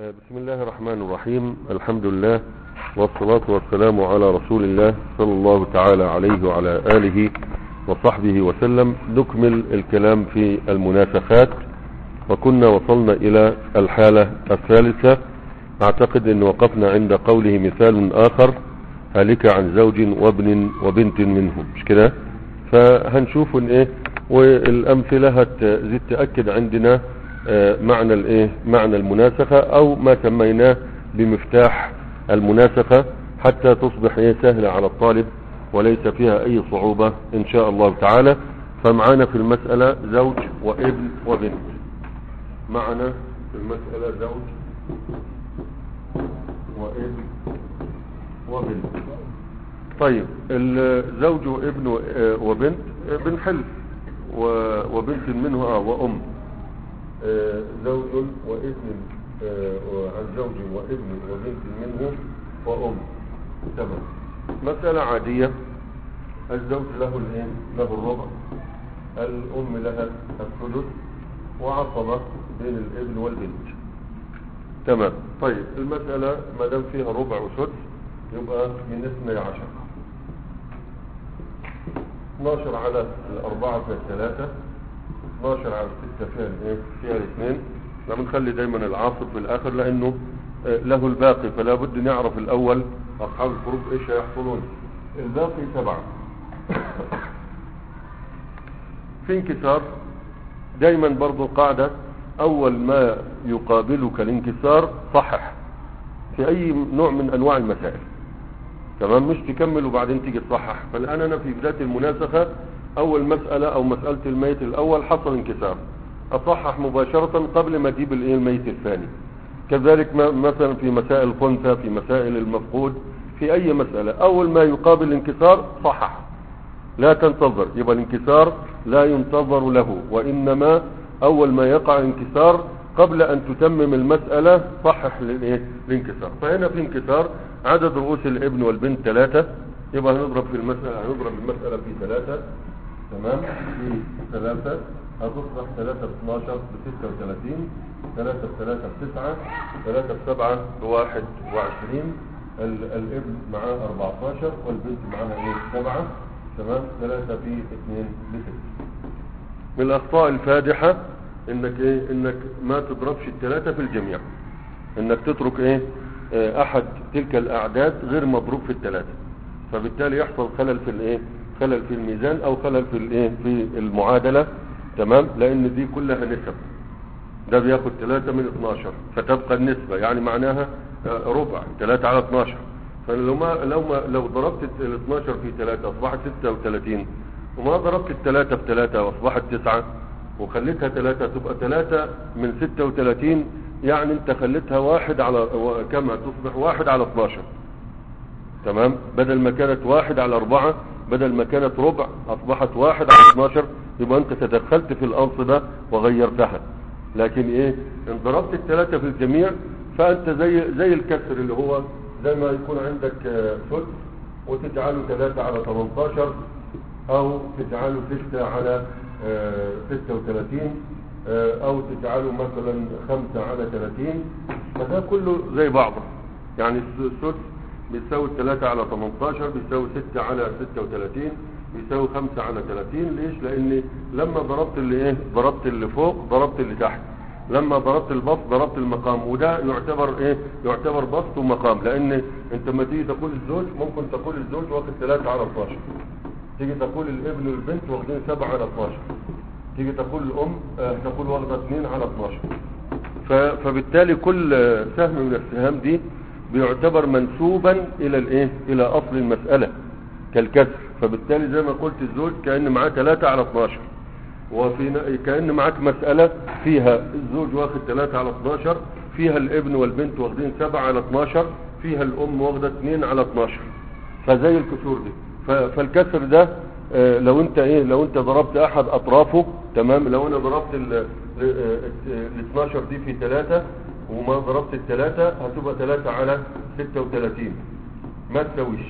بسم الله الرحمن الرحيم الحمد لله والصلاة والسلام على رسول الله صلى الله تعالى عليه وعلى آله وصحبه وسلم نكمل الكلام في المناسخات وكنا وصلنا إلى الحالة الثالثة أعتقد أن وقفنا عند قوله مثال آخر هلك عن زوج وابن وبنت منهم مش كده فهنشوف إن ايه والامثلة هتزيد تأكد عندنا آه، معنى الايه معنى المناسخة او ما سميناه بمفتاح المناسخة حتى تصبح ايه سهلة على الطالب وليس فيها اي صعوبة ان شاء الله تعالى فمعانا في المسألة زوج وابن وبنت معنا في المسألة زوج وابن وبنت طيب الزوج وابن و- آه، وبنت آه، بنحل و- وبنت منه اه وام آه، زوج وابن آه، عن زوج وابن وبنت منه وام تمام مسألة عادية الزوج له الايه له الربع الام لها الثلث وعصبة بين الابن والبنت تمام طيب المسألة ما دام فيها ربع وسدس يبقى من اثني عشر 12 على الأربعة فيها الثلاثة 12 على الستة فيها الايه فيها الاثنين احنا بنخلي دايما العاصب في الآخر لأنه آه، له الباقي فلا بد نعرف الأول أصحاب الفروق إيش هيحصلون الباقي سبعة في انكسار دايما برضو قاعدة أول ما يقابلك الانكسار صحح في أي نوع من أنواع المسائل تمام مش تكمل وبعدين تيجي تصحح فالآن أنا في بداية المناسخة أول مسألة أو مسألة الميت الأول حصل انكسار أصحح مباشرة قبل ما أجيب الإيه الميت الثاني كذلك ما- مثلا في مسائل الخنثى في مسائل المفقود في أي مسألة أول ما يقابل الانكسار صحح لا تنتظر يبقى الانكسار لا ينتظر له وإنما أول ما يقع انكسار قبل أن تتمم المسألة صحح للإيه؟ الانكسار فهنا في انكسار عدد رؤوس الابن والبنت ثلاثة يبقى هنضرب في المسألة هنضرب المسألة في ثلاثة تمام في ثلاثة هتصبح ثلاثة ب 12 ب 36 ثلاثة بثلاثة بتسعة ثلاثة بسبعة بواحد وعشرين ال- الابن معاه 14 والبنت معاها ايه سبعة تمام ثلاثة في اثنين بستة من الاخطاء الفادحة انك ايه انك ما تضربش الثلاثة في الجميع انك تترك ايه آه، احد تلك الاعداد غير مضروب في الثلاثة فبالتالي يحصل خلل في الايه خلل في الميزان او خلل في الايه في المعادلة تمام لان دي كلها نسب ده بياخد 3 من 12 فتبقى النسبة يعني معناها آه، ربع 3 على 12 فلو ما لو ما لو ضربت ال 12 في 3 اصبحت 36 وما ضربت الثلاثة بثلاثة واصبحت 9 وخليتها 3 تبقى 3 من 36 يعني انت خليتها واحد على و- كم تصبح واحد على 12 تمام بدل ما كانت واحد على أربعة بدل ما كانت ربع أصبحت واحد على 12 يبقى أنت تدخلت في الأنصبة وغيرتها لكن إيه إن ضربت الثلاثة في الجميع فأنت زي زي الكسر اللي هو زي ما يكون عندك آه، سدس وتجعله 3 على 18 أو تجعله 6 على آه، 36 آه، أو تجعله مثلا 5 على 30 فده كله زي بعضه يعني السدس بيساوي 3 على 18 بيساوي 6 على 36 بيساوي 5 على 30 ليش لان لما ضربت اللي ايه ضربت اللي فوق ضربت اللي تحت لما ضربت البسط ضربت المقام وده يعتبر ايه يعتبر بسط ومقام لان انت لما تيجي تقول الزوج ممكن تقول الزوج واخد 3 على 12 تيجي تقول الابن والبنت واخدين 7 على 12 تيجي تقول الام آه، تقول واخده 2 على 12 ف- فبالتالي كل آه، سهم من السهام دي بيعتبر منسوبا الى الايه الى اصل المسألة كالكسر فبالتالي زي ما قلت الزوج كأن معاه 3 على 12 وفي ن- كأن معاك مسألة فيها الزوج واخد 3 على 12 فيها الابن والبنت واخدين 7 على 12 فيها الام واخده 2 على 12 فزي الكسور دي ف- فالكسر ده آه، لو انت ايه لو انت ضربت احد اطرافه تمام لو انا ضربت ال ال- ال 12 دي في 3 وما ضربت الثلاثة هتبقى 3 على 36 ما تسويش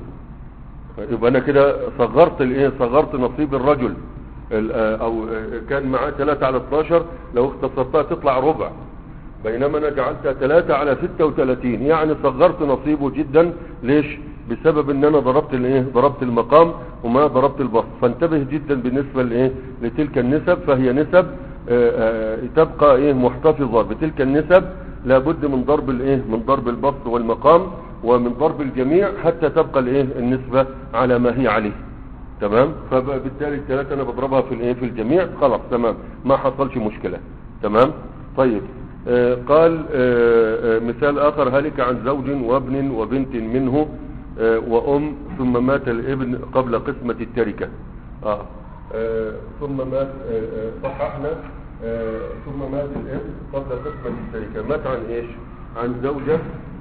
يبقى انا كده صغرت الايه صغرت نصيب الرجل ال- آه، او آه، كان معاه 3 على 12 لو اختصرتها تطلع ربع بينما انا جعلتها 3 على 36 يعني صغرت نصيبه جدا ليش بسبب ان انا ضربت الايه ضربت المقام وما ضربت البسط فانتبه جدا بالنسبه لايه لتلك النسب فهي نسب آه، آه، تبقى ايه محتفظه بتلك النسب لابد من ضرب الايه من ضرب البسط والمقام ومن ضرب الجميع حتى تبقى الايه النسبه على ما هي عليه تمام فبالتالي الثلاثه انا بضربها في الايه في الجميع خلاص تمام ما حصلش مشكله تمام طيب آه قال آه آه مثال اخر هلك عن زوج وابن وبنت منه آه وام ثم مات الابن قبل قسمه التركه آه. آه ثم مات آه آه صححنا آه ثم مات الابن قبل قسمه التركه مات عن ايش عن زوجه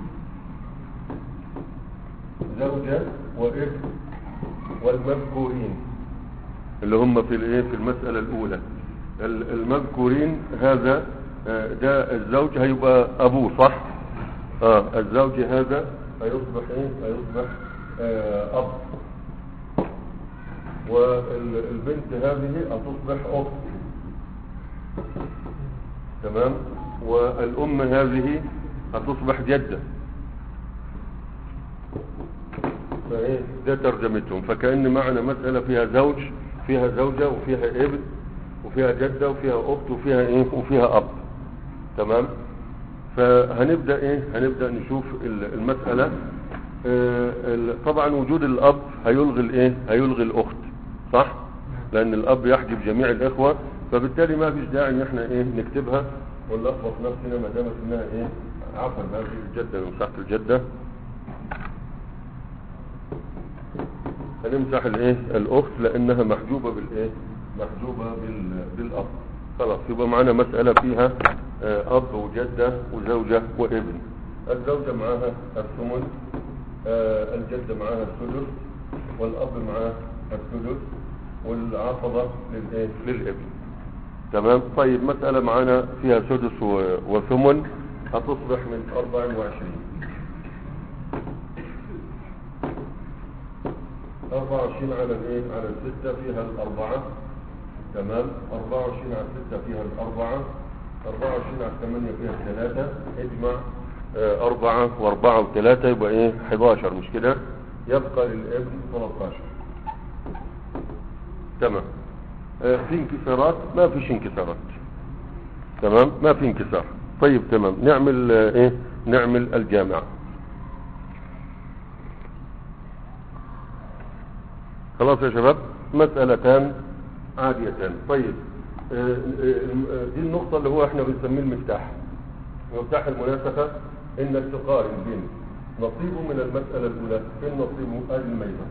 زوجة وابن والمذكورين اللي هم في الايه في المسألة الاولى ال- المذكورين هذا آه، ده الزوج هيبقى ابوه صح اه الزوج هذا هيصبح ايه هيصبح آه اب والبنت هذه هتصبح اخت تمام والام هذه هتصبح جده فايه ده ترجمتهم فكأن معنا مسألة فيها زوج فيها زوجة وفيها ابن وفيها جدة وفيها اخت وفيها ايه وفيها اب تمام فهنبدأ ايه هنبدأ نشوف ال- المسألة آه، ال- طبعا وجود الاب هيلغي الايه هيلغي الاخت صح لان الاب يحجب جميع الاخوة فبالتالي ما فيش داعي ان احنا ايه نكتبها ونلخبط نفسنا ما دامت انها ايه عفوا هذه الجدة من مساحة الجدة هنمسح الايه الاخت لانها محجوبة بالايه محجوبة بال... بالاب خلاص يبقى معانا مسألة فيها آه، اب وجدة وزوجة وابن الزوجة معاها الثمن آه، الجدة معاها الثلث والاب معاه الثلث والعصبة للايه للابن تمام طيب مسألة معانا فيها سدس و- وثمن هتصبح من 24 24 على الايه على الستة فيها الأربعة تمام 24 على الستة فيها الأربعة 24 على الثمانية فيها الثلاثة اجمع آه، أربعة وأربعة وثلاثة يبقى ايه 11 مش كده يبقى للابن 13 تمام آه، في انكسارات ما فيش انكسارات تمام ما في انكسار طيب تمام نعمل آه، ايه نعمل الجامع خلاص يا شباب مسألتان عاديتان طيب آه، آه، دي النقطة اللي هو احنا بنسميه المفتاح مفتاح المناسخة انك تقارن بين نصيبه من المسألة الأولى فين نصيبه ادي الميزة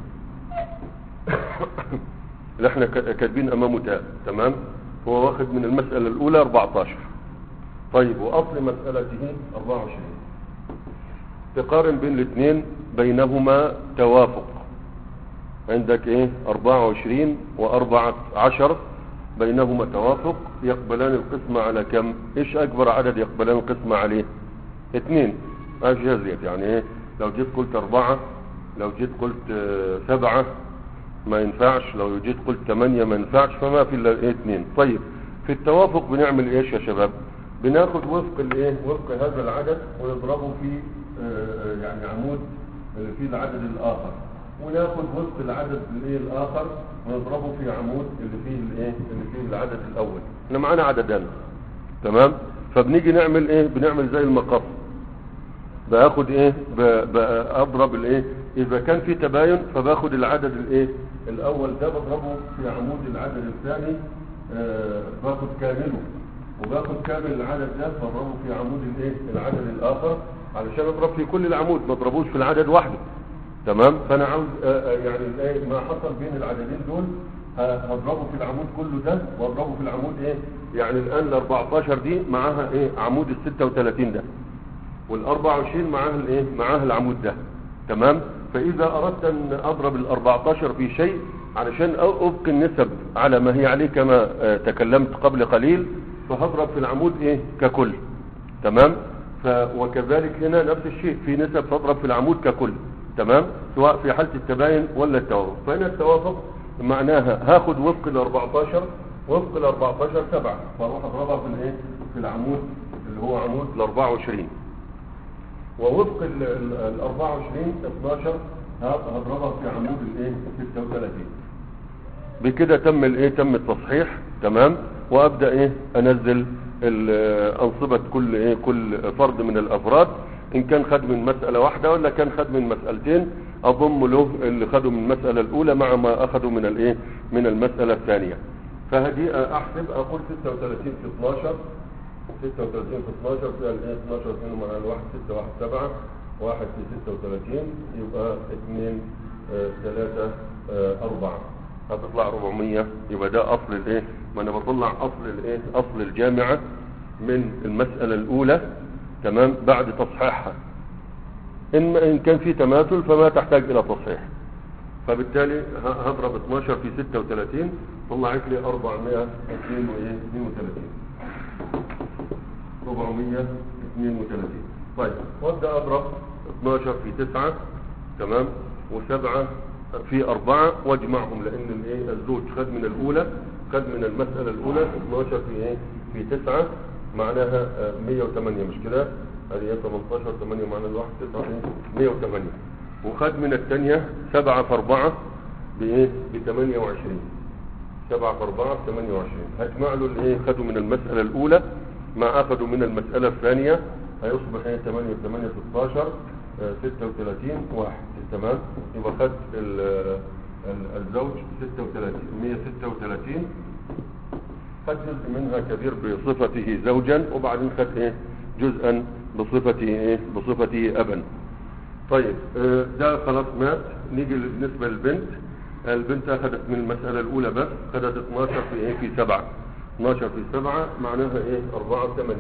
اللي احنا ك- كاتبين امامه تاء تمام هو واخد من المسألة الأولى 14 طيب وأصل مسألته 24 تقارن بين الاثنين بينهما توافق عندك ايه 24 وأربعة عشر بينهما توافق يقبلان القسمة على كم ايش اكبر عدد يقبلان القسمة عليه اثنين ما فيها زيت يعني ايه لو جيت قلت اربعة لو جيت قلت آه، سبعة ما ينفعش لو جيت قلت ثمانية ما ينفعش فما في الا ايه اثنين طيب في التوافق بنعمل ايش يا شباب بناخد وفق الايه وفق هذا العدد ونضربه في آه، آه، يعني عمود اللي فيه العدد الاخر وناخد وفق العدد الايه الاخر ونضربه في عمود اللي فيه الايه اللي فيه العدد الاول احنا معانا عددان تمام فبنيجي نعمل ايه بنعمل زي المقص باخد ايه ب- بضرب الايه اذا كان في تباين فباخد العدد الايه الاول ده بضربه في عمود العدد الثاني آه باخد كامله وباخد كامل العدد ده بضربه في عمود الايه العدد الاخر علشان اضرب في كل العمود ما اضربوش في العدد وحده تمام فانا عاوز آه، آه، يعني الايه ما حصل بين العددين دول ه- هضربه في العمود كله ده واضربه في العمود ايه يعني الان ال 14 دي معاها ايه عمود ال 36 ده وال 24 معاها الايه معاها العمود ده تمام فاذا اردت ان اضرب ال 14 في شيء علشان أ- ابقي النسب على ما هي عليه كما آه، تكلمت قبل قليل فهضرب في العمود ايه ككل تمام ف وكذلك هنا نفس الشيء في نسب تضرب في العمود ككل تمام سواء في حالة التباين ولا التوافق فهنا التوافق معناها هاخد وفق ال 14 وفق ال 14 سبعة فاروح اضربها في الايه في العمود اللي هو عمود ال 24 ووفق ال ال- ال 24 12 ه- هضربها في عمود الايه 36 بكده تم الايه تم التصحيح تمام وابدا ايه انزل ال- انصبه كل ايه كل فرد من الافراد ان كان خد من مساله واحده ولا كان خد من مسالتين اضم له اللي خده من المساله الاولى مع ما اخذه من الايه من المساله الثانيه فهدي احسب اقول 36 في 12 36 في 12 فيها الايه 12 2 مع الواحد 6 1 7 1 في 36 يبقى 2 3 4 هتطلع 400 يبقى ده اصل الايه ما انا بطلع اصل الايه اصل الجامعه من المساله الاولى تمام بعد تصحيحها ان ان كان في تماثل فما تحتاج الى تصحيح فبالتالي ه- هضرب 12 في 36 طلعت لي 432 432 طيب وابدا اضرب 12 في 9 تمام و7 في 4 واجمعهم لان الايه الزوج خد من الاولى خد من المساله الاولى 12 في ايه في 9 معناها آه، 108 مش كده هذه هي 18 8 معناها الواحد 9 108 وخد من الثانيه 7 في 4 بايه ب 28 7 في 4 ب 28 هجمع له الايه خدوا من المساله الاولى ما اخذوا من المساله الثانيه هيصبح ايه 8 8 16 آه، 36 واحد تمام يبقى خد ال- ال- الزوج 36 136 خد جزء منها كبير بصفته زوجا وبعدين خد ايه جزءا بصفته ايه بصفته ابا طيب آه، ده خلاص مات نيجي بالنسبه للبنت البنت اخذت من المساله الاولى بس خدت 12 في ايه في 7 12 في 7 معناها ايه 84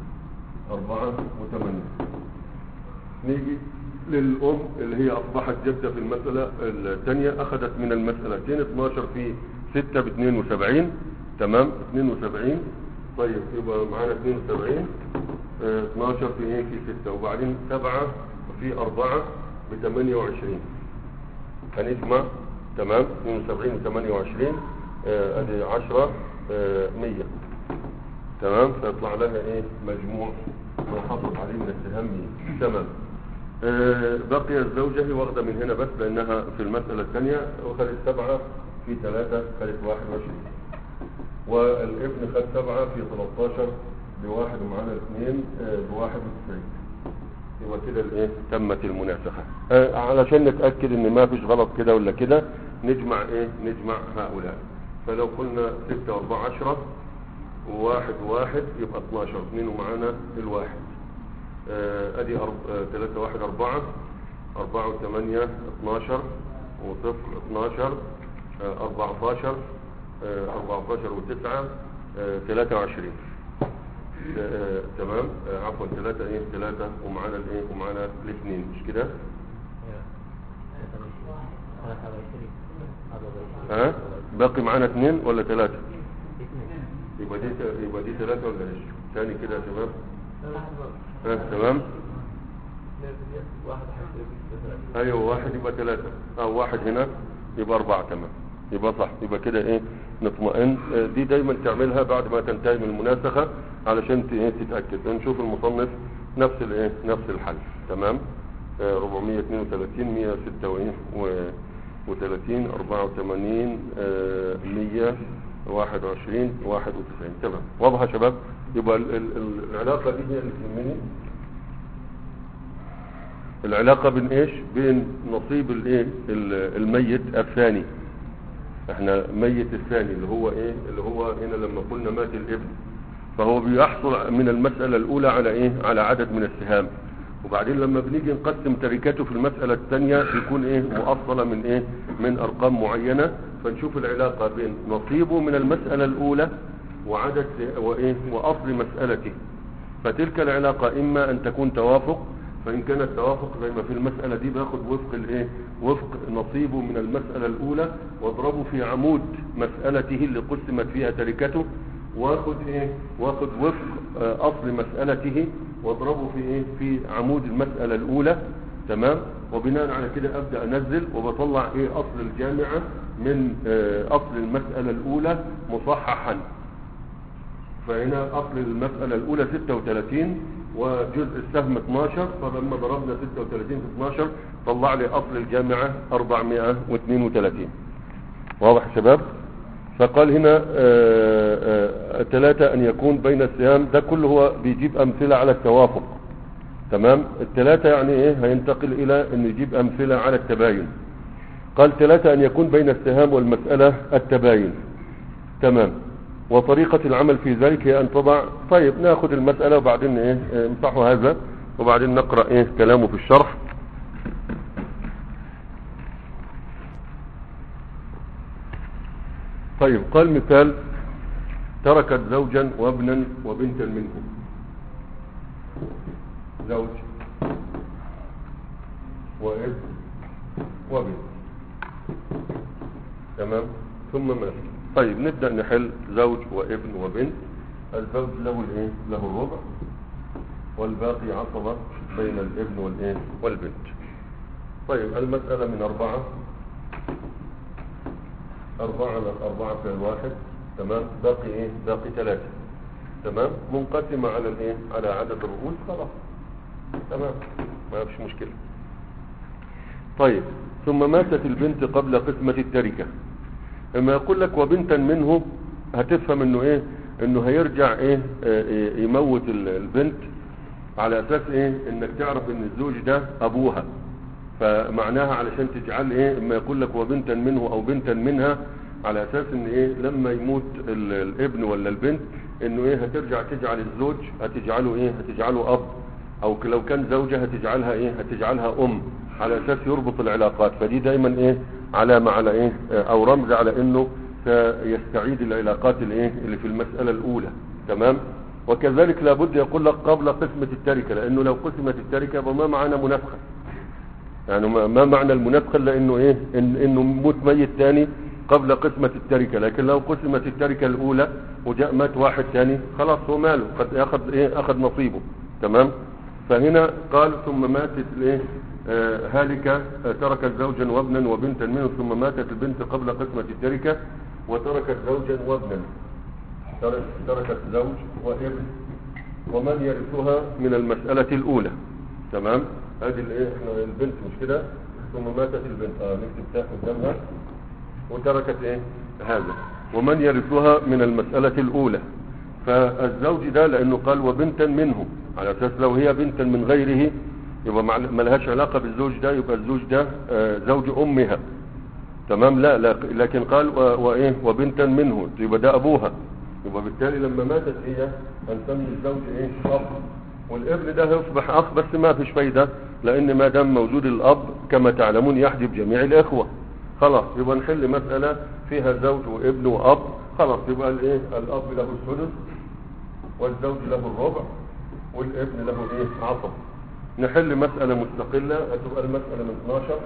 84 نيجي للأم اللي هي أصبحت جدة في المسألة الثانية أخذت من المسألتين 12 في 6 ب 72 تمام 72 طيب يبقى معانا 72 آه، 12 في ايه في 6 وبعدين 7 في 4 ب 28 هنجمع تمام 72 و 28 آه، ادي 10 آه، 100 تمام فيطلع لها ايه مجموع ما حصل عليه من السهام تمام آه، بقي الزوجة هي واخدة من هنا بس لأنها في المسألة الثانية وخدت سبعة في ثلاثة خدت واحد وعشرين والابن خد سبعة في 13 بواحد ومعانا اثنين آه، بواحد وتسعين يبقى كده الايه تمت المناسخة آه، علشان نتأكد ان ما فيش غلط كده ولا كده نجمع ايه نجمع هؤلاء فلو قلنا ستة واربعة عشرة وواحد وواحد يبقى 12 اثنين ومعانا الواحد آه، ادي أرب... آه، ثلاثة واحد اربعة اربعة وثمانية 12 وصفر 12 آه، 14 آه، 14 وتسعة آه، 23 آه، تمام آه، عفوا ثلاثة ايه ثلاثة ومعانا الايه ومعانا الاثنين مش كده ها باقي معانا اثنين ولا ثلاثة يبقى دي يبقى دي ثلاثة ولا ايش ثاني كده يا شباب ها تمام ايوه واحد يبقى ثلاثة او واحد هنا يبقى اربعة تمام يبقى صح يبقى كده ايه نطمئن آه، دي دايما تعملها بعد ما تنتهي من المناسخة علشان ت- إيه تتأكد نشوف المصنف نفس الايه نفس الحل تمام آه، 432 136 84 آه، 100 21 91 تمام واضح يا شباب يبقى ال- ال- ال- العلاقة دي هي اللي تهمني العلاقة بين ايش بين نصيب الايه ال- الميت الثاني احنا ميت الثاني اللي هو ايه اللي هو هنا لما قلنا مات الابن فهو بيحصل من المسألة الاولى على ايه على عدد من السهام وبعدين لما بنيجي نقسم تركته في المسألة الثانية بيكون ايه مؤصلة من ايه من ارقام معينة فنشوف العلاقة بين نصيبه من المسألة الاولى وعدد وايه واصل مسألته فتلك العلاقة اما ان تكون توافق فان كانت توافق زي ما في المسألة دي باخد وفق الايه وفق نصيبه من المسألة الاولى واضربه في عمود مسألته اللي قسمت فيها تركته واخد ايه واخد وفق آه، اصل مسألته واضربه في ايه في عمود المسألة الاولى تمام وبناء على كده ابدا انزل وبطلع ايه اصل الجامعة من آه، اصل المسألة الاولى مصححا فهنا اصل المسألة الاولى 36 وجزء السهم 12 فلما ضربنا 36 في 12 طلع لي اصل الجامعة 432 واضح يا شباب فقال هنا ثلاثة ان يكون بين السهام ده كله هو بيجيب امثلة على التوافق تمام الثلاثة يعني ايه هينتقل الى ان يجيب امثلة على التباين قال ثلاثة ان يكون بين السهام والمسألة التباين تمام وطريقة العمل في ذلك هي ان تضع طيب ناخد المسألة وبعدين ايه اه، امسحوا هذا وبعدين نقرأ ايه كلامه في الشرح طيب قال مثال تركت زوجا وابنا وبنتا منهم زوج وابن وبنت تمام ثم مات طيب نبدأ نحل زوج وابن وبنت الزوج له الايه له الربع والباقي عصبة بين الابن والايه والبنت طيب المسألة من أربعة أربعة على أربعة في الواحد تمام باقي إيه باقي ثلاثة تمام منقسمة على الإيه على عدد الرؤوس خلاص تمام ما فيش مشكلة طيب ثم ماتت البنت قبل قسمة التركة لما يقول لك وبنتا منه هتفهم انه ايه انه هيرجع ايه آه، إيه، يموت ال- البنت على اساس ايه انك تعرف ان الزوج ده ابوها فمعناها علشان تجعل ايه اما يقول لك وبنتا منه او بنتا منها على اساس ان ايه لما يموت ال- الابن ولا البنت انه ايه هترجع تجعل الزوج هتجعله ايه هتجعله اب او ك- لو كان زوجة هتجعلها ايه هتجعلها ام على اساس يربط العلاقات فدي دايما ايه علامة على ايه آه، او رمز على انه سيستعيد العلاقات الايه اللي في المسألة الاولى تمام وكذلك لابد يقول لك قبل قسمة التركة لانه لو قسمت التركة يبقى ما معنى منافقة يعني ما ما معنى المنافقة الا انه ايه إن انه موت ميت تاني قبل قسمة التركة لكن لو قسمت التركة الاولى وجاء مات واحد تاني خلاص هو ماله قد اخذ ايه اخذ نصيبه تمام فهنا قال ثم ماتت الايه آه هالك آه تركت زوجا وابنا وبنتا منه ثم ماتت البنت قبل قسمة التركة وتركت زوجا وابنا ترك- تركت زوج وابن ومن يرثها من المسألة الأولى تمام هذه الايه احنا البنت مش كده ثم ماتت البنت اه نكتب تاء قدامها وتركت ايه هذا ومن يرثها من المسألة الأولى فالزوج ده لأنه قال وبنتا منه على أساس لو هي بنتا من غيره يبقى مع- ما لهاش علاقة بالزوج ده يبقى الزوج ده آه، زوج أمها تمام لا, لا لكن قال و- وإيه وبنتا منه يبقى ده أبوها يبقى بالتالي لما ماتت هي هنسمي الزوج إيه أب والابن ده هيصبح أخ بس ما فيش فايدة لأن ما دام موجود الأب كما تعلمون يحجب جميع الإخوة خلاص يبقى نحل مسألة فيها زوج وابن وأب خلاص يبقى الإيه الأب له الثلث والزوج له الربع والابن له إيه عصب نحل مسألة مستقلة هتبقى المسألة من 12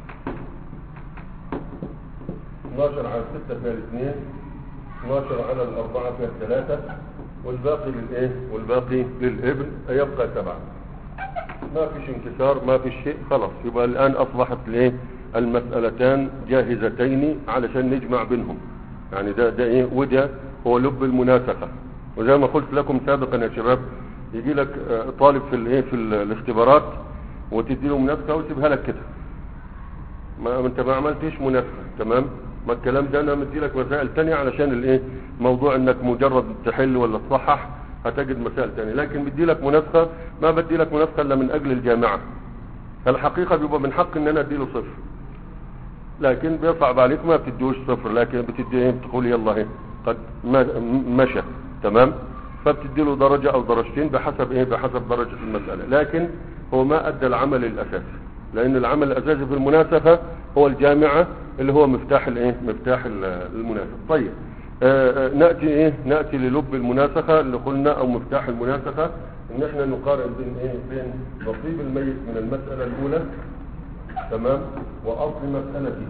12 على 6 فيها الاثنين 12 على الأربعة فيها الثلاثة والباقي للإيه والباقي للابن يبقى سبعة ما فيش انكسار ما فيش شيء خلاص يبقى الآن أصبحت الإيه المسألتان جاهزتين علشان نجمع بينهم يعني ده ده إيه وده هو لب المناسقة وزي ما قلت لكم سابقا يا شباب يجي لك آه، طالب في الايه في ال- الاختبارات وتدي له منافقه ويسيبها لك كده ما انت ما عملتش منافقه تمام ما الكلام ده انا مدي لك مسائل تانية علشان الايه موضوع انك مجرد تحل ولا تصحح هتجد مسائل تانية لكن بدي لك منافقه ما بدي لك منافقه الا من اجل الجامعه فالحقيقه بيبقى من حق ان انا ادي له صفر لكن بيصعب عليك ما بتديهوش صفر لكن بتدي ايه بتقول يلا ايه قد ما- مشى تمام فبتدي له درجة او درجتين بحسب ايه بحسب درجة المسألة لكن هو ما ادى العمل الاساسي لان العمل الاساسي في المناسخة هو الجامعة اللي هو مفتاح الايه مفتاح ال- المناسخة طيب آه آه، نأتي ايه نأتي للب المناسخة اللي قلنا او مفتاح المناسخة ان احنا نقارن بين ايه بين نصيب الميت من المسألة الاولى تمام واصل مسألته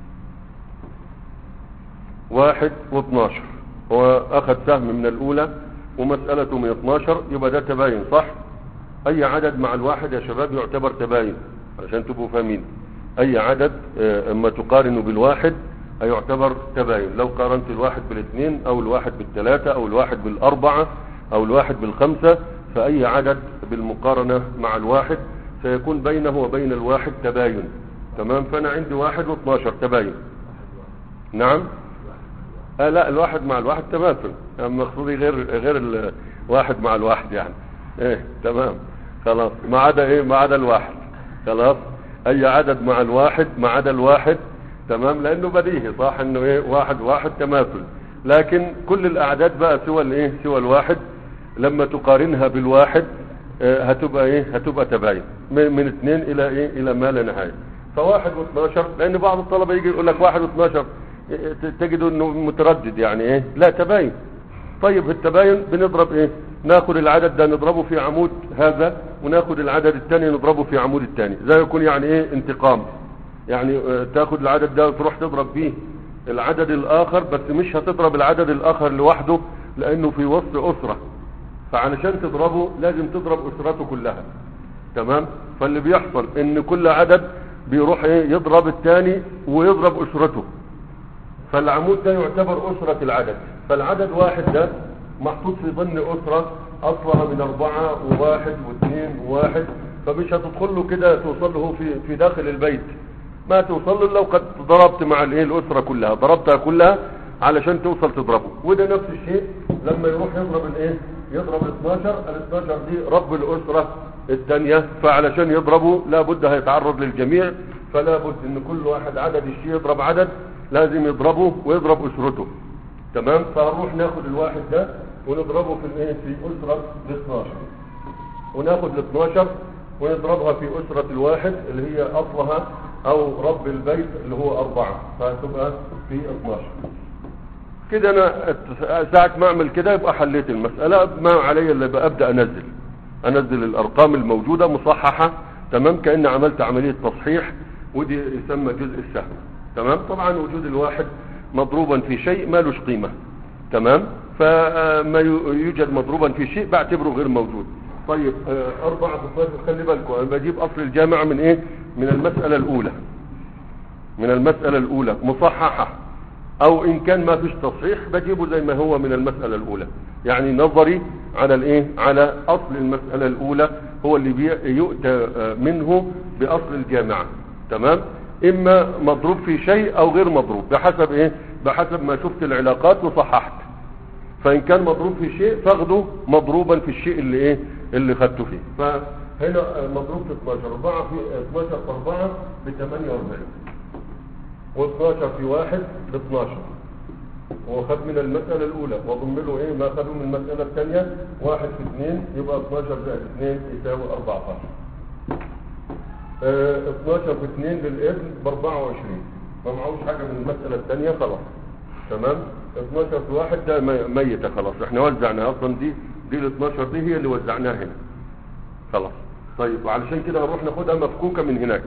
واحد واثناشر هو اخذ سهم من الاولى ومسألته من 12 يبقى ده تباين صح اي عدد مع الواحد يا شباب يعتبر تباين علشان تبقوا فاهمين اي عدد آه، اما تقارنوا بالواحد هيعتبر تباين لو قارنت الواحد بالاثنين او الواحد بالثلاثة او الواحد بالاربعة او الواحد بالخمسة فاي عدد بالمقارنة مع الواحد سيكون بينه وبين الواحد تباين تمام فانا عندي واحد واثناشر تباين نعم آه لا الواحد مع الواحد تماثل مقصودي غير غير الواحد مع الواحد يعني ايه تمام خلاص ما عدا ايه ما عدا الواحد خلاص اي عدد مع الواحد ما عدا الواحد تمام لانه بديهي صح انه ايه واحد واحد تماثل لكن كل الاعداد بقى سوى الايه سوى الواحد لما تقارنها بالواحد اه هتبقى ايه هتبقى تباين من, من اثنين الى ايه الى ما لا نهايه فواحد واثناشر لان بعض الطلبه يجي يقول لك واحد واثناشر تجد انه متردد يعني ايه لا تباين طيب التباين بنضرب ايه ناخد العدد ده نضربه في عمود هذا وناخد العدد الثاني نضربه في عمود الثاني زي يكون يعني ايه انتقام يعني اه تاخد العدد ده وتروح تضرب بيه العدد الاخر بس مش هتضرب العدد الاخر لوحده لانه في وسط اسرة فعلشان تضربه لازم تضرب اسرته كلها تمام فاللي بيحصل ان كل عدد بيروح ايه يضرب الثاني ويضرب اسرته فالعمود ده يعتبر اسرة العدد فالعدد واحد ده محطوط في ضمن اسرة اصلها من اربعة وواحد واثنين وواحد فمش هتدخل له كده توصل له في, في داخل البيت ما توصل له لو قد ضربت مع الايه الاسرة كلها ضربتها كلها علشان توصل تضربه وده نفس الشيء لما يروح يضرب الايه يضرب ال 12 ال 12 دي رب الاسرة الثانية فعلشان يضربه لابد هيتعرض للجميع فلا بد ان كل واحد عدد الشيء يضرب عدد لازم يضربه ويضرب اسرته تمام فهنروح ناخد الواحد ده ونضربه في الايه في اسرة ال 12 وناخد ال 12 ونضربها في اسرة الواحد اللي هي اصلها او رب البيت اللي هو اربعة فهتبقى في 12 كده انا ساعة ما اعمل كده يبقى حليت المسألة ما علي الا بقى ابدأ انزل انزل الارقام الموجودة مصححة تمام كأن عملت عملية تصحيح ودي يسمى جزء السهم تمام طبعا وجود الواحد مضروبا في شيء ما لوش قيمة تمام فما يوجد مضروبا في شيء بعتبره غير موجود طيب اربعة بطاقة خلي بالكم انا بجيب اصل الجامعة من ايه من المسألة الاولى من المسألة الاولى مصححة او ان كان ما فيش تصحيح بجيبه زي ما هو من المسألة الاولى يعني نظري على الايه على اصل المسألة الاولى هو اللي يؤتى منه باصل الجامعة تمام اما مضروب في شيء او غير مضروب بحسب ايه بحسب ما شفت العلاقات وصححت فان كان مضروب في شيء فاخده مضروبا في الشيء اللي ايه اللي خدته فيه فهنا مضروب في 12 4 في 12 في 4 ب 48 و12 في 1 ب 12 هو خد من المسألة الأولى وضم له إيه ما خدوا من المسألة الثانية واحد في اثنين يبقى 12 زائد 2 يساوي 14 اه 12 في 2 للابن ب 24 ما معهوش حاجة من المسألة الثانية خلاص تمام 12 في 1 ده ميتة خلاص احنا وزعناها اصلا دي دي ال 12 دي هي اللي وزعناها هنا خلاص طيب وعلشان كده هنروح ناخدها مفكوكة من هناك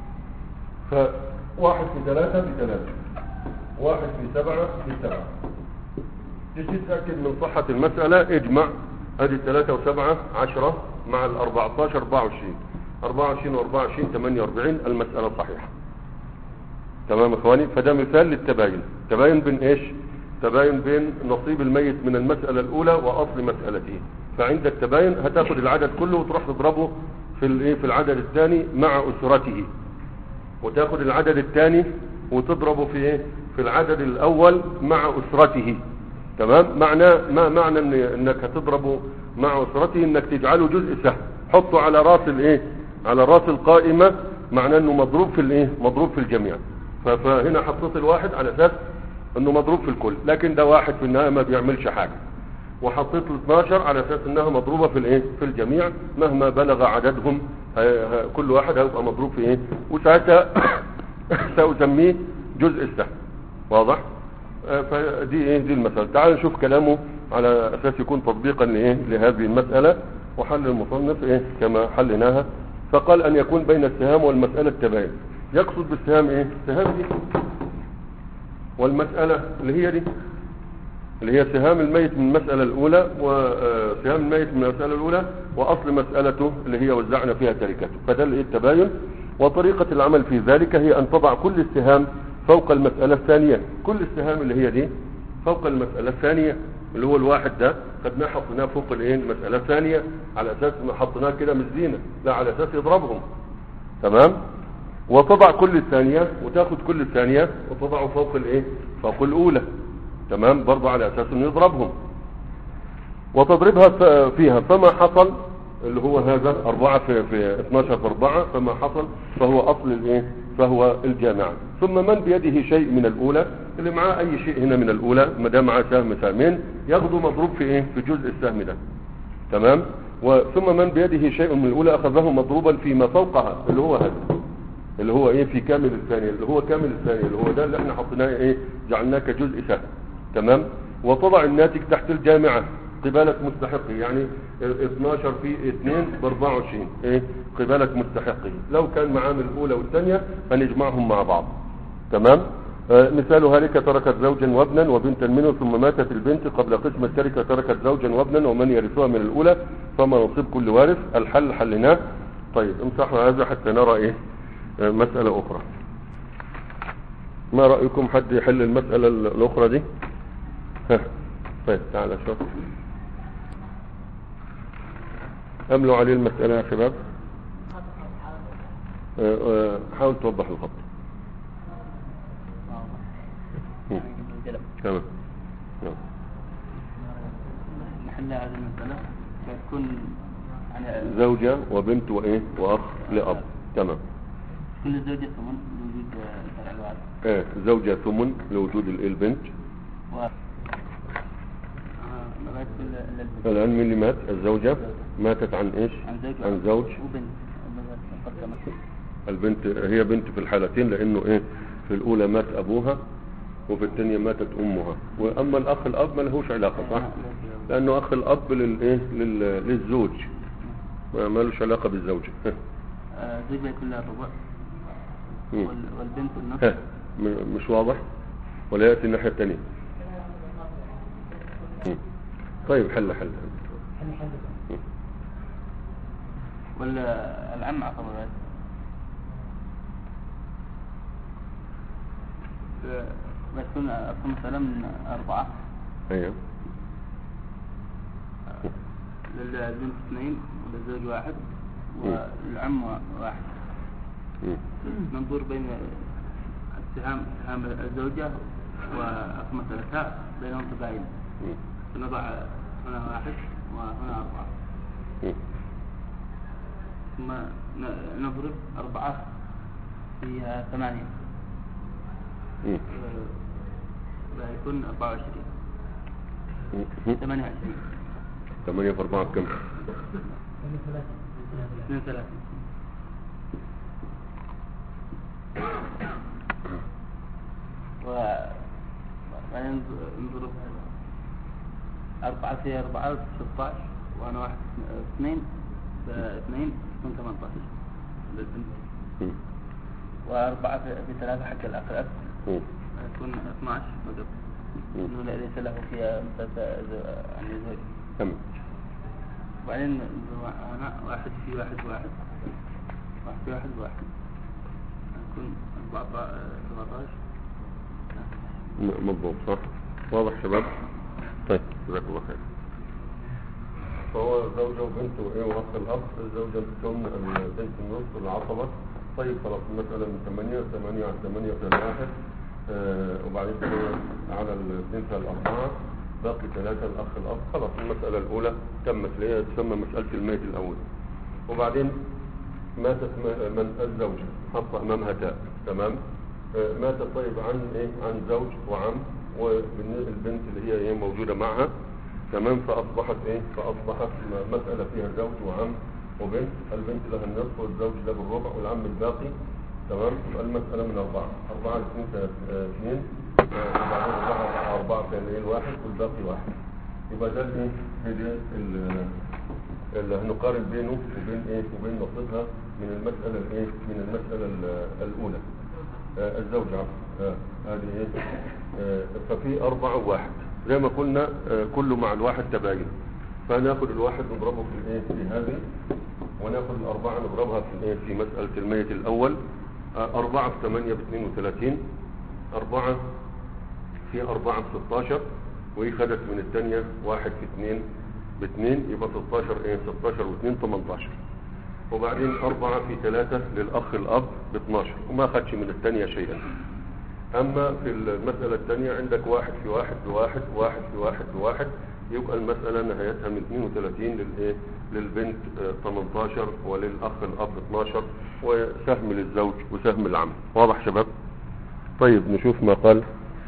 فواحد في ثلاثة بثلاثة واحد في سبعة في سبعة تيجي تتأكد من صحة المسألة اجمع ادي ثلاثة وسبعة عشرة مع الاربعتاشر اربعة وعشرين اربعة وعشرين واربعة وعشرين ثمانية واربعين المسألة صحيحة تمام يا اخواني فده مثال للتباين تباين بين ايش تباين بين نصيب الميت من المسألة الاولى واصل مسألته فعند التباين هتاخد العدد كله وتروح تضربه في الايه في العدد الثاني مع اسرته وتاخد العدد الثاني وتضربه في ايه في العدد الاول مع اسرته تمام معنى ما معنى إن انك هتضربه مع اسرته انك تجعله جزء سهم حطه على راس الايه على راس القائمة معناه انه مضروب في الايه مضروب في الجميع فهنا حطيت الواحد على اساس انه مضروب في الكل لكن ده واحد في النهاية ما بيعملش حاجة وحطيت ال 12 على اساس انها مضروبة في الايه في الجميع مهما بلغ عددهم كل واحد هيبقى مضروب في ايه وساعتها سأسميه جزء السهم واضح فدي ايه دي المسألة تعال نشوف كلامه على اساس يكون تطبيقا لايه لهذه المسألة وحل المصنف ايه كما حلناها فقال ان يكون بين السهام والمسألة التباين يقصد بالسهام ايه السهام دي والمسألة اللي هي دي اللي هي سهام الميت من المسألة الأولى وسهام الميت من المسألة الأولى وأصل مسألته اللي هي وزعنا فيها تركته فده التباين وطريقة العمل في ذلك هي أن تضع كل السهام فوق المسألة الثانية كل السهام اللي هي دي فوق المسألة الثانية اللي هو الواحد ده خدناه حطيناه فوق الايه المسألة الثانية على اساس ما حطيناه كده مش زينة لا على اساس يضربهم تمام وتضع كل الثانية وتاخد كل الثانية وتضعه فوق الايه فوق الاولى تمام برضه على اساس انه يضربهم وتضربها ف- فيها فما حصل اللي هو هذا أربعة في, في 12 في أربعة فما حصل فهو أصل الإيه فهو الجامعة ثم من بيده شيء من الأولى اللي معاه أي شيء هنا من الأولى ما دام معاه سهم سهمين ياخده مضروب في إيه في جزء السهم ده تمام وثم من بيده شيء من الأولى أخذه مضروبا فيما فوقها اللي هو هذا اللي هو ايه في كامل الثانية اللي هو كامل الثانية اللي هو ده اللي احنا حطيناه ايه جعلناه كجزء سهم تمام وتضع الناتج تحت الجامعة قبالة مستحقه يعني 12 في 2 ب 24 ايه قبالة مستحقه لو كان معاه من الاولى والثانية هنجمعهم مع بعض تمام آه مثال هالك تركت زوجا وابنا وبنتا منه ثم ماتت البنت قبل قسم التركة تركت زوجا وابنا ومن يرثها من الاولى فما نصيب كل وارث الحل حلناه طيب امسحوا هذا حتى نرى ايه آه مسألة اخرى ما رأيكم حد يحل المسألة الاخرى دي ها طيب تعالى شوف املوا عليه المسألة يا شباب آه، آه، حاول توضح الخط مم. تمام نعم. محل هذه المسألة تكون يعني زوجة وبنت وايه واخ لاب تمام كل زوجة ثمن لوجود فرع الوارث آه زوجة ثمن لوجود ال- البنت و آه، لغاية كل إلا البنت الان مين اللي مات الزوجة ماتت عن ايش عن زوج عن زوج وبنت قد تمت البنت هي بنت في الحالتين لانه ايه في الاولى مات ابوها وفي الثانية ماتت امها واما الاخ الاب ما لهوش علاقة صح لانه اخ الاب للايه لل- للزوج ما ما لهوش علاقة بالزوجة آه، زوجة يكون لها الربع مم. وال- والبنت النصف ها م- مش واضح ولا يأتي الناحية الثانية مم. طيب حل حل مم. والعم عصب الوارث بتكون أصل مثلا من أربعة ايوه للبنت اثنين وللزوج واحد مم. والعم واحد مم. منظور بين السهام سهام الزوجة ومثلتها بينهم تباين مم. فنضع هنا واحد وهنا أربعة مم. ثم ن- نضرب أربعة في ثمانية مم. آه، يكون أربعة وعشرين مم. ثمانية وعشرين ثمانية في أربعة كم؟ اثنين ثلاثة و بعدين نضرب أربعة في أربعة ستة عشر وأنا واحد اثنين اثنين يكون ثمانية عشر للبنت مم. وأربعة في في ثلاثة حق الأخ الأب مم. يكون 12 وقف مم. إنه ليس له فيها مثل يعني زوج كم؟ وبعدين هنا واحد في واحد واحد واحد في واحد واحد يكون 14 17 م- مضبوط صح؟ واضح شباب؟ طيب جزاك الله خير فهو زوجة وبنت وإيه وأخ الأب الزوجة الثمن البنت النصف العصبة طيب خلاص المسألة من ثمانية ثمانية على ثمانية في الواحد آه وبعدين كده على البنت الأربعة باقي ثلاثة الأخ الأب خلاص المسألة الأولى تمت اللي هي تسمى مسألة الميت الأول وبعدين ماتت م- من الزوجة حط أمامها تاء تمام آه، ماتت طيب عن إيه عن زوج وعم وبالنسبة البنت اللي هي إيه موجودة معها تمام فأصبحت إيه فأصبحت م- مسألة فيها زوج وعم وبنت البنت لها النصف والزوج له الربع والعم الباقي تمام يبقى المسألة من أربعة أربعة اثنين ثلاثة آه، اثنين آه، وبعدين أربعة أربعة كان الواحد والباقي واحد يبقى ده الإيه هي دي ال- اللي هنقارن بينه وبين ايه وبين نصيبها من المسألة الايه من المسألة ال- الأولى آه الزوجة آه هذه ايه آه ففي أربعة وواحد زي ما قلنا آه كله مع الواحد تباين فناخد الواحد نضربه في الايه في هذه وناخد الأربعة نضربها في الايه في مسألة الميت الأول آه أربعة في ثمانية باثنين وثلاثين أربعة في أربعة بستاشر وهي خدت من الثانية واحد في اثنين باثنين يبقى 16 ايه 16 واثنين 18 وبعدين أربعة في ثلاثة للأخ الأب ب 12 وما خدش من الثانية شيئا أما في المسألة الثانية عندك واحد في واحد بواحد واحد في واحد بواحد يبقى المسألة نهايتها من 32 للإيه للبنت آه، 18 وللأخ الأب 12 وسهم للزوج وسهم العم واضح شباب طيب نشوف ما قال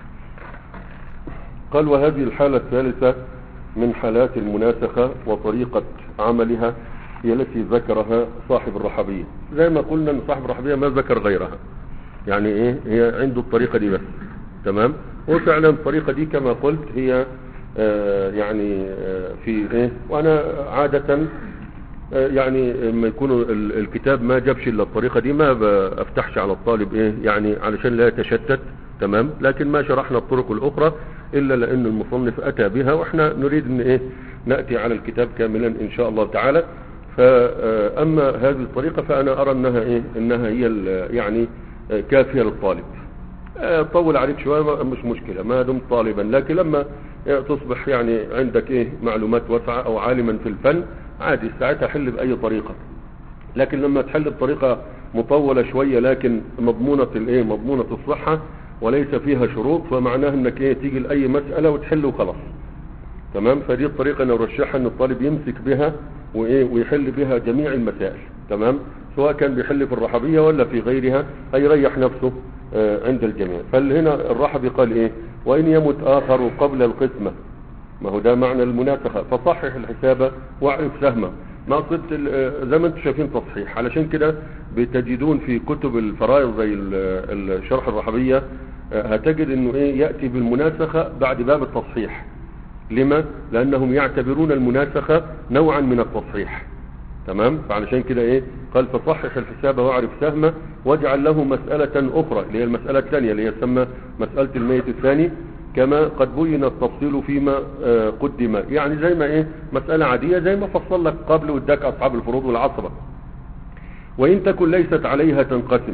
قال وهذه الحالة الثالثة من حالات المناسخة وطريقة عملها هي التي ذكرها صاحب الرحبية زي ما قلنا ان صاحب الرحبية ما ذكر غيرها يعني ايه هي عنده الطريقة دي بس تمام وفعلا الطريقة دي كما قلت هي آه يعني آه في ايه وانا عادة آه يعني لما يكون ال- الكتاب ما جابش الا الطريقة دي ما بفتحش على الطالب ايه يعني علشان لا يتشتت تمام لكن ما شرحنا الطرق الاخرى الا لان المصنف اتى بها واحنا نريد ان ايه ناتي على الكتاب كاملا ان شاء الله تعالى فاما هذه الطريقة فانا ارى انها ايه انها هي ال- يعني آه، كافية للطالب آه، طول عليك شوية ما- مش مشكلة ما دمت طالبا لكن لما آه، تصبح يعني عندك ايه معلومات واسعة او عالما في الفن عادي ساعتها حل بأي طريقة لكن لما تحل بطريقة مطولة شوية لكن مضمونة الايه مضمونة الصحة وليس فيها شروط فمعناه انك ايه تيجي لأي مسألة وتحل وخلاص تمام فدي الطريقة انا ارشحها ان الطالب يمسك بها وايه ويحل بها جميع المسائل تمام سواء كان بيحل في الرحبية ولا في غيرها هيريح نفسه آه، عند الجميع فهنا الرحبي قال ايه وان يمت اخر قبل القسمة ما هو ده معنى المناسخة فصحح الحساب واعرف سهمه ما قلت ال- زي ما انتم شايفين تصحيح علشان كده بتجدون في كتب الفرائض زي ال- الشرح الرحبية آه، هتجد انه ايه يأتي بالمناسخة بعد باب التصحيح لما لانهم يعتبرون المناسخة نوعا من التصحيح تمام فعلشان كده ايه قال فصحح الحساب واعرف سهمه واجعل له مسألة اخرى اللي هي المسألة الثانية اللي هي تسمى مسألة الميت الثاني كما قد بين التفصيل فيما آه، قدم يعني زي ما ايه مسألة عادية زي ما فصل لك قبل واداك اصحاب الفروض والعصبة وان تكن ليست عليها تنقسم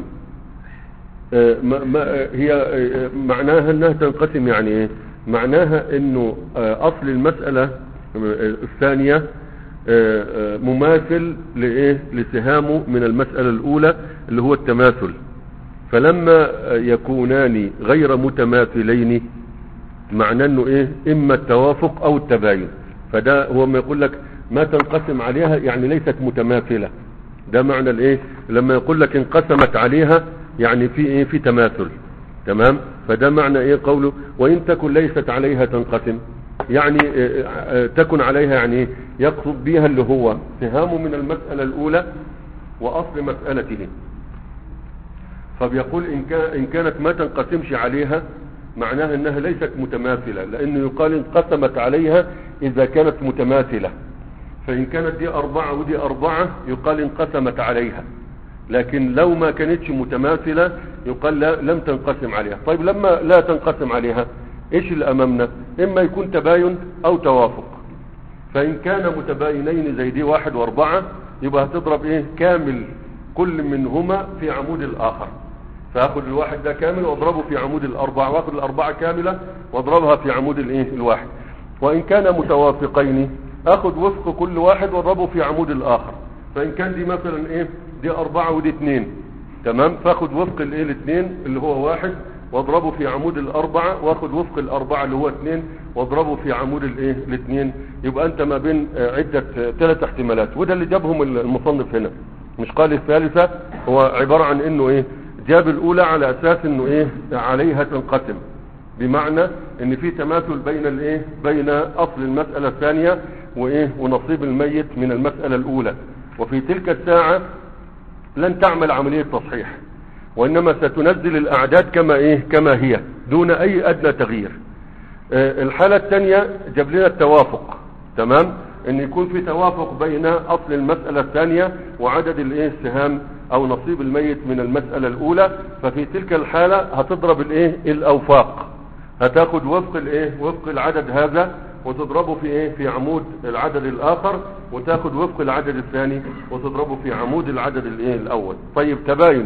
آه، ما ما آه، هي آه، معناها انها تنقسم يعني ايه معناها انه آه، اصل المسألة آه، الثانية آه، آه، مماثل لايه لسهامه من المسألة الاولى اللي هو التماثل فلما آه، يكونان غير متماثلين معناه انه ايه اما التوافق او التباين فده هو ما يقول لك ما تنقسم عليها يعني ليست متماثلة ده معنى الايه لما يقول لك انقسمت عليها يعني في ايه في تماثل تمام فده معنى ايه قوله وان تكن ليست عليها تنقسم يعني آه، آه، تكن عليها يعني إيه؟ يقصد بها اللي هو سهام من المسألة الاولى واصل مسألته فبيقول إن, كان إن كانت ما تنقسمش عليها معناها انها ليست متماثلة لانه يقال انقسمت عليها اذا كانت متماثلة فان كانت دي اربعة ودي اربعة يقال انقسمت عليها لكن لو ما كانتش متماثلة يقال لا لم تنقسم عليها طيب لما لا تنقسم عليها ايش اللي امامنا اما يكون تباين او توافق فان كان متباينين زي دي واحد واربعة يبقى هتضرب ايه كامل كل منهما في عمود الاخر فاخد الواحد ده كامل واضربه في عمود الاربعة واخد الاربعة كاملة واضربها في عمود الايه الواحد وان كان متوافقين اخد وفق كل واحد واضربه في عمود الاخر فان كان دي مثلا ايه دي اربعة ودي اتنين تمام فاخد وفق الايه الاثنين اللي هو واحد واضربه في عمود الاربعة واخد وفق الاربعة اللي هو اثنين واضربه في عمود الايه الاثنين يبقى انت ما بين آه، عدة ثلاث احتمالات وده اللي جابهم المصنف هنا مش قال الثالثة هو عبارة عن انه ايه جاب الاولى على اساس انه ايه عليها تنقسم بمعنى ان في تماثل بين الايه بين اصل المسألة الثانية وايه ونصيب الميت من المسألة الاولى وفي تلك الساعة لن تعمل عملية تصحيح وانما ستنزل الاعداد كما ايه كما هي دون اي ادنى تغيير آه، الحالة الثانية جاب لنا التوافق تمام ان يكون في توافق بين اصل المسألة الثانية وعدد الايه السهام او نصيب الميت من المسألة الاولى ففي تلك الحالة هتضرب الايه الاوفاق هتاخد وفق الايه وفق العدد هذا وتضربه في ايه في عمود العدد الاخر وتاخد وفق العدد الثاني وتضربه في عمود العدد الايه الاول طيب تباين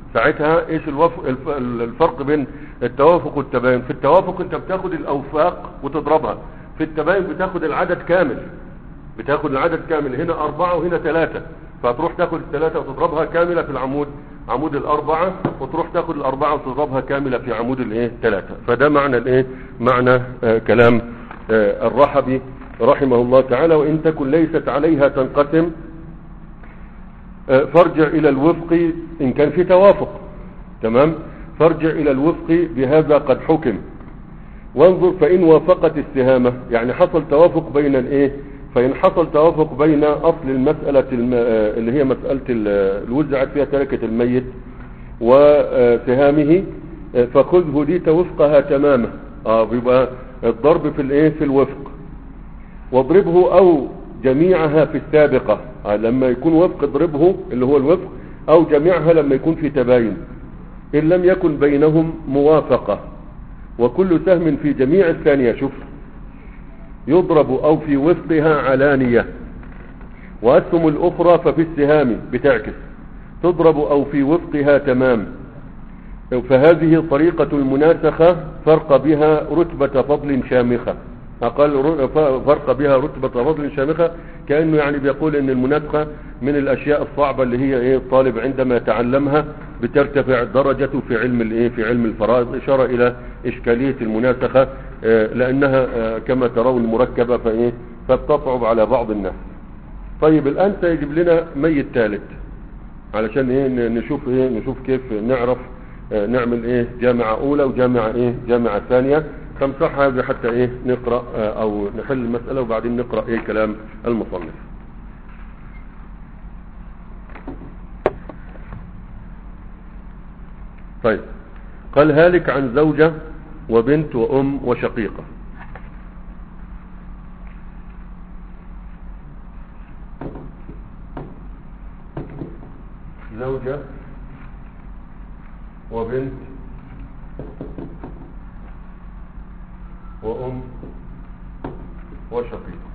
ساعتها ايش الوف... الف... الفرق بين التوافق والتباين في التوافق انت بتاخد الاوفاق وتضربها في التباين بتاخد العدد كامل بتاخد العدد كامل هنا اربعة وهنا ثلاثة فتروح تاخد الثلاثة وتضربها كاملة في العمود عمود الاربعة وتروح تاخد الاربعة وتضربها كاملة في عمود الايه ثلاثة فده معنى الايه معنى آه كلام آه الرحبي رحمه الله تعالى وان تكن ليست عليها تنقسم آه فارجع الى الوفق ان كان في توافق تمام فارجع الى الوفق بهذا قد حكم وانظر فان وافقت السهامة يعني حصل توافق بين الايه فإن حصل توافق بين أصل المسألة الم... اللي هي مسألة الوزعت فيها تركة الميت وسهامه فخذه دي توفقها تماما اه بيبقى الضرب في الايه في الوفق واضربه او جميعها في السابقة آه لما يكون وفق اضربه اللي هو الوفق او جميعها لما يكون في تباين ان لم يكن بينهم موافقة وكل سهم في جميع الثانية شوف يضرب او في وفقها علانية واسهم الاخرى ففي السهام بتعكس تضرب او في وفقها تمام فهذه طريقة المناسخة فرق بها رتبة فضل شامخة اقل فرق بها رتبة فضل شامخة كأنه يعني بيقول ان المناسخة من الاشياء الصعبة اللي هي ايه الطالب عندما يتعلمها بترتفع درجته في علم الايه في علم الفرائض اشارة الى اشكالية المناسخة لانها كما ترون مركبة فايه فبتصعب على بعض الناس طيب الان سيجيب لنا ميت ثالث علشان ايه نشوف ايه نشوف كيف نعرف نعمل ايه جامعة اولى وجامعة ايه جامعة ثانية فامسحها هذه حتى ايه نقرأ او نحل المسألة وبعدين نقرأ ايه كلام المصنف طيب قال هالك عن زوجة وبنت وام وشقيقة زوجة وبنت وام وشقيقة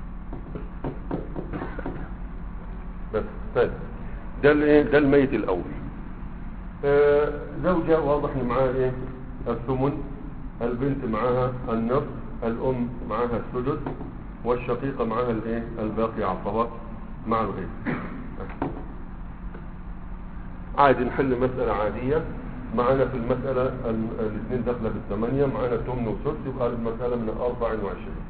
بس طيب ده الايه ده الميت الاول آه زوجة واضح ان معاها ايه الثمن البنت معاها النصف الام معاها السدس والشقيقة معاها الايه الباقي عصبات مع الغير عادي نحل مسألة عادية معانا في المسألة الاثنين داخلة في الثمانية معانا ثمن وسدس يبقى المسألة من 24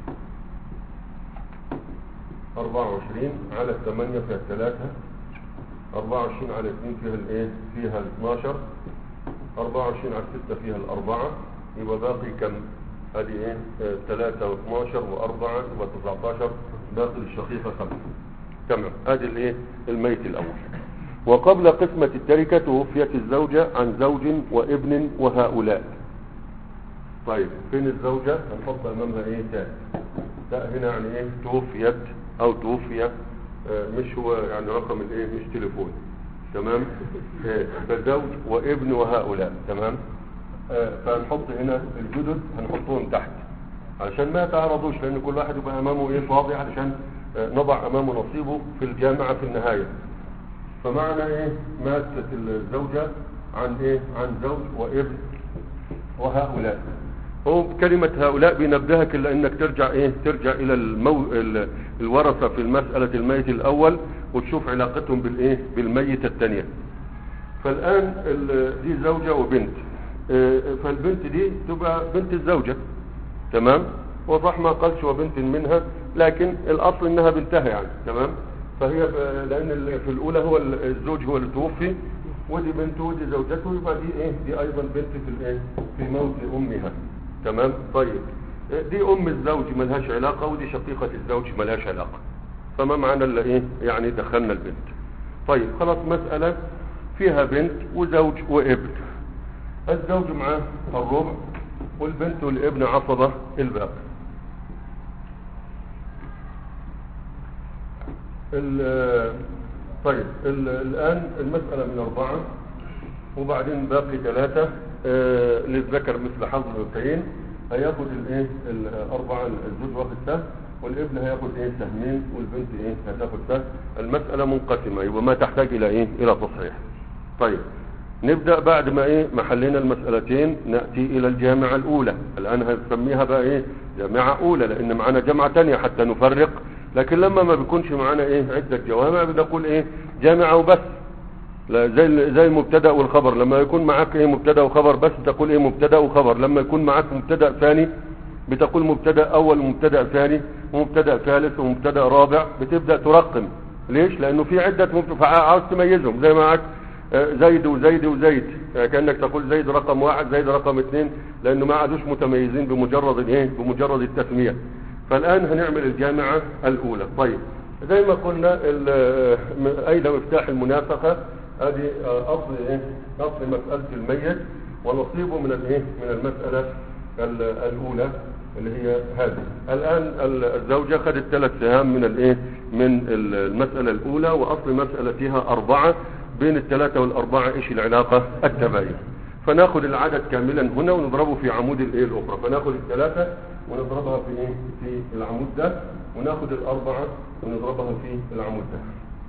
24 على الثمانية فيها الثلاثة 24 على 2 فيها الايه فيها ال 12 24 على 6 فيها الأربعة يبقى باقي كم ادي ايه 3 و12 و4 يبقى 19 باقي للشقيقة 5 تمام ادي الايه الميت الاول وقبل قسمة التركة توفيت الزوجة عن زوج وابن وهؤلاء طيب فين الزوجة هنحط امامها ايه تاء تاء هنا يعني ايه توفيت او توفي آه مش هو يعني رقم الايه مش تليفون تمام آه فزوج وابن وهؤلاء تمام آه فهنحط هنا الجدد هنحطهم تحت علشان ما يتعرضوش لان كل واحد يبقى امامه ايه فاضي علشان نضع امامه نصيبه في الجامعة في النهاية فمعنى ايه ماتت الزوجة عن ايه عن زوج وابن وهؤلاء هو كلمة هؤلاء بينبهك الا انك ترجع ايه ترجع الى المو... الورثة في المسألة الميت الاول وتشوف علاقتهم بالايه بالميت الثانية فالان دي زوجة وبنت فالبنت دي تبقى بنت الزوجة تمام وصح ما قالش وبنت منها لكن الاصل انها بنتها يعني تمام فهي لان في الاولى هو الزوج هو اللي توفي ودي بنته ودي زوجته يبقى دي ايه دي ايضا بنت في الايه في موت امها تمام طيب دي ام الزوج ملهاش علاقة ودي شقيقة الزوج ملهاش علاقة فما معنى الا ايه يعني دخلنا البنت طيب خلاص مسألة فيها بنت وزوج وابن الزوج معاه الربع والبنت والابن عصبة الباقي طيب الآن المسألة من أربعة وبعدين باقي ثلاثة آه للذكر مثل حظ الأنثيين هياخد الايه الأربعة الزوج واخد سهم والابن هياخد ايه سهمين والبنت ايه هتاخد سهم المسألة منقسمة يبقى ما تحتاج إلى ايه إلى تصحيح طيب نبدأ بعد ما ايه ما حلينا المسألتين نأتي الى الجامعة الاولى الان هنسميها بقى ايه جامعة اولى لان معانا جامعة تانية حتى نفرق لكن لما ما بيكونش معانا ايه عدة جوامع بنقول ايه جامعة وبس لا زي زي المبتدا والخبر لما يكون معاك ايه مبتدا وخبر بس تقول ايه مبتدا وخبر لما يكون معاك مبتدا ثاني بتقول مبتدا اول ومبتدا ثاني ومبتدا ثالث ومبتدا رابع بتبدا ترقم ليش لانه في عده مبتدا فعاوز تميزهم زي ما معاك آه، زيد وزيد وزيد يعني كانك تقول زيد رقم واحد زيد رقم اثنين لانه ما عادوش متميزين بمجرد الايه بمجرد التسميه فالان هنعمل الجامعه الاولى طيب زي ما قلنا ال- آه، م- اين مفتاح المنافقه هذه آه، اصل ايه اصل مساله الميت ونصيبه من الايه من المساله ال- الاولى اللي هي هذه الان ال- الزوجه خدت ثلاث سهام من الايه من ال- المساله الاولى واصل مسالتها اربعه بين الثلاثه والاربعه ايش العلاقه التباين فناخذ العدد كاملا هنا ونضربه في عمود الايه الاخرى فناخذ الثلاثه ونضربها في ايه في العمود ده وناخذ الاربعه ونضربها في العمود ده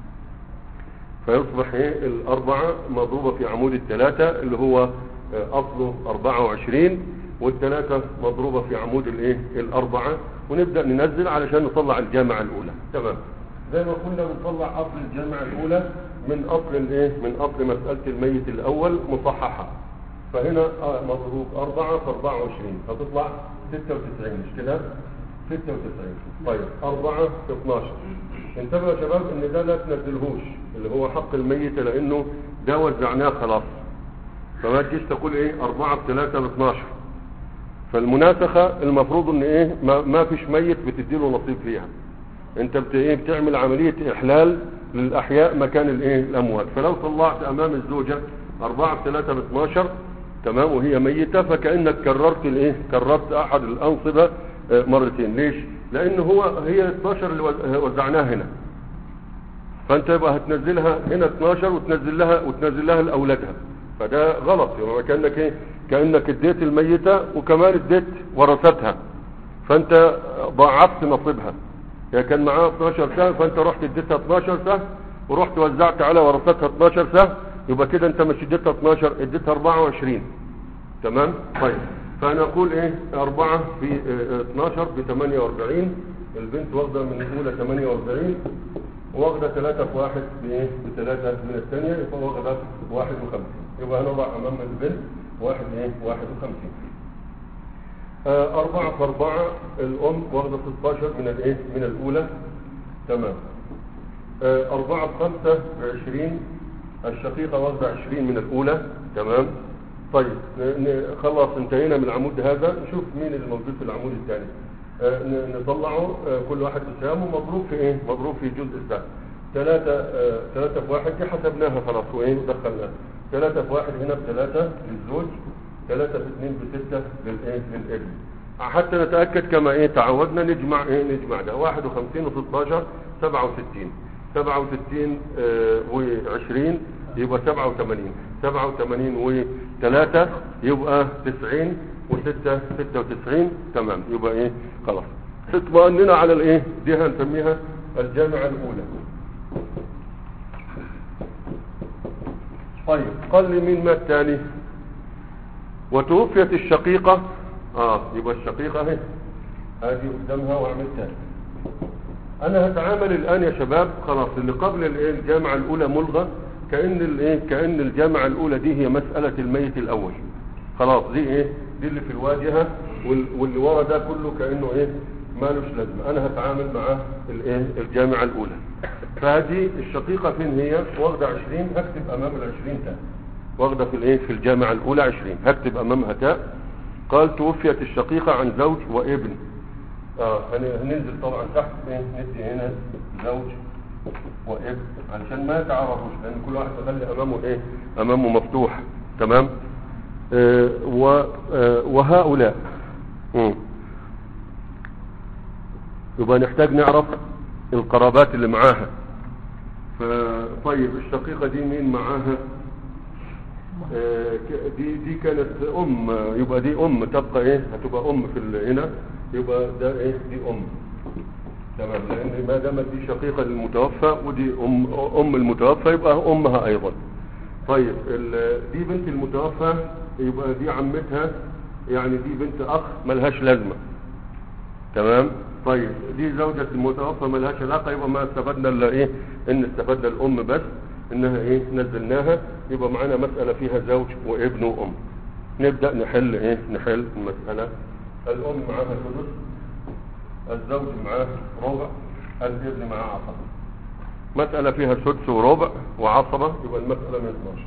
فيصبح ايه الأربعة مضروبة في عمود الثلاثة اللي هو آه، أصله 24 والثلاثة مضروبة في عمود الايه الأربعة ونبدأ ننزل علشان نطلع الجامعة الأولى تمام زي ما قلنا بنطلع أصل الجامعة الأولى من أصل الايه من أصل مسألة الميت الأول مصححة فهنا آه، مضروب 4 في 24 هتطلع 96 مش كده 96 طيب 4 في 12 انتبهوا يا شباب ان ده لا تنزلهوش اللي هو حق الميت لانه ده وزعناه خلاص فما تجيش تقول ايه 4 في 3 ب 12 فالمناسخة المفروض ان ايه ما, ما فيش ميت بتديله نصيب فيها انت بت ايه بتعمل عملية احلال للاحياء مكان الايه الاموات فلو طلعت امام الزوجة 4 في 3 ب 12 تمام وهي ميتة فكأنك كررت الايه كررت احد الانصبة آه، مرتين ليش لان هو هي 12 اللي وز- وزعناها هنا فانت يبقى هتنزلها هنا 12 وتنزل لها وتنزل لها لاولادها فده غلط يعني كانك ايه كانك اديت الميته وكمان اديت ورثتها فانت ضاعفت نصيبها هي كان معاها 12 سهم فانت رحت اديتها 12 سهم ورحت وزعت على ورثتها 12 سهم يبقى كده انت مش اديتها 12 اديتها 24 تمام طيب فانا اقول ايه 4 في اه، اه، 12 ب 48 البنت واخده من الاولى 48 واخده 3 في 1 بايه بثلاثه من الثانيه يبقى واخده 51 يبقى هنضع امام البنت واحد ايه 51 آه، أربعة في أربعة الأم واخدة 16 من الإيه؟ من الأولى تمام آه، أربعة في خمسة بعشرين الشقيقة واخدة 20 من الأولى تمام طيب ن- ن- خلاص انتهينا من العمود هذا نشوف مين اللي موجود في العمود الثاني آه، ن- نطلعه آه، كل واحد بسهامه مضروب في ايه مضروب في جزء السهم ثلاثة آه، ثلاثة في واحد دي حسبناها خلاص وايه ودخلناها ثلاثة في واحد هنا بثلاثة للزوج ثلاثة في اثنين بستة للايه للابن حتى نتأكد كما ايه تعودنا نجمع ايه نجمع ده 51 و 16 67 67 و20 يبقى 87 87 و3 يبقى 90 و6 96 تمام يبقى ايه خلاص اطمئننا على الايه دي هنسميها الجامعة الاولى طيب قال لي مين مات تاني وتوفيت الشقيقة اه يبقى الشقيقة اهي ادي قدامها واعمل انا هتعامل الان يا شباب خلاص اللي قبل الايه الجامعة الاولى ملغى كأن الايه كأن الجامعة الاولى دي هي مسألة الميت الاول خلاص دي ايه دي اللي في الواجهة وال- واللي ورا ده كله كأنه ايه مالوش لازمة انا هتعامل مع الايه الجامعة الاولى فهذه الشقيقة فين هي واخدة 20 هكتب امام ال 20 تاء واخدة في الايه في الجامعة الاولى 20 هكتب امامها تاء قال توفيت الشقيقة عن زوج وابن اه هن- هننزل طبعا تحت ايه ندي هنا زوج وابن علشان ما يتعرفوش لان كل واحد يخلي امامه ايه امامه مفتوح تمام آه و آه وهؤلاء مم. يبقى نحتاج نعرف القرابات اللي معاها ف- طيب الشقيقة دي مين معاها آه، ك- دي دي كانت ام آه، يبقى دي ام تبقى ايه هتبقى ام في ال- هنا يبقى ده ايه دي ام تمام لان ما دامت دي شقيقه للمتوفى ودي ام ام المتوفى يبقى امها ايضا طيب ال- دي بنت المتوفى يبقى دي عمتها يعني دي بنت اخ ملهاش لازمه تمام طيب دي زوجة المتوفى ملهاش علاقة يبقى ما استفدنا الا ايه ان استفدنا الام بس انها ايه نزلناها يبقى معانا مسألة فيها زوج وابن وام نبدأ نحل ايه نحل المسألة الام معاها سدس الزوج معاه ربع الابن معاه عصبة مسألة فيها سدس وربع وعصبة يبقى المسألة من 12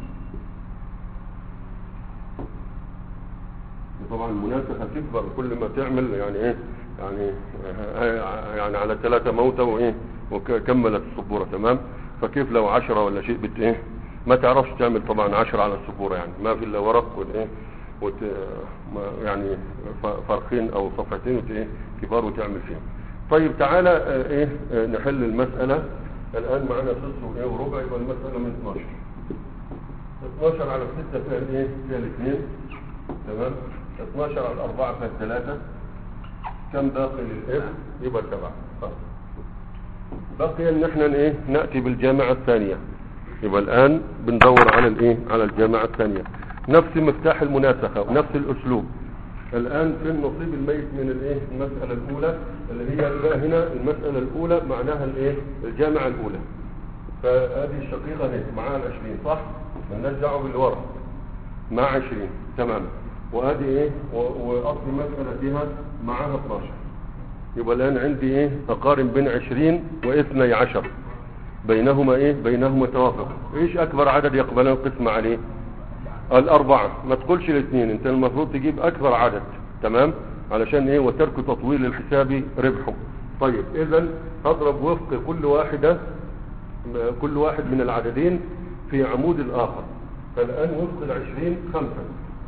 طبعا المناسخة تكبر كل ما تعمل يعني ايه يعني آه، يعني على ثلاثة موتى وايه وكملت السبورة تمام فكيف لو عشرة ولا شيء بت ايه ما تعرفش تعمل طبعا عشرة على السبورة يعني ما في الا ورق والايه وت ما- يعني ف- فرخين او صفحتين وت ايه كبار وتعمل فيهم طيب تعالى آه، ايه آه، نحل المسألة الان معنا ست وايه وربع يبقى المسألة من 12 12 على 6 فيها الايه فيها الاثنين تمام 12 على 4 فيها الثلاثة كم باقي للابن يبقى سبعة خلاص. بقي ان احنا ايه ناتي بالجامعه الثانيه يبقى الان بندور على الايه على الجامعه الثانيه نفس مفتاح المناسخه ونفس الاسلوب الان في نصيب الميت من الايه المساله الاولى اللي هي بقى هنا المساله الاولى معناها الايه الجامعه الاولى فهذه الشقيقه اهي معاها ال 20 صح مالناش دعوه باللي ورا مع 20 تمام وادي ايه و- واصل المساله فيها معاها 12 يبقى الآن عندي ايه أقارن بين عشرين واثني عشر بينهما ايه بينهما توافق ايش أكبر عدد يقبلون القسم عليه الأربعة ما تقولش الاثنين انت المفروض تجيب أكبر عدد تمام علشان ايه وترك تطويل الحساب ربحه طيب إذا أضرب وفق كل واحدة كل واحد من العددين في عمود الآخر فالآن وفق العشرين خمسة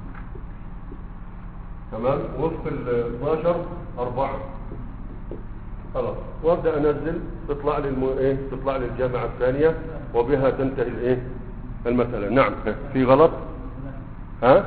تمام وفق ال 12 أربعة خلاص وابدا انزل تطلع لي الم... ايه تطلع لي الجامعه الثانيه وبها تنتهي الايه المساله نعم في غلط ها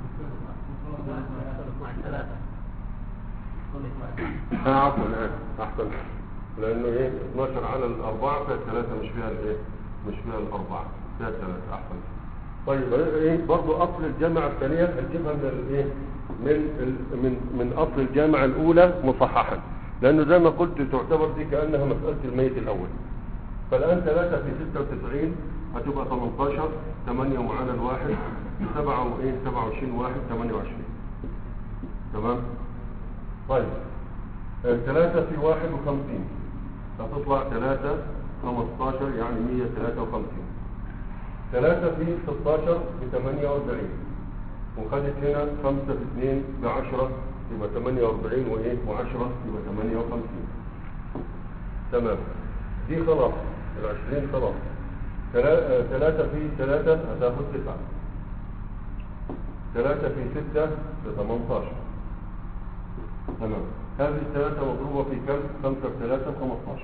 ها عفوا الان احسن لانه ايه 12 على الاربعه فيها الثلاثه مش فيها الايه مش فيها الاربعه فيها الثلاثه احسن طيب ايه برضه اصل الجامعه الثانيه هنجيبها من الايه من ال... من من اصل الجامعه الاولى مصححا لانه زي ما قلت تعتبر دي كانها مساله الميت الاول فالان 3 في 96 هتبقى 18 8 ومعانا الواحد 7 وايه 27 واحد 28 تمام طيب 3 في 51 هتطلع 3 15 يعني 153 3 في 16 ب 48 وخدت هنا 5 في 2 ب 10 يبقى 48 وايه و10 يبقى 58 تمام دي خلاص ال20 خلاص 3 في 3 هتاخد 9 3 في 6 ب 18 تمام هذه الثلاثة مضروبة في كم؟ 5 في 3 ب 15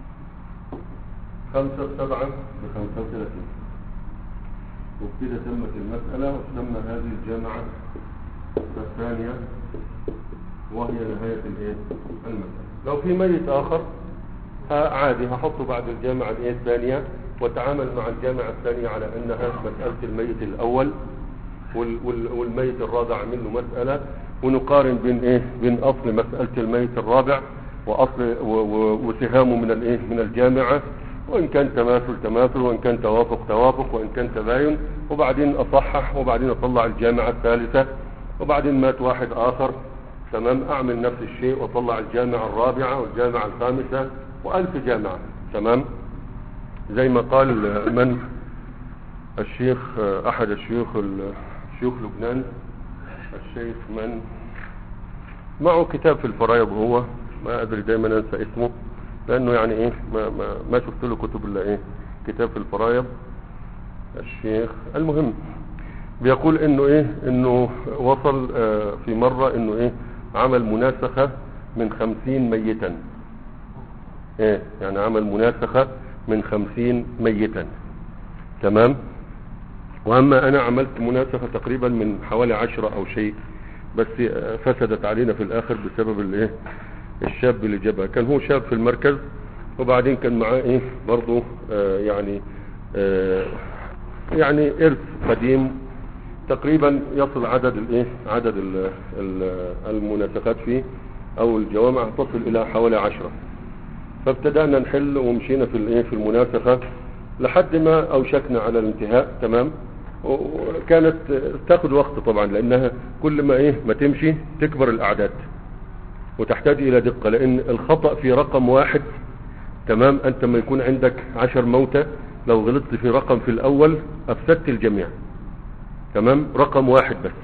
5 في 7 ب 35 وبكده تمت المسألة وتسمى هذه الجامعة الثانية وهي نهاية الايه المسألة لو في ميت آخر ها عادي هحطه بعد الجامعة الايه الثانية وتعامل مع الجامعة الثانية على أنها مسألة الميت الأول وال وال والميت الرابع منه مسألة ونقارن بين ايه بين أصل مسألة الميت الرابع وأصل و و وسهامه من الايه من الجامعة وإن كان تماثل تماثل وإن كان توافق توافق وإن كان تباين وبعدين أصحح وبعدين أطلع الجامعة الثالثة وبعدين مات واحد آخر تمام أعمل نفس الشيء وأطلع الجامعة الرابعة والجامعة الخامسة وألف جامعة تمام زي ما قال من الشيخ أحد الشيوخ شيوخ لبنان الشيخ من معه كتاب في الفرايض هو ما أدري دايما أنسى اسمه لأنه يعني إيه ما, ما, ما شفت له كتب إلا إيه كتاب في الفرايض الشيخ المهم بيقول انه ايه انه وصل آه في مرة انه ايه عمل مناسخة من خمسين ميتا ايه يعني عمل مناسخة من خمسين ميتا تمام واما انا عملت مناسخة تقريبا من حوالي عشرة او شيء بس آه فسدت علينا في الاخر بسبب الايه الشاب اللي جابها كان هو شاب في المركز وبعدين كان معاه ايه برضه آه يعني آه يعني ارث قديم تقريبا يصل عدد الايه عدد ال- ال- المناسخات فيه او الجوامع تصل الى حوالي عشرة فابتدأنا نحل ومشينا في الايه في المناسخة لحد ما اوشكنا على الانتهاء تمام وكانت تاخد وقت طبعا لانها كل ما ايه ما تمشي تكبر الاعداد وتحتاج الى دقة لان الخطأ في رقم واحد تمام انت ما يكون عندك عشر موتى لو غلطت في رقم في الاول افسدت الجميع تمام رقم واحد بس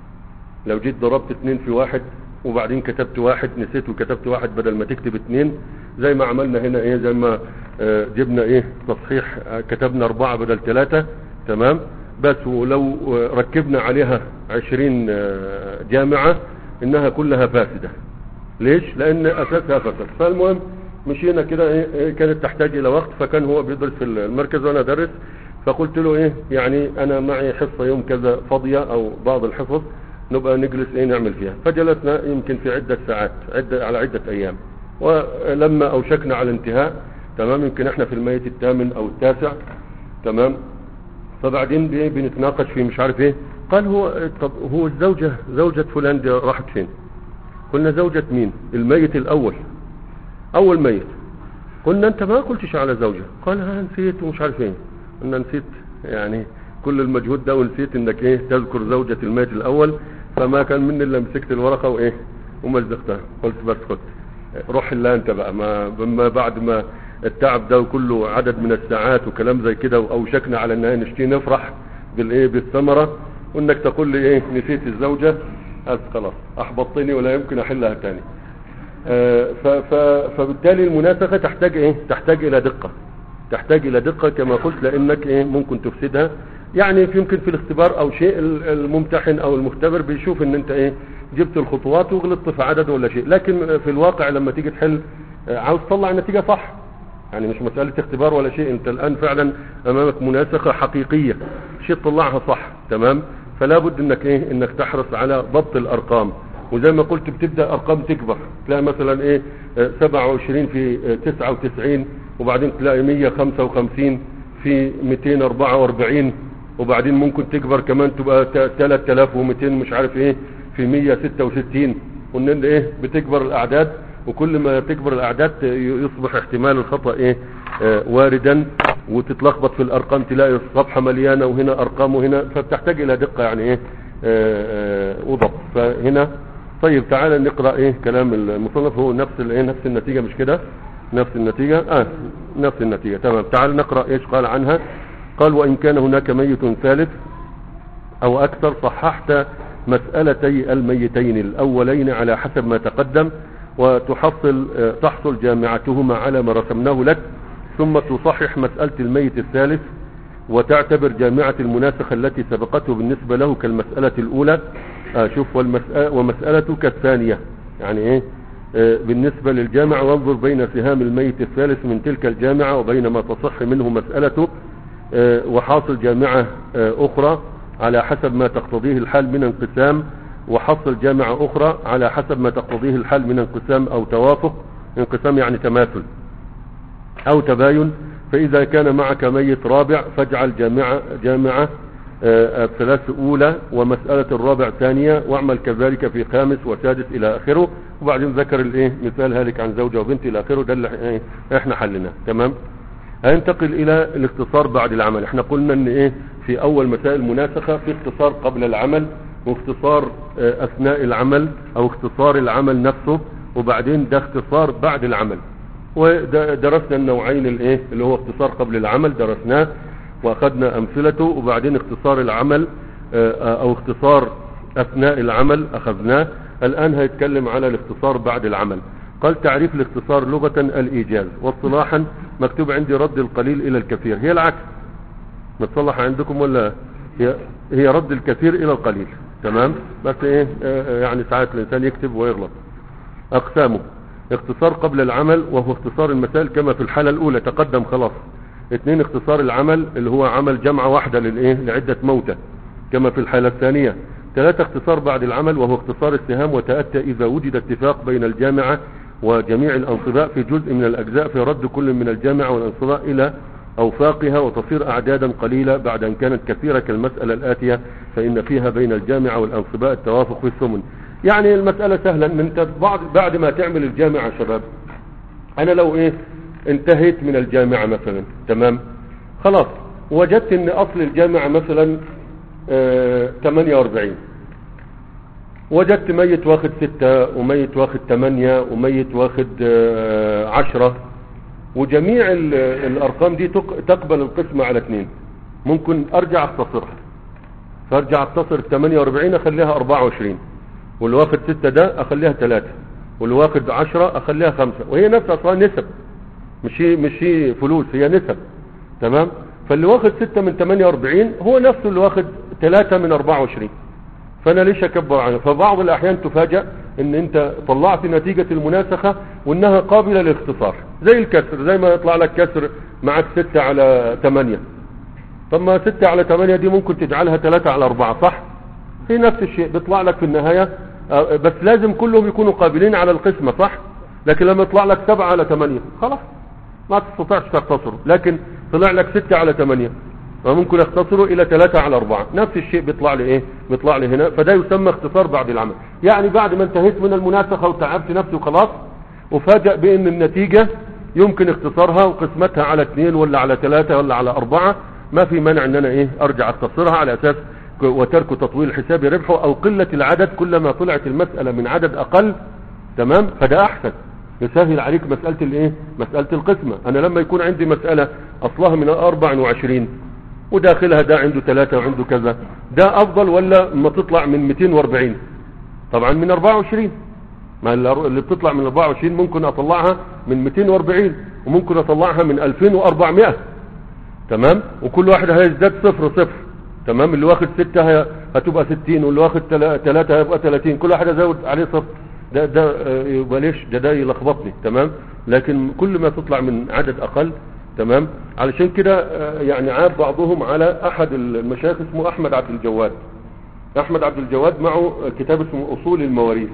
لو جيت ضربت اتنين في واحد وبعدين كتبت واحد نسيت وكتبت واحد بدل ما تكتب اتنين زي ما عملنا هنا ايه زي ما آه، جبنا ايه تصحيح آه، كتبنا اربعة بدل ثلاثة تمام بس ولو آه، ركبنا عليها عشرين آه، جامعة انها كلها فاسدة ليش لان اساسها فسد فالمهم مشينا كده ايه إيه، كانت تحتاج الى وقت فكان هو بيدرس في المركز وانا ادرس فقلت له ايه يعني انا معي حصة يوم كذا فاضية او بعض الحصص نبقى نجلس ايه نعمل فيها فجلسنا يمكن في عدة ساعات عدة على عدة ايام ولما اوشكنا على الانتهاء تمام يمكن احنا في الميت الثامن او التاسع تمام فبعدين بي- بنتناقش في مش عارف ايه قال هو طب هو الزوجة زوجة فلان دي راحت فين قلنا زوجة مين الميت الاول اول ميت قلنا انت ما قلتش على زوجة قال ها نسيت ومش عارف ايه قلنا نسيت يعني كل المجهود ده ونسيت انك ايه تذكر زوجة الميت الاول فما كان مني الا مسكت الورقة وايه ومزقتها قلت بس خد روح الا انت بقى ما ما بعد ما التعب ده وكله عدد من الساعات وكلام زي كده واوشكنا على انها نشتي نفرح بالايه بالثمرة وانك تقول لي ايه نسيت الزوجة بس خلاص احبطتني ولا يمكن احلها تاني آه، ف- ف- فبالتالي المناسخة تحتاج ايه تحتاج الى دقة تحتاج الى دقة كما قلت لانك ايه ممكن تفسدها يعني في يمكن في الاختبار او شيء ال- الممتحن او المختبر بيشوف ان انت ايه جبت الخطوات وغلطت في عدد ولا شيء لكن في الواقع لما تيجي تحل آه، عاوز تطلع النتيجة صح يعني مش مسألة اختبار ولا شيء انت الان فعلا امامك مناسخة حقيقية شيء تطلعها صح تمام فلا بد انك ايه انك تحرص على ضبط الارقام وزي ما قلت بتبدأ ارقام تكبر تلاقي مثلا ايه آه، 27 في آه، 99 وبعدين تلاقي 155 في 244 وبعدين ممكن تكبر كمان تبقى ت- 3200 مش عارف ايه في 166 وان ايه بتكبر الاعداد وكل ما تكبر الاعداد ت- يصبح احتمال الخطأ ايه آه واردا وتتلخبط في الارقام تلاقي الصفحة مليانة وهنا ارقام وهنا فبتحتاج الى دقة يعني ايه آه آه وضبط فهنا طيب تعالى نقرأ ايه كلام المصنف هو نفس الايه نفس النتيجة مش كده نفس النتيجة اه نفس النتيجة تمام تعال نقرأ ايش قال عنها قال وان كان هناك ميت ثالث او اكثر صححت مسألتي الميتين الاولين على حسب ما تقدم وتحصل آه، تحصل جامعتهما على ما رسمناه لك ثم تصحح مسألة الميت الثالث وتعتبر جامعة المناسخة التي سبقته بالنسبة له كالمسألة الأولى آه شوف والمسألة ومسألتك الثانية يعني إيه آه بالنسبة للجامعة وانظر بين سهام الميت الثالث من تلك الجامعة وبين ما تصح منه مسألته آه وحاصل جامعة آه أخرى على حسب ما تقتضيه الحال من انقسام وحصل جامعة أخرى على حسب ما تقتضيه الحال من انقسام أو توافق انقسام يعني تماثل أو تباين فإذا كان معك ميت رابع فاجعل جامعة, جامعة آه، الثلاث أولى ومسألة الرابع ثانية واعمل كذلك في خامس وسادس إلى آخره وبعدين ذكر الإيه مثال هالك عن زوجة وبنت إلى آخره ده اللي إيه إحنا حلناه تمام هننتقل إلى الاختصار بعد العمل احنا قلنا ان ايه في اول مسائل مناسخة في اختصار قبل العمل واختصار آه، اثناء العمل او اختصار العمل نفسه وبعدين ده اختصار بعد العمل ودرسنا النوعين الايه اللي هو اختصار قبل العمل درسناه واخذنا امثلته وبعدين اختصار العمل آه، آه، او اختصار اثناء العمل اخذناه الان هيتكلم على الاختصار بعد العمل قال تعريف الاختصار لغة الايجاز واصطلاحا مكتوب عندي رد القليل الى الكثير هي العكس متصلح عندكم ولا هي, هي رد الكثير الى القليل تمام بس ايه آه، يعني ساعات الانسان يكتب ويغلط اقسامه اختصار قبل العمل وهو اختصار المسائل كما في الحالة الاولى تقدم خلاص اثنين اختصار العمل اللي هو عمل جمعة واحدة للايه لعدة موتى كما في الحالة الثانية ثلاثة اختصار بعد العمل وهو اختصار السهام وتأتى إذا وجد اتفاق بين الجامعة وجميع الأنصباء في جزء من الأجزاء في رد كل من الجامعة والأنصباء إلى أو فاقها وتصير أعدادا قليلة بعد أن كانت كثيرة كالمسألة الآتية فإن فيها بين الجامعة والأنصباء التوافق في الثمن يعني المسألة سهلة ان انت بعد, بعد ما تعمل الجامعة شباب انا لو ايه انتهيت من الجامعة مثلا تمام خلاص وجدت ان اصل الجامعة مثلا اه 48 وجدت ميت واخد ستة وميت واخد تمانية وميت واخد اه عشرة وجميع ال- الارقام دي تق- تقبل القسمة على اثنين ممكن ارجع اختصرها فارجع اختصر ال 48 اخليها 24 واللي واخد ستة ده اخليها ثلاثة واللي واخد عشرة اخليها خمسة وهي نفسها اصلا نسب مش هي مش هي فلوس هي نسب تمام فاللي واخد ستة من 48 هو نفسه اللي واخد ثلاثة من 24 فانا ليش اكبر عنه فبعض الاحيان تفاجأ ان انت طلعت نتيجة المناسخة وانها قابلة للاختصار زي الكسر زي ما يطلع لك كسر معك ستة على 8 طب ما ستة على 8 دي ممكن تجعلها 3 على 4 صح هي نفس الشيء بيطلع لك في النهاية آه، بس لازم كلهم يكونوا قابلين على القسمة صح لكن لما يطلع لك 7 على 8 خلاص ما تستطيعش تختصره لكن طلع لك 6 على 8 وممكن اختصره الى 3 على 4 نفس الشيء بيطلع لي ايه بيطلع لي هنا فده يسمى اختصار بعد العمل يعني بعد ما انتهيت من المناسخة وتعبت نفسي وخلاص وفاجأ بان النتيجة يمكن اختصارها وقسمتها على 2 ولا على 3 ولا على 4 ما في مانع ان انا ايه ارجع اختصرها على اساس ك- وترك تطويل حساب ربحه او قلة العدد كلما طلعت المسألة من عدد اقل تمام فده احسن يسهل عليك مسألة الايه مسألة القسمة انا لما يكون عندي مسألة اصلها من 24 وداخلها ده عنده ثلاثة وعنده كذا ده افضل ولا ما تطلع من 240 طبعا من 24 ما اللي اللي بتطلع من 24 ممكن اطلعها من 240 وممكن اطلعها من 2400 تمام وكل واحد هيزداد صفر صفر تمام اللي واخد ستة هي- هتبقى 60 واللي واخد تلا- تلاتة هيبقى 30 كل واحد هيزود عليه صفر ده ده آه، يبقى ليش ده ده يلخبطني تمام لكن كل ما تطلع من عدد اقل تمام علشان كده آه، يعني عاب بعضهم على احد المشايخ اسمه احمد عبد الجواد احمد عبد الجواد معه كتاب اسمه اصول المواريث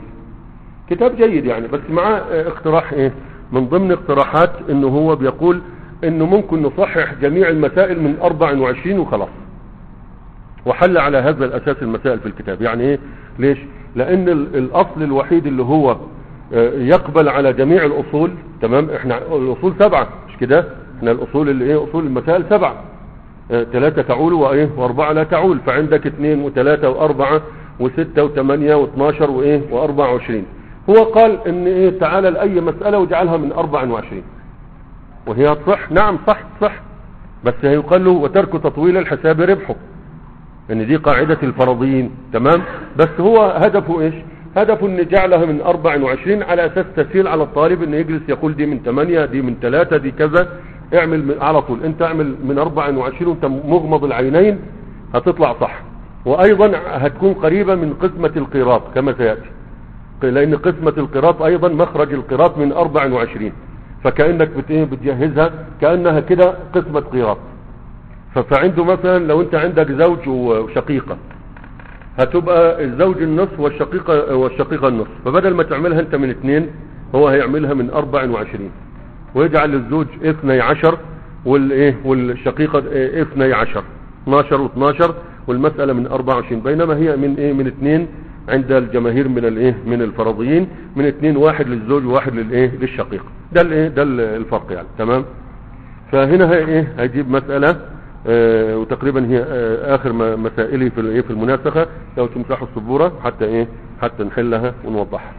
كتاب جيد يعني بس معاه آه، اقتراح ايه من ضمن اقتراحات انه هو بيقول انه ممكن نصحح جميع المسائل من 24 وخلاص وحل على هذا الاساس المسائل في الكتاب يعني ايه ليش لان ال- الاصل الوحيد اللي هو آه، يقبل على جميع الاصول تمام احنا الاصول سبعة مش كده احنا الاصول اللي ايه اصول المسائل سبعة آه، ثلاثة تعول وايه واربعة لا تعول فعندك اثنين وثلاثة واربعة وستة وثمانية واثناشر وايه واربعة وعشرين هو قال ان ايه تعالى لأي مسألة واجعلها من اربعة وعشرين وهي تصح نعم صح صح بس هيقال له وترك تطويل الحساب ربحه ان دي قاعدة الفرضيين تمام بس هو هدفه ايش هدفه ان جعلها من 24 على اساس تسهيل على الطالب انه يجلس يقول دي من 8 دي من 3 دي كذا اعمل من على طول انت اعمل من 24 وانت مغمض العينين هتطلع صح وايضا هتكون قريبة من قسمة القيراط كما سيأتي لان قسمة القيراط ايضا مخرج القيراط من 24 فكأنك بت- إيه بتجهزها كأنها كده قسمة قيراط ف- فعنده مثلا لو انت عندك زوج وشقيقة هتبقى الزوج النصف والشقيقة والشقيقة النصف فبدل ما تعملها انت من اثنين هو هيعملها من 24 ويجعل الزوج اثني عشر والايه والشقيقة إيه اثني عشر 12 و12 والمسألة من 24 بينما هي من ايه من اثنين عند الجماهير من الايه من الفرضيين من اثنين واحد للزوج وواحد للايه للشقيقة ده الايه ده الفرق يعني تمام فهنا هي ايه هيجيب مسألة آه وتقريبا هي آه اخر ما- مسائلي في الايه في المناسخة لو تمسحوا السبورة حتى ايه حتى نحلها ونوضحها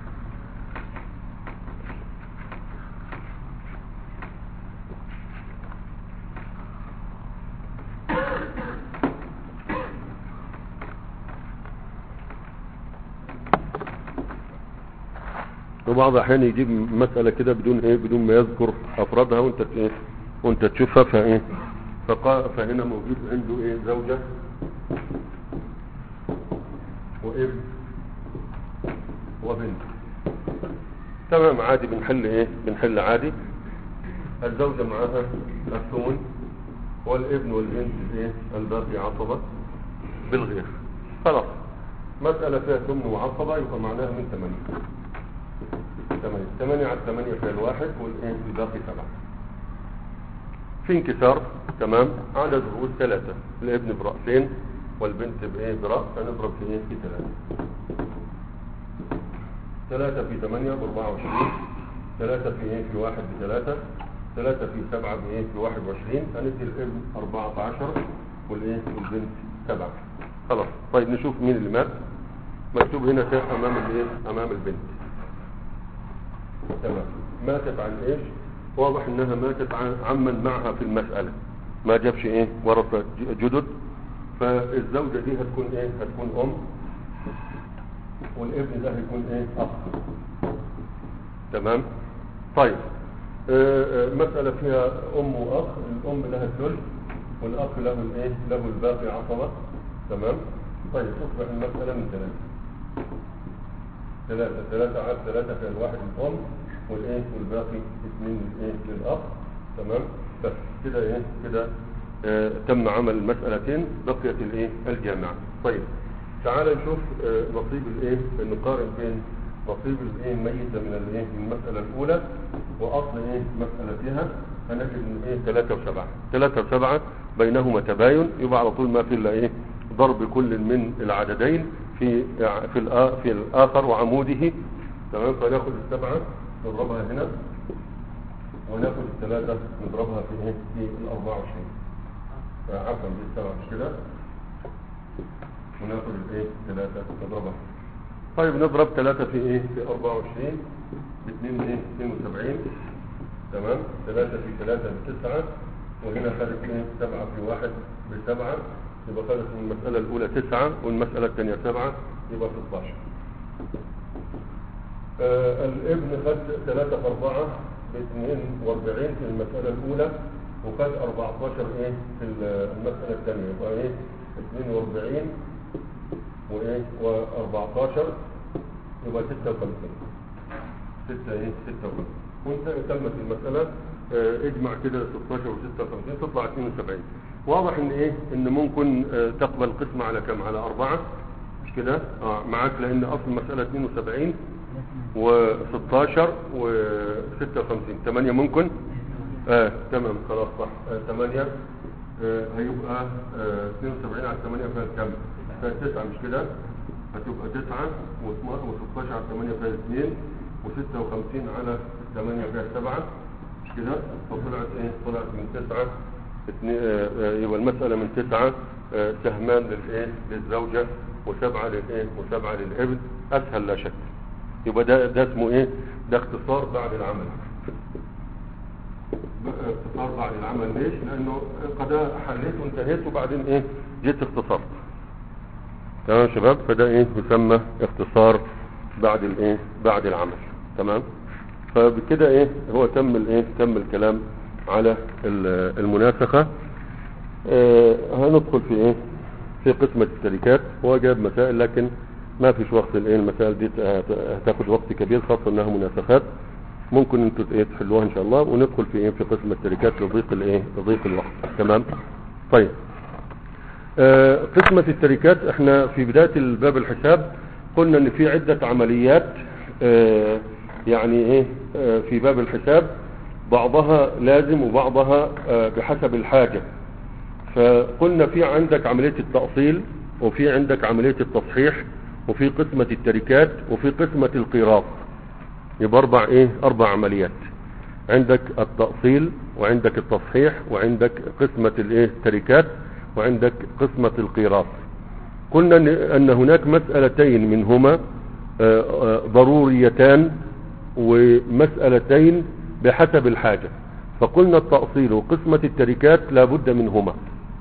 وبعض الاحيان يجيب مسألة كده بدون ايه بدون ما يذكر افرادها وانت ت- ايه وانت تشوفها فايه فقا فهنا موجود عنده ايه زوجة وابن وبنت تمام عادي بنحل ايه بنحل عادي الزوجة معاها الثمن والابن والبنت ايه الباقي عصبة بالغير خلاص مسألة فيها ثمن وعصبة يبقى معناها من ثمانية ثمانية ثمانية على ثمانية فيها الواحد والايه الباقي سبعة في انكسار تمام عدد رؤوس ثلاثة الابن برأسين والبنت بايه برأس هنضرب في ايه في ثلاثة ثلاثة في ثمانية بأربعة وعشرين ثلاثة في ايه في واحد بثلاثة ثلاثة في سبعة بايه في واحد وعشرين هندي الابن أربعة عشر والايه والبنت سبعة خلاص طيب نشوف مين اللي مات مكتوب هنا شيء امام الايه امام البنت تمام ماتت عن ايش واضح انها ماتت عن عمن معها في المسألة ما جابش ايه ورثة جدد فالزوجة دي هتكون ايه هتكون ام والابن ده هيكون ايه اخ تمام طيب آه، آه، مسألة فيها ام واخ الام لها الثلث والاخ له الايه له الباقي عصبة تمام طيب تصبح المسألة من ثلاثة ثلاثة ثلاثة عاد ثلاثة في الواحد الأم والإيه والباقي اثنين للإيه للأخ تمام بس كده إيه كده آه تم عمل المسألتين بقيت الإيه الجامعة طيب تعال نشوف آه نصيب الإيه نقارن بين نصيب الإيه الميتة من الإيه من المسألة الأولى وأصل إيه مسألتها هنجد إن إيه ثلاثة وسبعة ثلاثة وسبعة بينهما تباين يبقى على طول ما في إلا إيه ضرب كل من العددين في في الآ- في الآخر وعموده تمام فناخد السبعة نضربها هنا وناخد الثلاثة نضربها في ايه في الأربعة وعشرين عفوا دي السبعة مش كده وناخد الايه ثلاثة نضربها طيب نضرب ثلاثة في ايه في 24 باثنين ايه 72 تمام ثلاثة في ثلاثة بتسعة وهنا خدت ايه سبعة في واحد بسبعة يبقى خدت من المسألة الأولى تسعة والمسألة الثانية سبعة يبقى 16 آه الابن خد ثلاثة في أربعة ب 42 في المسألة الأولى وخد 14 ايه في المسألة الثانية يبقى ايه 42 وايه و14 يبقى 56 6 ايه 56 وانت تمت المسألة اه اجمع كده 16 و56 تطلع 72 واضح ان ايه ان ممكن اه تقبل قسمة على كم على اربعة مش كده اه معاك لان اصل المسألة 72 و16 و56 8 ممكن اه تمام خلاص صح آه 8 آه هيبقى آه 72 على 8 فيها كام فيها 9 مش كده هتبقى 9 و16 على 8 فيها 2 و56 على 8 فيها 7 مش كده فطلعت ايه طلعت من 9 يبقى المسألة من 9 آه سهمان للايه للزوجة وسبعة للايه وسبعة للابن اسهل لا شك يبقى ده ده اسمه ايه ده اختصار بعد العمل اختصار بعد العمل ليش لانه قد حليت وانتهيت وبعدين ايه جيت اختصرت تمام يا شباب فده ايه يسمى اختصار بعد الايه بعد العمل تمام فبكده ايه هو تم الايه تم الكلام على المناسخة اه هندخل في ايه في قسمة الشركات هو جاب مسائل لكن ما فيش وقت الايه المسائل دي هتاخد وقت كبير خاصة انها مناسخات ممكن انتوا ايه تحلوها ان شاء الله وندخل في ايه في قسم التركات لضيق الايه لضيق الوقت تمام طيب آه قسمة التركات احنا في بداية الباب الحساب قلنا ان في عدة عمليات آه يعني ايه آه في باب الحساب بعضها لازم وبعضها آه بحسب الحاجة فقلنا في عندك عملية التأصيل وفي عندك عملية التصحيح وفي قسمة التركات وفي قسمة القراط يبقى اربع ايه اربع عمليات عندك التأصيل وعندك التصحيح وعندك قسمة الايه التركات وعندك قسمة القيراط قلنا ان هناك مسألتين منهما ضروريتان ومسألتين بحسب الحاجة فقلنا التأصيل وقسمة التركات لا بد منهما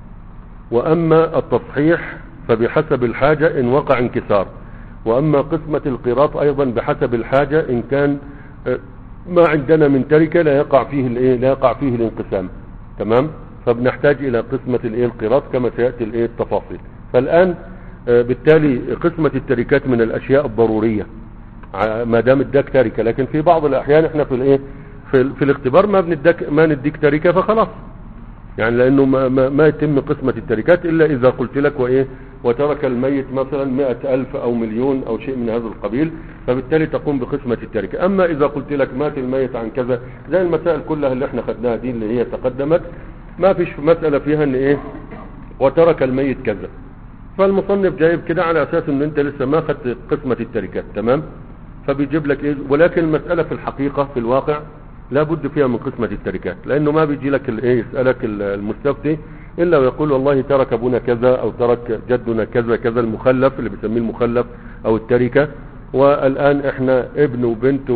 واما التصحيح فبحسب الحاجة ان وقع انكسار واما قسمة القراط ايضا بحسب الحاجة ان كان ما عندنا من تركة لا يقع فيه الايه لا يقع فيه الانقسام تمام فبنحتاج الى قسمة الايه القراط كما سيأتي الايه التفاصيل فالان بالتالي قسمة التركات من الاشياء الضرورية ما دام اداك تركة لكن في بعض الاحيان احنا في الايه في, في الاختبار ما بندك ما نديك تركة فخلاص يعني لانه ما, ما, ما يتم قسمة التركات الا اذا قلت لك وايه وترك الميت مثلا مئة الف او مليون او شيء من هذا القبيل فبالتالي تقوم بقسمة التركة اما اذا قلت لك مات الميت عن كذا زي المسائل كلها اللي احنا خدناها دي اللي هي تقدمت ما فيش مسألة فيها ان ايه وترك الميت كذا فالمصنف جايب كده على اساس ان انت لسه ما اخذت قسمة التركات تمام فبيجيب لك ايه ولكن المسألة في الحقيقة في الواقع لا بد فيها من قسمة التركات لانه ما بيجي لك الايه يسألك المستفتي الا ويقول والله ترك ابونا كذا او ترك جدنا كذا كذا المخلف اللي بيسميه المخلف او التركة والان احنا ابن وبنت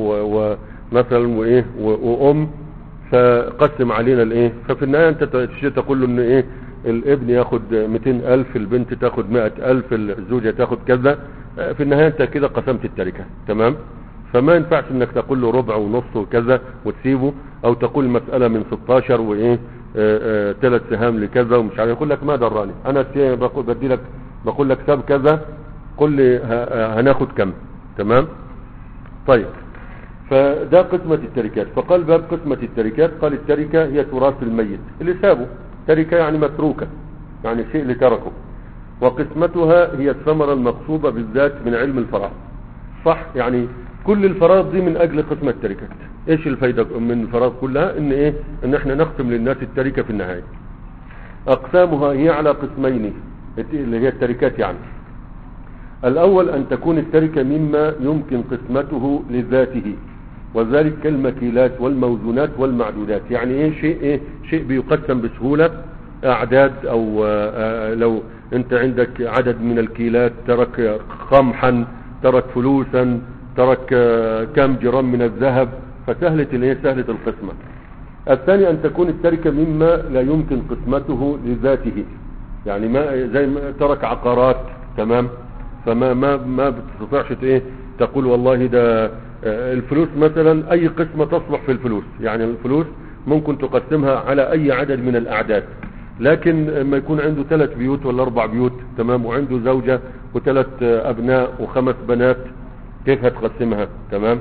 ومثلا وايه و- وام فقسم علينا الايه ففي النهاية انت ت- تقول له ان ايه الابن ياخد 200 الف البنت تاخد 100 الف الزوجة تاخد كذا اه، في النهاية انت كده قسمت التركة تمام فما ينفعش انك تقول له ربع ونص وكذا وتسيبه او تقول مسألة من 16 وايه ثلاث سهام لكذا ومش عارف يقول لك ما دراني انا سي- بقول بدي لك بقول لك ساب كذا قل لي ه- ه- هناخد كم تمام طيب فده قسمة التركات فقال باب قسمة التركات قال التركة هي تراث الميت اللي سابه تركة يعني متروكة يعني الشيء اللي تركه وقسمتها هي الثمرة المقصودة بالذات من علم الفراغ صح يعني كل الفراغ دي من اجل قسمة التركات ايش الفايدة من الفراغ كلها ان ايه ان احنا نقسم للناس التركة في النهاية اقسامها هي على قسمين اللي هي التركات يعني الأول أن تكون التركة مما يمكن قسمته لذاته وذلك كالمكيلات والموزونات والمعدودات يعني ايه شيء ايه شيء بيقسم بسهولة اعداد او آه، آه، لو انت عندك عدد من الكيلات ترك قمحا ترك فلوسا ترك آه، كم جرام من الذهب فسهلة الايه سهلة القسمة الثاني ان تكون التركة مما لا يمكن قسمته لذاته يعني ما زي ما ترك عقارات تمام فما ما ما بتستطيعش ت- ايه تقول والله ده آه، الفلوس مثلا اي قسمة تصلح في الفلوس يعني الفلوس ممكن تقسمها على اي عدد من الاعداد لكن لما يكون عنده ثلاث بيوت ولا اربع بيوت تمام وعنده زوجة وثلاث آه، ابناء وخمس بنات كيف هتقسمها تمام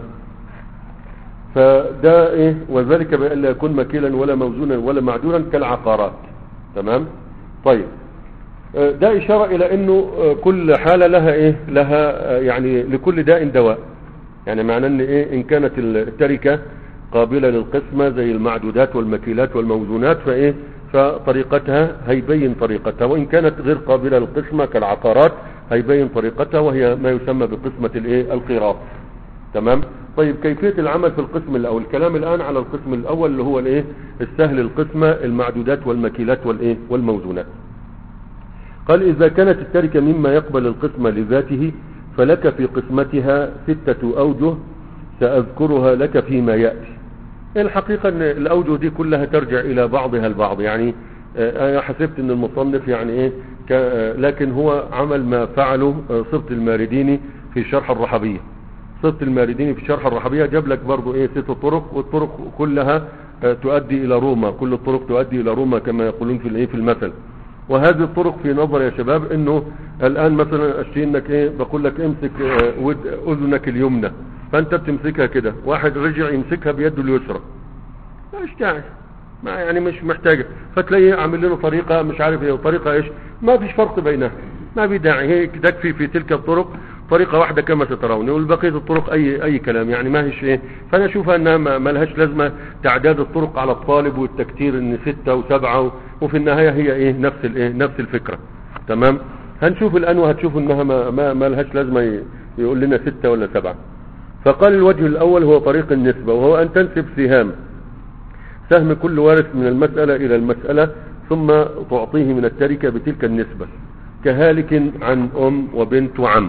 فده ايه وذلك بأن لا يكون مكيلا ولا موزونا ولا معدولا كالعقارات تمام طيب آه، ده اشارة الى انه آه، كل حالة لها ايه لها آه، يعني لكل داء دواء يعني معنى ان ايه ان كانت التركة قابلة للقسمة زي المعدودات والمكيلات والموزونات فايه فطريقتها هيبين طريقتها وان كانت غير قابلة للقسمة كالعقارات هيبين طريقتها وهي ما يسمى بقسمة الايه القراط تمام طيب كيفية العمل في القسم الاول الكلام الان على القسم الاول اللي هو الايه السهل القسمة المعدودات والمكيلات والايه والموزونات قال إذا كانت التركة مما يقبل القسمة لذاته فلك في قسمتها ستة أوجه سأذكرها لك فيما يأتي الحقيقة أن الأوجه دي كلها ترجع إلى بعضها البعض يعني آه، أنا حسبت أن المصنف يعني إيه ك- آه، لكن هو عمل ما فعله آه، صبت المارديني في شرح الرحبية صبت المارديني في شرح الرحبية جاب لك برضو إيه ست طرق والطرق كلها آه، تؤدي إلى روما كل الطرق تؤدي إلى روما كما يقولون في الإيه في المثل وهذه الطرق في نظر يا شباب انه الان مثلا اشتي انك ايه بقول لك امسك آه، ود- اذنك اليمنى فانت بتمسكها كده واحد رجع يمسكها بيده اليسرى مش داعي ما يعني مش محتاجة فتلاقيه عامل له طريقة مش عارف ايه وطريقة ايش ما فيش فرق بينها ما في داعي هي تكفي في تلك الطرق طريقة واحدة كما سترون والبقية الطرق اي اي كلام يعني ما هيش ايه فانا اشوفها انها ما ما لهاش لازمة تعداد الطرق على الطالب والتكتير ان ستة وسبعة و- وفي النهاية هي ايه نفس الايه نفس الفكرة تمام هنشوف الان وهتشوفوا انها ما, ما, ما لهاش لازمة ي- يقول لنا ستة ولا سبعة فقال الوجه الاول هو طريق النسبة وهو ان تنسب سهام سهم كل وارث من المسألة إلى المسألة ثم تعطيه من التركة بتلك النسبة كهالك عن أم وبنت وعم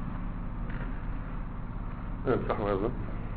امسحوا هذا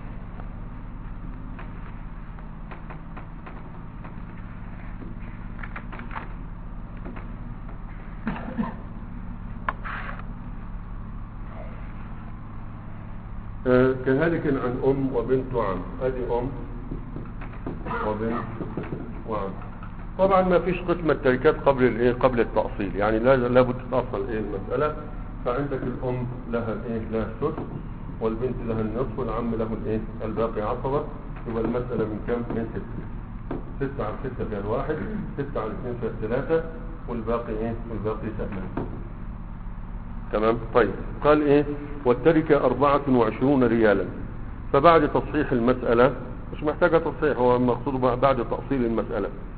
آه، كهالك عن أم وبنت وعم هذه أم وبنت وعم طبعا ما فيش قسمة تركات قبل الايه قبل التأصيل يعني لا لابد تتأصل ايه المسألة فعندك الام لها الايه لها السدس والبنت لها النصف والعم له الايه الباقي عصبة يبقى المسألة من كم من ستة ستة على ستة فيها الواحد ستة على اثنين فيها الثلاثة والباقي ايه والباقي سهلة تمام طيب قال ايه والتركة اربعة وعشرون ريالا فبعد تصحيح المسألة مش محتاجة تصحيح هو المقصود بعد تأصيل المسألة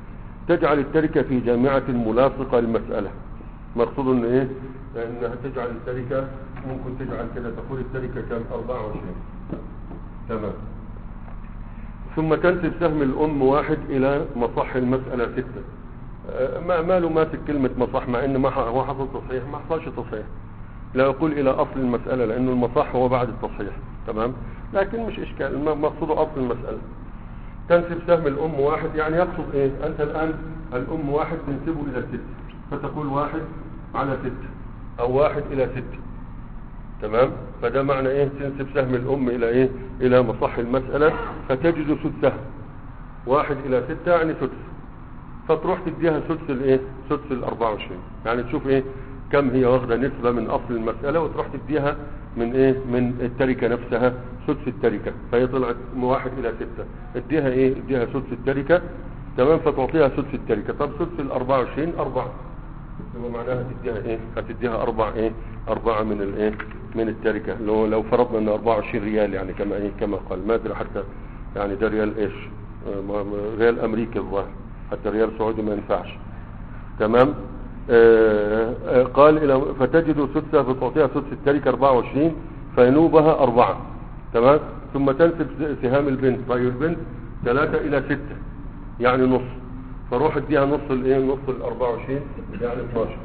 تجعل التركة في جامعة ملاصقة للمسألة مقصود ان ايه لانها تجعل التركة ممكن تجعل كده تقول التركة كم 24 تمام ثم تنسب سهم الام واحد الى مصح المسألة ستة آه، ما ماله ماسك كلمة مصح مع ان ما ح- هو حصل تصحيح ما حصلش تصحيح لا يقول الى اصل المسألة لانه المصح هو بعد التصحيح تمام لكن مش اشكال الم- مقصوده اصل المسألة تنسب سهم الام واحد يعني يقصد ايه انت الان الام واحد تنسبه الى ست فتقول واحد على ست او واحد الى ست تمام فده معنى ايه تنسب سهم الام الى ايه الى مصح المسألة فتجد سدسها واحد الى ستة يعني سدس فتروح تديها سدس الايه سدس ال 24 يعني تشوف ايه كم هي واخده نسبة من اصل المسألة وتروح تديها من ايه من التركة نفسها سدس التركة فهي طلعت من واحد الى ستة اديها ايه اديها سدس التركة تمام فتعطيها سدس التركة طب سدس ال 24 اربعة يبقى معناها تديها ايه هتديها اربع ايه اربعة من الايه من التركة لو لو فرضنا ان 24 ريال يعني كما ايه كما قال ما ادري حتى يعني ده ريال ايش آه، ما- ما- ريال امريكي الظاهر حتى ريال سعودي ما ينفعش تمام آه، آه، قال إلى فتجد سدسة فتعطيها سدس التركة 24 فينوبها أربعة تمام ثم تنسب سهام البنت طيب البنت ثلاثة إلى ستة يعني نص فروح اديها نص الايه نص ال 24 يعني 12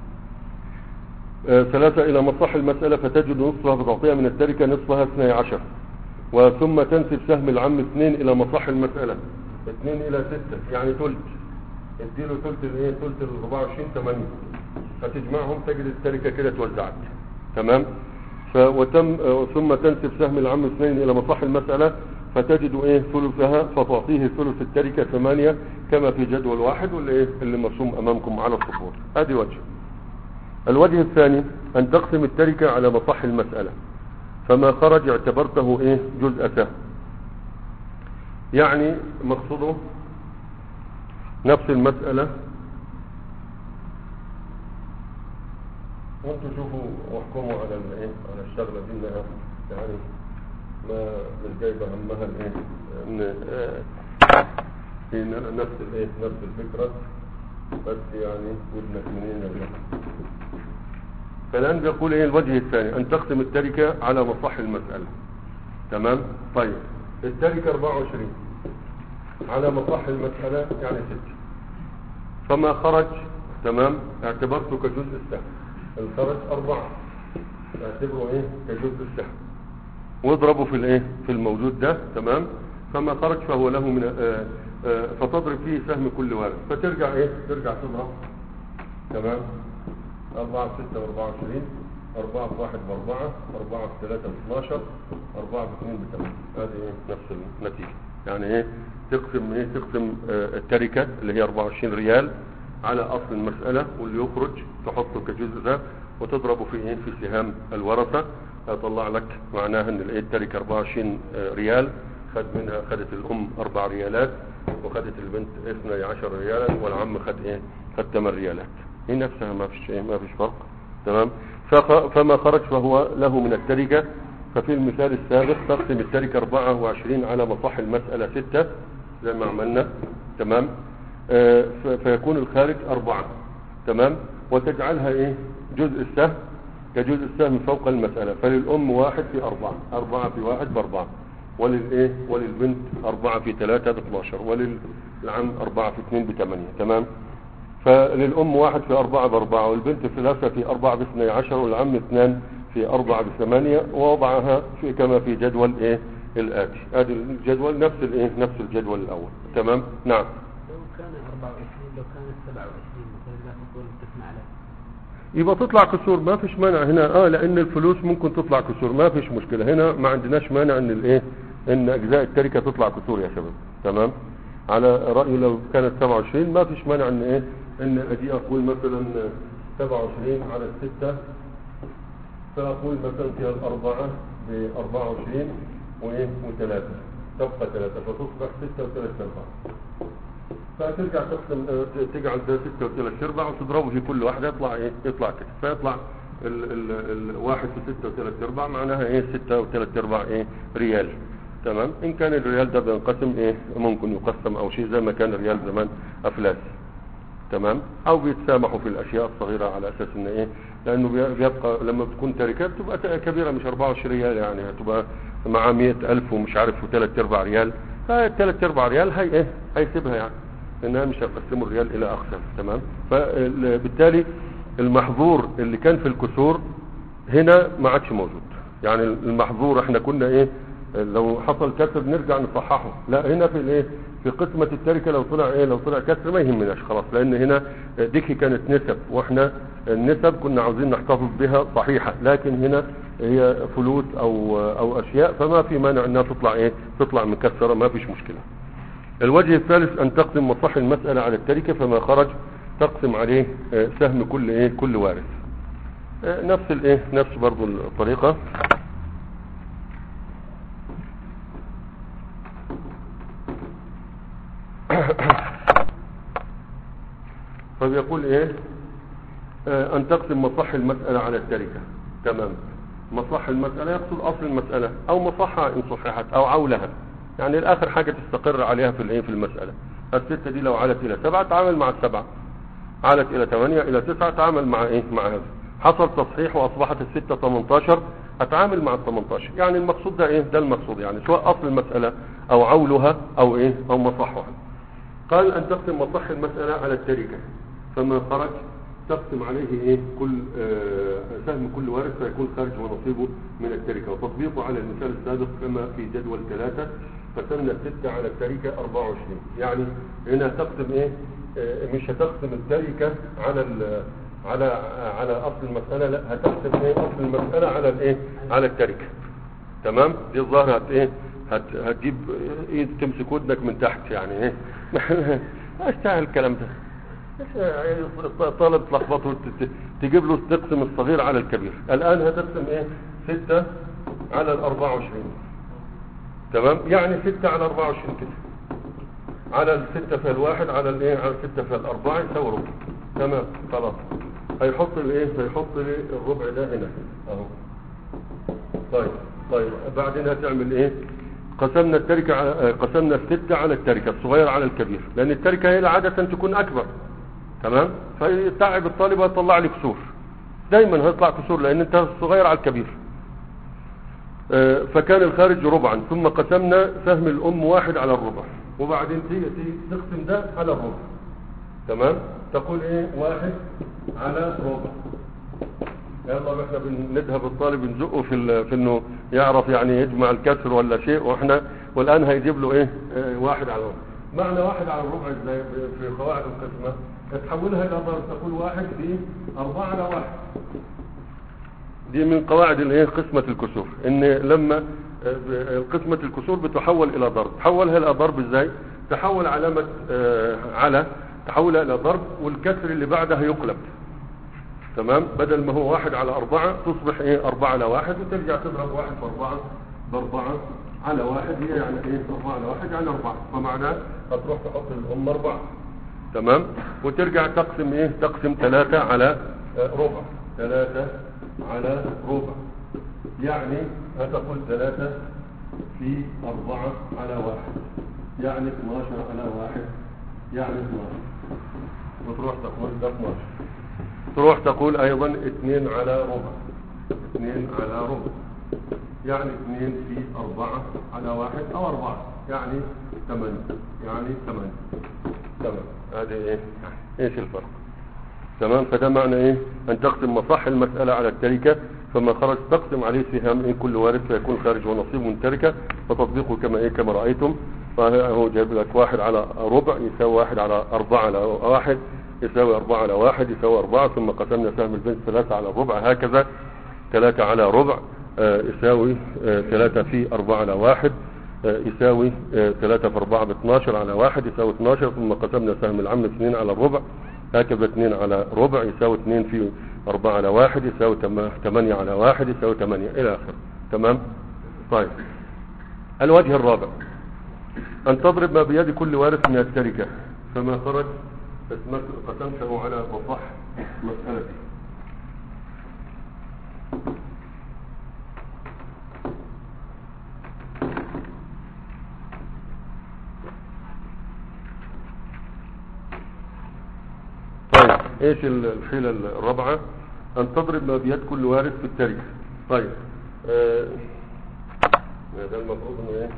آه، ثلاثة إلى مصح المسألة فتجد نصفها فتعطيها من التركة نصفها 12 وثم تنسب سهم العم اثنين إلى مصح المسألة اثنين إلى ستة يعني ثلث اديله ثلث الايه ثلث ال 24 8 فتجمعهم تجد التركة كده توزعت تمام ف وتم آه، ثم تنسب سهم العم اثنين إلى مصح المسألة فتجد ايه ثلثها فتعطيه ثلث التركة ثمانية كما في جدول واحد واللي ايه اللي مرسوم امامكم على السطور ادي وجه الوجه الثاني ان تقسم التركة على مصح المسألة فما خرج اعتبرته ايه جزء سهم يعني مقصوده نفس المسألة وانتوا شوفوا واحكموا على الايه على الشغلة دي انها يعني ما مش جايبة همها الايه ان آه، في ن- نفس الايه نفس الفكرة بس يعني ودنك منين يا بيه فالآن بيقول ايه الوجه الثاني ان تقسم التركة على مصح المسألة تمام طيب التركة 24 على مصح المسألة يعني 6 فما خرج تمام اعتبرته كجزء السهم الخرج أربعة اعتبره ايه كجزء السهم واضربه في الايه في الموجود ده تمام فما خرج فهو له من آه آه فتضرب فيه سهم كل وارد فترجع ايه ترجع تضرب تمام أربعة في ستة وأربعة وعشرين أربعة في واحد بأربعة أربعة في ثلاثة باثناشر أربعة في اثنين بثمانية هذه إيه؟ نفس النتيجة يعني إيه تقسم إيه تقسم آه التركة اللي هي 24 ريال على أصل المسألة واللي يخرج تحطه كجزء ده وتضربه في إيه في سهام الورثة هيطلع لك معناها إن الإيه التركة 24 آه ريال خد منها خدت الأم أربع ريالات وخدت البنت 12 ريالا والعم خد إيه خد 8 ريالات هي نفسها ما فيش ايه ما فيش فرق تمام فخ- فما خرج فهو له من التركة ففي المثال السابق تقسم التركة 24 على مصح المسألة 6 زي ما عملنا تمام آه ف- فيكون الخارج أربعة تمام وتجعلها ايه جزء السهم كجزء السهم فوق المسألة فللأم واحد في أربعة أربعة في واحد بأربعة وللإيه وللبنت أربعة في ثلاثة باثناشر وللعم أربعة في اثنين بثمانية تمام فللأم واحد في أربعة بأربعة والبنت ثلاثة في أربعة باثني عشر والعم اثنان في أربعة بثمانية ووضعها في كما في جدول إيه الآتي هذا الجدول نفس الإيه نفس الجدول الأول تمام نعم لو كان 24 لو كانت 27 مثلا لا تقول تسمع له يبقى تطلع كسور ما فيش مانع هنا اه لان الفلوس ممكن تطلع كسور ما فيش مشكلة هنا ما عندناش مانع ان الايه ان اجزاء التركة تطلع كسور يا شباب تمام على رأيي لو كانت 27 ما فيش مانع ان ايه ان اجي اقول مثلا 27 على الستة فاقول مثلا فيها الاربعة ب 24 وايه وثلاثة تبقى ثلاثة فتصبح ستة وثلاثة اربعة فترجع تقسم آه، تجعل ده ستة وثلاث ارباع وتضربه في كل واحدة يطلع ايه يطلع كده فيطلع ال ال الواحد في ستة وثلاث ارباع معناها ايه ستة وثلاث ارباع ايه ريال تمام ان كان الريال ده بينقسم ايه ممكن يقسم او شيء زي ما كان الريال زمان افلاس تمام او بيتسامحوا في الاشياء الصغيرة على اساس ان ايه لانه بي- بيبقى لما بتكون تركات تبقى ت- كبيرة مش 24 ريال يعني هتبقى مع 100 الف ومش عارف وثلاث ارباع ريال فالثلاث ارباع ريال هي ايه هيسيبها يعني لانها مش هيقسموا الريال الى اقسام تمام فبالتالي المحظور اللي كان في الكسور هنا ما عادش موجود يعني المحظور احنا كنا ايه لو حصل كسر نرجع نصححه لا هنا في الايه في قسمة التركة لو طلع ايه لو طلع كسر ما يهمناش خلاص لان هنا ديكي كانت نسب واحنا النسب كنا عاوزين نحتفظ بها صحيحة لكن هنا هي فلوس او او اشياء فما في مانع انها تطلع ايه تطلع مكسرة ما فيش مشكلة الوجه الثالث ان تقسم مصح المسألة على التركة فما خرج تقسم عليه آه، سهم كل ايه كل وارث آه، نفس الايه نفس برضو الطريقة فبيقول ايه آه، ان تقسم مصح المسألة على التركة تمام مصح المسألة يقصد اصل المسألة او مصحها ان صححت او عولها يعني الاخر حاجة تستقر عليها في الايه في المسألة الستة دي لو علت الى سبعة تعامل مع السبعة علت الى ثمانية الى تسعة تعامل مع ايه مع هذا حصل تصحيح واصبحت الستة 18 اتعامل مع ال 18 يعني المقصود ده ايه ده المقصود يعني سواء اصل المسألة او عولها او ايه او مصحها قال ان تقسم مصح المسألة على التركة فما خرج تقسم عليه ايه كل آه سهم كل وارث فيكون خارج ونصيبه من التركة وتطبيقه على المثال السابق كما في جدول ثلاثة قسمنا الستة على التركة 24 يعني هنا تقسم ايه آه مش هتقسم التركة على ال على على اصل المسألة لا هتقسم ايه اصل المسألة على الايه على التركة تمام دي الظاهر هت ايه هت هتجيب ايد تمسك ودنك من تحت يعني ايه اشتغل الكلام ده طالب تلخبطه ت- تجيب له تقسم الصغير على الكبير الان هتقسم ايه ستة على الاربعة وعشرين تمام يعني ستة على اربعة وعشرين كده على الستة في الواحد على الايه على الستة في الاربعة يساوي ربع تمام خلاص هيحط الايه هيحط لي الربع ده هنا اهو طيب طيب بعدين هتعمل ايه قسمنا التركة على قسمنا الستة على التركة الصغير على الكبير لان التركة هي عادة تكون اكبر تمام فيتعب الطالب ويطلع لي كسور دايما هيطلع كسور لان انت الصغير على الكبير آه، فكان الخارج ربعا ثم قسمنا سهم الام واحد على الربع وبعدين تيجي تيجي تقسم ده على الربع تمام تقول ايه واحد على ربع يلا احنا بندهب الطالب نزقه في ال- في انه يعرف يعني يجمع الكسر ولا شيء واحنا والان هيجيب له ايه اه واحد على الربع معنى واحد على الربع ازاي في قواعد القسمة تحولها الى ضرب تقول واحد في اربعة على واحد دي من قواعد الايه قسمة الكسور ان لما اه، ب- قسمة الكسور بتحول الى ضرب تحولها الى ضرب ازاي تحول علامة اه، على تحولها الى ضرب والكسر اللي بعدها يقلب تمام بدل ما هو واحد على أربعة تصبح إيه أربعة على واحد وترجع تضرب واحد في أربعة بأربعة على واحد هي يعني إيه أربعة على واحد يعني أربعة فمعناه هتروح تحط الأم أربعة تمام وترجع تقسم إيه تقسم ثلاثة على آه، ربع ثلاثة على ربع يعني هتقول ثلاثة في أربعة على واحد يعني 12 على واحد يعني 12 وتروح تقول ده 12 تروح تقول ايضا اثنين على ربع اثنين على ربع يعني اثنين في اربعة على واحد او اربعة يعني ثمانية يعني ثمانية تمام هذه ايه ايش الفرق تمام فده معنى ايه ان تقسم مصح المسألة على التركة فما خرج تقسم عليه سهام إيه كل وارث فيكون خارج ونصيب من تركة وتطبيقه كما ايه كما رأيتم فهو جايب لك واحد على ربع يساوي واحد على أربعة على واحد يساوي أربعة على واحد يساوي أربعة ثم قسمنا سهم البنت ثلاثة على الربع هكذا ثلاثة على ربع آه، يساوي آه، ثلاثة في أربعة على واحد آه، يساوي آه، ثلاثة في أربعة باثناشر على واحد يساوي اثناشر ثم قسمنا سهم العم اثنين على الربع هكذا اثنين على ربع يساوي اثنين في أربعة على واحد يساوي تم- ثمانية على واحد يساوي ثمانية إلى آخره تمام طيب الوجه الرابع أن تضرب ما بيد كل وارث من التركة فما خرج اسمك قسمته على مصح مسألته ايش ال- الحيلة الرابعة ان تضرب ما بيد كل وارث في التركة طيب آه، ده المفروض انه ايه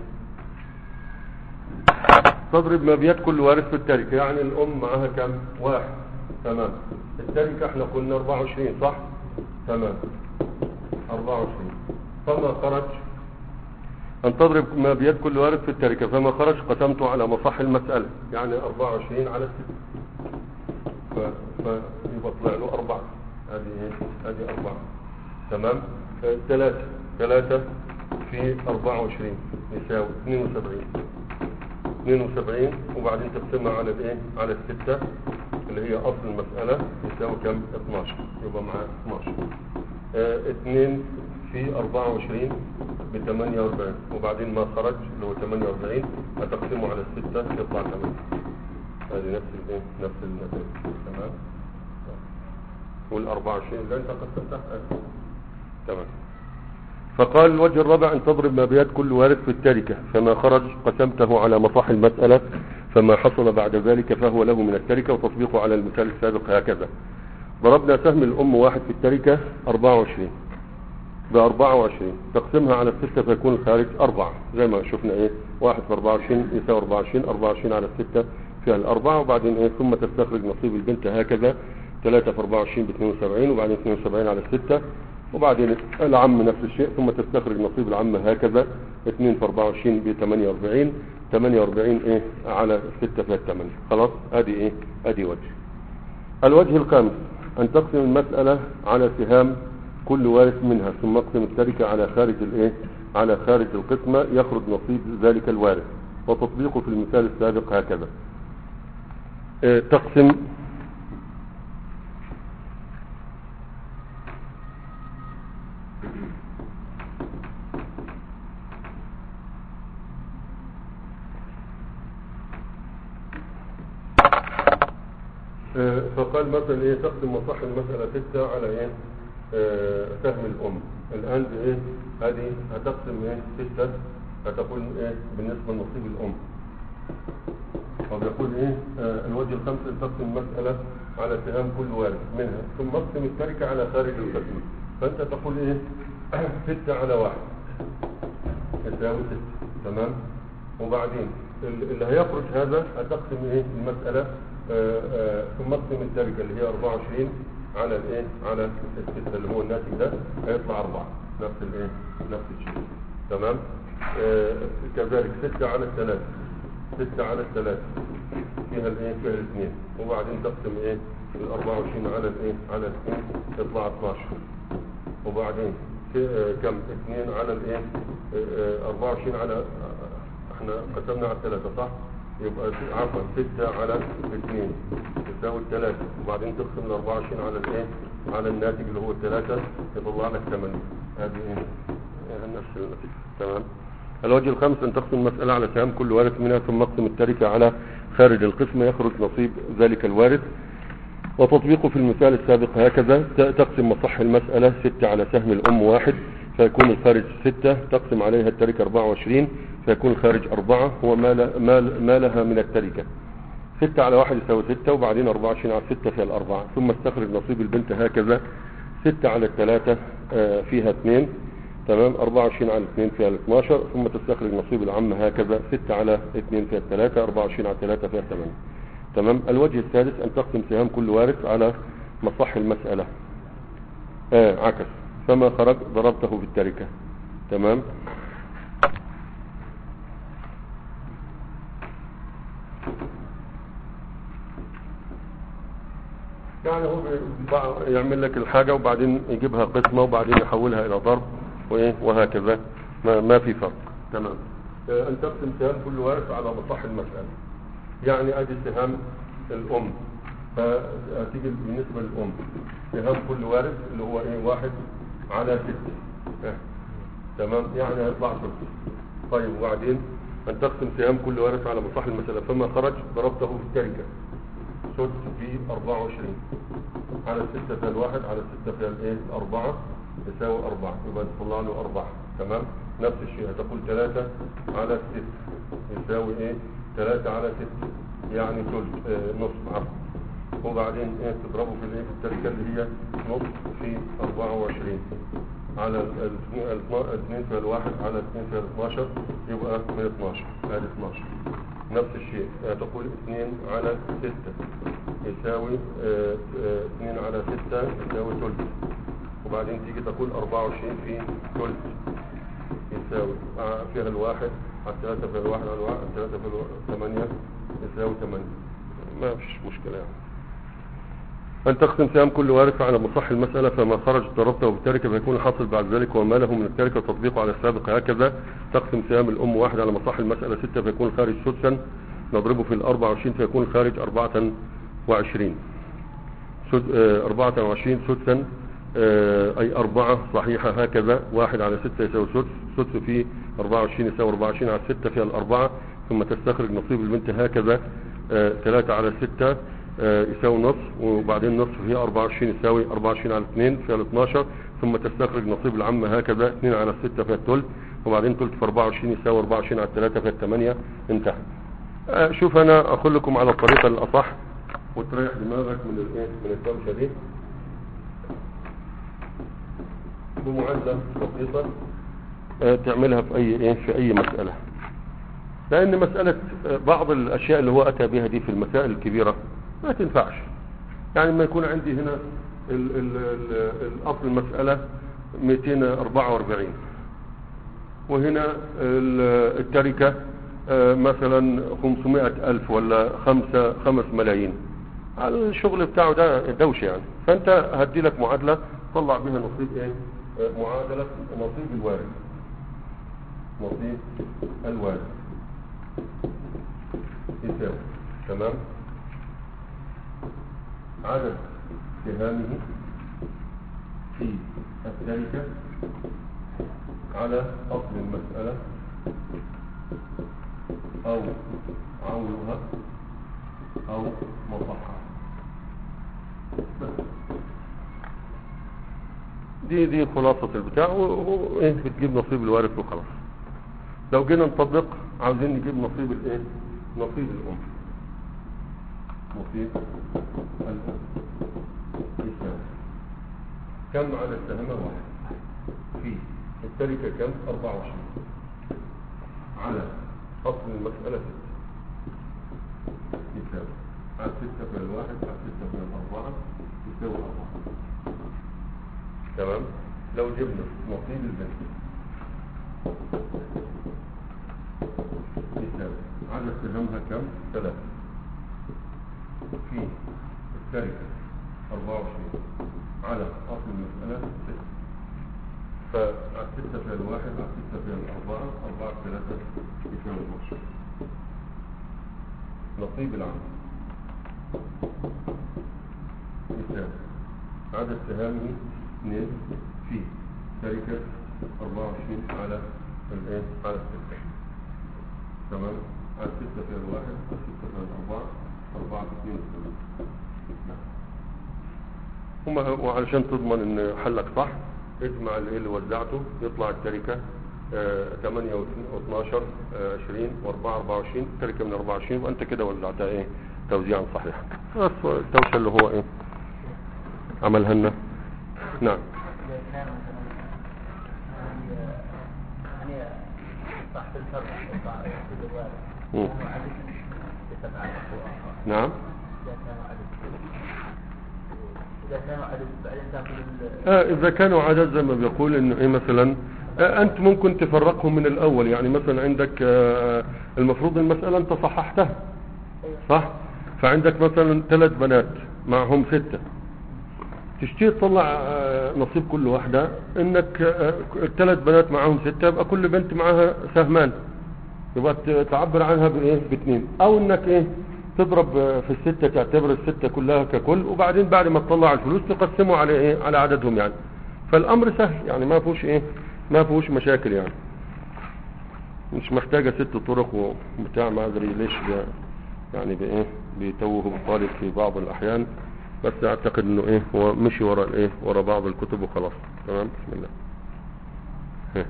تضرب ما بيد كل وارث في التركة يعني الام معاها كم واحد تمام التركة احنا قلنا 24 صح تمام 24 فما خرج أن تضرب ما بيد كل وارث في التركة فما خرج قسمته على مصح المسألة يعني 24 على 6 ف... فيبقى طلع له أربعة هذه إيه؟ هذه أربعة تمام آه، ثلاثة ثلاثة في 24 يساوي 72 72 وبعدين تقسمها على الايه على الستة اللي هي اصل المسألة يساوي كم 12 يبقى معاه 12 اه 2 في 24 ب 48 وبعدين ما خرج اللي هو 48 هتقسمه على الستة يطلع 8 هذه نفس الايه نفس النتائج تمام وال 24 اللي انت قسمتها آه. تمام فقال الوجه الرابع أن تضرب ما بيد كل وارث في التركة فما خرج قسمته على مصاح المسألة فما حصل بعد ذلك فهو له من التركة وتطبيقه على المثال السابق هكذا ضربنا سهم الأم واحد في التركة 24 ب 24 تقسمها على الستة فيكون الخارج أربعة زي ما شفنا إيه واحد في 24 يساوي 24 24 على الستة فيها الأربعة وبعدين إيه ثم تستخرج نصيب البنت هكذا 3 في 24 ب 72 وبعدين 72 على الستة وبعدين العم نفس الشيء ثم تستخرج نصيب العم هكذا 2 في 24 ب 48 48 ايه على 6 فيها 8 خلاص ادي ايه ادي وجه الوجه الخامس ان تقسم المسألة على سهام كل وارث منها ثم اقسم التركة على خارج الايه على خارج القسمة يخرج نصيب ذلك الوارث وتطبيقه في المثال السابق هكذا اه تقسم آه، فقال مثلا ايه تقسم مصح المسألة ستة على ايه آه، سهم الام الان بايه هذه هتقسم ايه ستة هتقول ايه بالنسبة لنصيب الام وبيقول ايه آه، الوجه الخامس ان تقسم المسألة على سهام كل وارث منها ثم اقسم التركة على خارج القسم فانت تقول ايه ستة على واحد يساوي ستة تمام وبعدين ال- اللي هيخرج هذا هتقسم ايه المسألة آه، آه، ثم اقسم التركة اللي هي 24 على الايه على الستة اللي هو الناتج ده هيطلع أربعة نفس الايه نفس الشيء تمام آه، كذلك ستة على الثلاثة ستة على الثلاثة فيها الايه فيها الاثنين وبعدين تقسم ايه ال 24 على الايه على الاثنين تطلع 12 وبعدين في- آه، كم اثنين على الايه آه، آه، 24 على آه، احنا قسمنا على الثلاثة صح يبقى س- عفوا ستة على اثنين تساوي الثلاثة وبعدين تقسم ال 24 على الايه على الناتج اللي هو الثلاثة يطلع لك 8 هذه ايه آه، نفس النتيجة تمام الوجه الخامس ان تقسم المسألة على سهام كل وارث منها ثم اقسم التركة على خارج القسم يخرج نصيب ذلك الوارث وتطبيقه في المثال السابق هكذا ت- تقسم مصح المسألة ستة على سهم الأم واحد فيكون الخارج ستة تقسم عليها التركة 24 فيكون الخارج أربعة هو ما, ل- ما, ل- ما لها من التركة ستة على واحد يساوي ستة وبعدين 24 على ستة فيها الأربعة ثم استخرج نصيب البنت هكذا ستة على الثلاثة آه، فيها اثنين تمام 24 على 2 فيها 12 ثم تستخرج نصيب العم هكذا 6 على 2 فيها 3 24 على 3 فيها 8 تمام الوجه الثالث أن تقسم سهام كل وارث على مصح المسألة آه عكس فما خرج ضربته في التركة تمام يعني هو بيبع- يعمل لك الحاجة وبعدين يجيبها قسمة وبعدين يحولها إلى ضرب وإيه وهكذا ما, ما في فرق تمام آه، أن تقسم سهام كل وارث على مصح المسألة يعني أدي سهام الأم فتيجي بالنسبة للأم سهام كل وارث اللي هو إيه واحد على ستة آه. تمام يعني هيطلع ستة طيب وبعدين أن تقسم سهام كل وارث على مصح المسألة فما خرج ضربته في التركة سدس في 24 على الستة فيها الواحد على الستة فيها الايه الأربعة يساوي أربعة يبقى تطلع له أربعة تمام نفس الشيء هتقول ثلاثة على الست يساوي ايه ثلاثة على ست يعني ثلث آه نصف عفوا وبعدين ايه تضربه في الايه في التركه اللي هي نص في 24 على ال- ال- ال- الاثنين في الواحد على اثنين في 12 يبقى من 12 ادي 12 نفس الشيء آه، تقول 2 على 6 يساوي 2 على 6 يساوي ثلث وبعدين تيجي تقول 24 في ثلث يساوي آه، فيها الواحد على الثلاثة في الواحد على الواحد الثلاثة في الثمانية يساوي ثمانية ما فيش مشكلة يعني أن تقسم سهام كل وارث على مصح المسألة فما خرج ضربته بالتركة فيكون الحاصل بعد ذلك وما له من التركة تطبيقه على السابق هكذا تقسم سهام الأم واحد على مصح المسألة ستة فيكون الخارج سدسا نضربه في الأربعة وعشرين فيكون الخارج أربعة وعشرين سد... آه، أربعة وعشرين سدسا آه، أي أربعة صحيحة هكذا واحد على ستة يساوي سدس سدس في أربعة وعشرين يساوي أربعة وعشرين على ستة فيها الأربعة ثم تستخرج نصيب البنت هكذا آه، ثلاثة على ستة آه، يساوي نصف وبعدين نصف فيها 24 يساوي 24 على 2 فيها ال 12 ثم تستخرج نصيب العم هكذا 2 على 6 فيها الثلث وبعدين ثلث في 24 يساوي 24 على 3 فيها 8 انتهى آه، شوف انا اقول لكم على الطريقة الاصح وتريح دماغك من الايه من الدوشه دي بمعادلة بسيطة آه، تعملها في اي ايه في اي مسألة لان مسألة آه، بعض الاشياء اللي هو اتى بها دي في المسائل الكبيرة ما تنفعش يعني ما يكون عندي هنا ال ال ال الاصل المسألة 244 وهنا ال- التركة آه، مثلا 500 ألف ولا خمسة خمس ملايين الشغل بتاعه ده دوشة يعني فأنت هدي لك معادلة طلع بها نصيب ايه آه، معادلة نصيب الوارد نصيب الوارد يساوي تمام عدد سهامه في التركة على أصل المسألة أو عولها أو مصحها بس. دي دي خلاصة البتاع وايه بتجيب نصيب الوارث وخلاص لو جينا نطبق عاوزين نجيب نصيب الايه نصيب الام نصيب الام يساوي كم على السهم واحد في التركة كم 24 على أصل المسألة ستة يساوي على ستة في الواحد على ستة في الأربعة يساوي أربعة تمام لو جبنا نصيب البنت يساوي عدد سهمها كم؟ ثلاثة في التركة 24 على أصل المسألة ستة فعلى ستة في الواحد على ستة في الأربعة أربعة في ثلاثة يساوي 12 نصيب العام يساوي عدد سهامه 2 في شركة 24 على الايه على الستة تمام على ستة في الواحد على ستة في الأربعة أربعة في اثنين هما وعلشان تضمن ان حلك صح اجمع الايه اللي وزعته يطلع التركة آه، 8 و12 20 و4 24 التركة من 24 وانت كده وزعتها ايه توزيعا صحيحا بس التوشة اللي هو ايه عملها لنا نعم صاحب الفرع وصاحب الوالد مم. كانوا عدد بسبعة أخوة نعم إذا كانوا عدد إذا كانوا عدد بعدين تاخذ ال- آه إذا كانوا عدد زي ما بيقول إنه إيه مثلا آه أنت ممكن تفرقهم من الأول يعني مثلا عندك آه المفروض المسألة أنت صححتها صح فعندك مثلا ثلاث بنات معهم ستة تشتي تطلع آه، نصيب كل واحدة انك آه، الثلاث بنات معاهم ستة يبقى كل بنت معاها سهمان يبقى ت- تعبر عنها بايه باثنين او انك ايه تضرب آه، في الستة تعتبر الستة كلها ككل وبعدين بعد ما تطلع الفلوس تقسمه على ايه على عددهم يعني فالامر سهل يعني ما فيهوش ايه ما فيهوش مشاكل يعني مش محتاجة ست طرق وبتاع ما ادري ليش ده يعني بايه بيتوه الطالب في بعض الاحيان بس اعتقد انه ايه هو مشي ورا الايه ورا بعض الكتب وخلاص تمام بسم الله ها.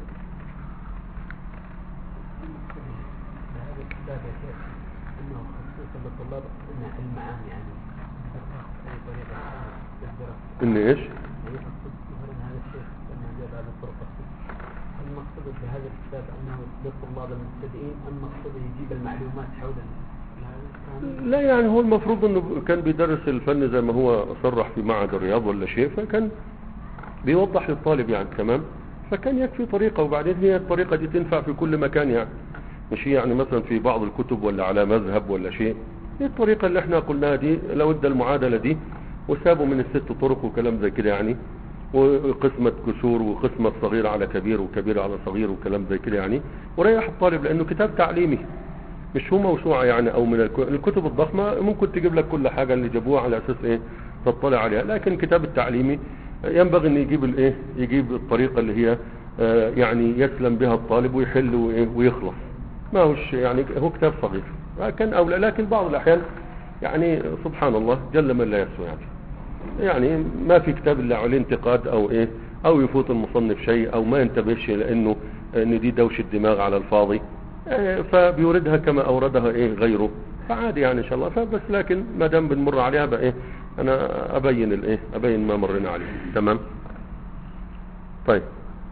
هذا الكتاب يا شيخ انه خصوصا للطلاب انه المعاني يعني أي طريقة تقدر ان ايش يعني يقصد مثلا هذا الشيخ لما جاب هذا الطرق هل المقصود بهذا الكتاب أنه للطلاب المبتدئين أم مقصوده يجيب المعلومات حول هذا لا يعني هو المفروض انه كان بيدرس الفن زي ما هو صرح في معهد الرياض ولا شيء فكان بيوضح للطالب يعني تمام فكان يكفي طريقة وبعدين هي الطريقة دي تنفع في كل مكان يعني مش هي يعني مثلا في بعض الكتب ولا على مذهب ولا شيء هي الطريقة اللي احنا قلناها دي لو ادى المعادلة دي وسابوا من الست طرق وكلام زي كده يعني وقسمة كسور وقسمة صغير على كبير وكبير على صغير وكلام زي كده يعني وريح الطالب لانه كتاب تعليمي مش هو موسوعة يعني او من الك- الكتب الضخمة ممكن تجيب لك كل حاجة اللي جابوها على اساس ايه تطلع عليها لكن الكتاب التعليمي ينبغي ان يجيب الايه يجيب الطريقة اللي هي آه، يعني يسلم بها الطالب ويحل وإيه ويخلص ما هوش يعني هو كتاب صغير كان اولى لكن بعض الاحيان يعني سبحان الله جل من لا يسوى يعني يعني ما في كتاب الا عليه انتقاد او ايه او يفوت المصنف شيء او ما ينتبهش لانه ان دي دوش الدماغ على الفاضي آه، فبيوردها كما اوردها ايه غيره فعادي يعني ان شاء الله فبس لكن ما دام بنمر عليها بقى ايه انا ابين الايه ابين ما مرينا عليه تمام طيب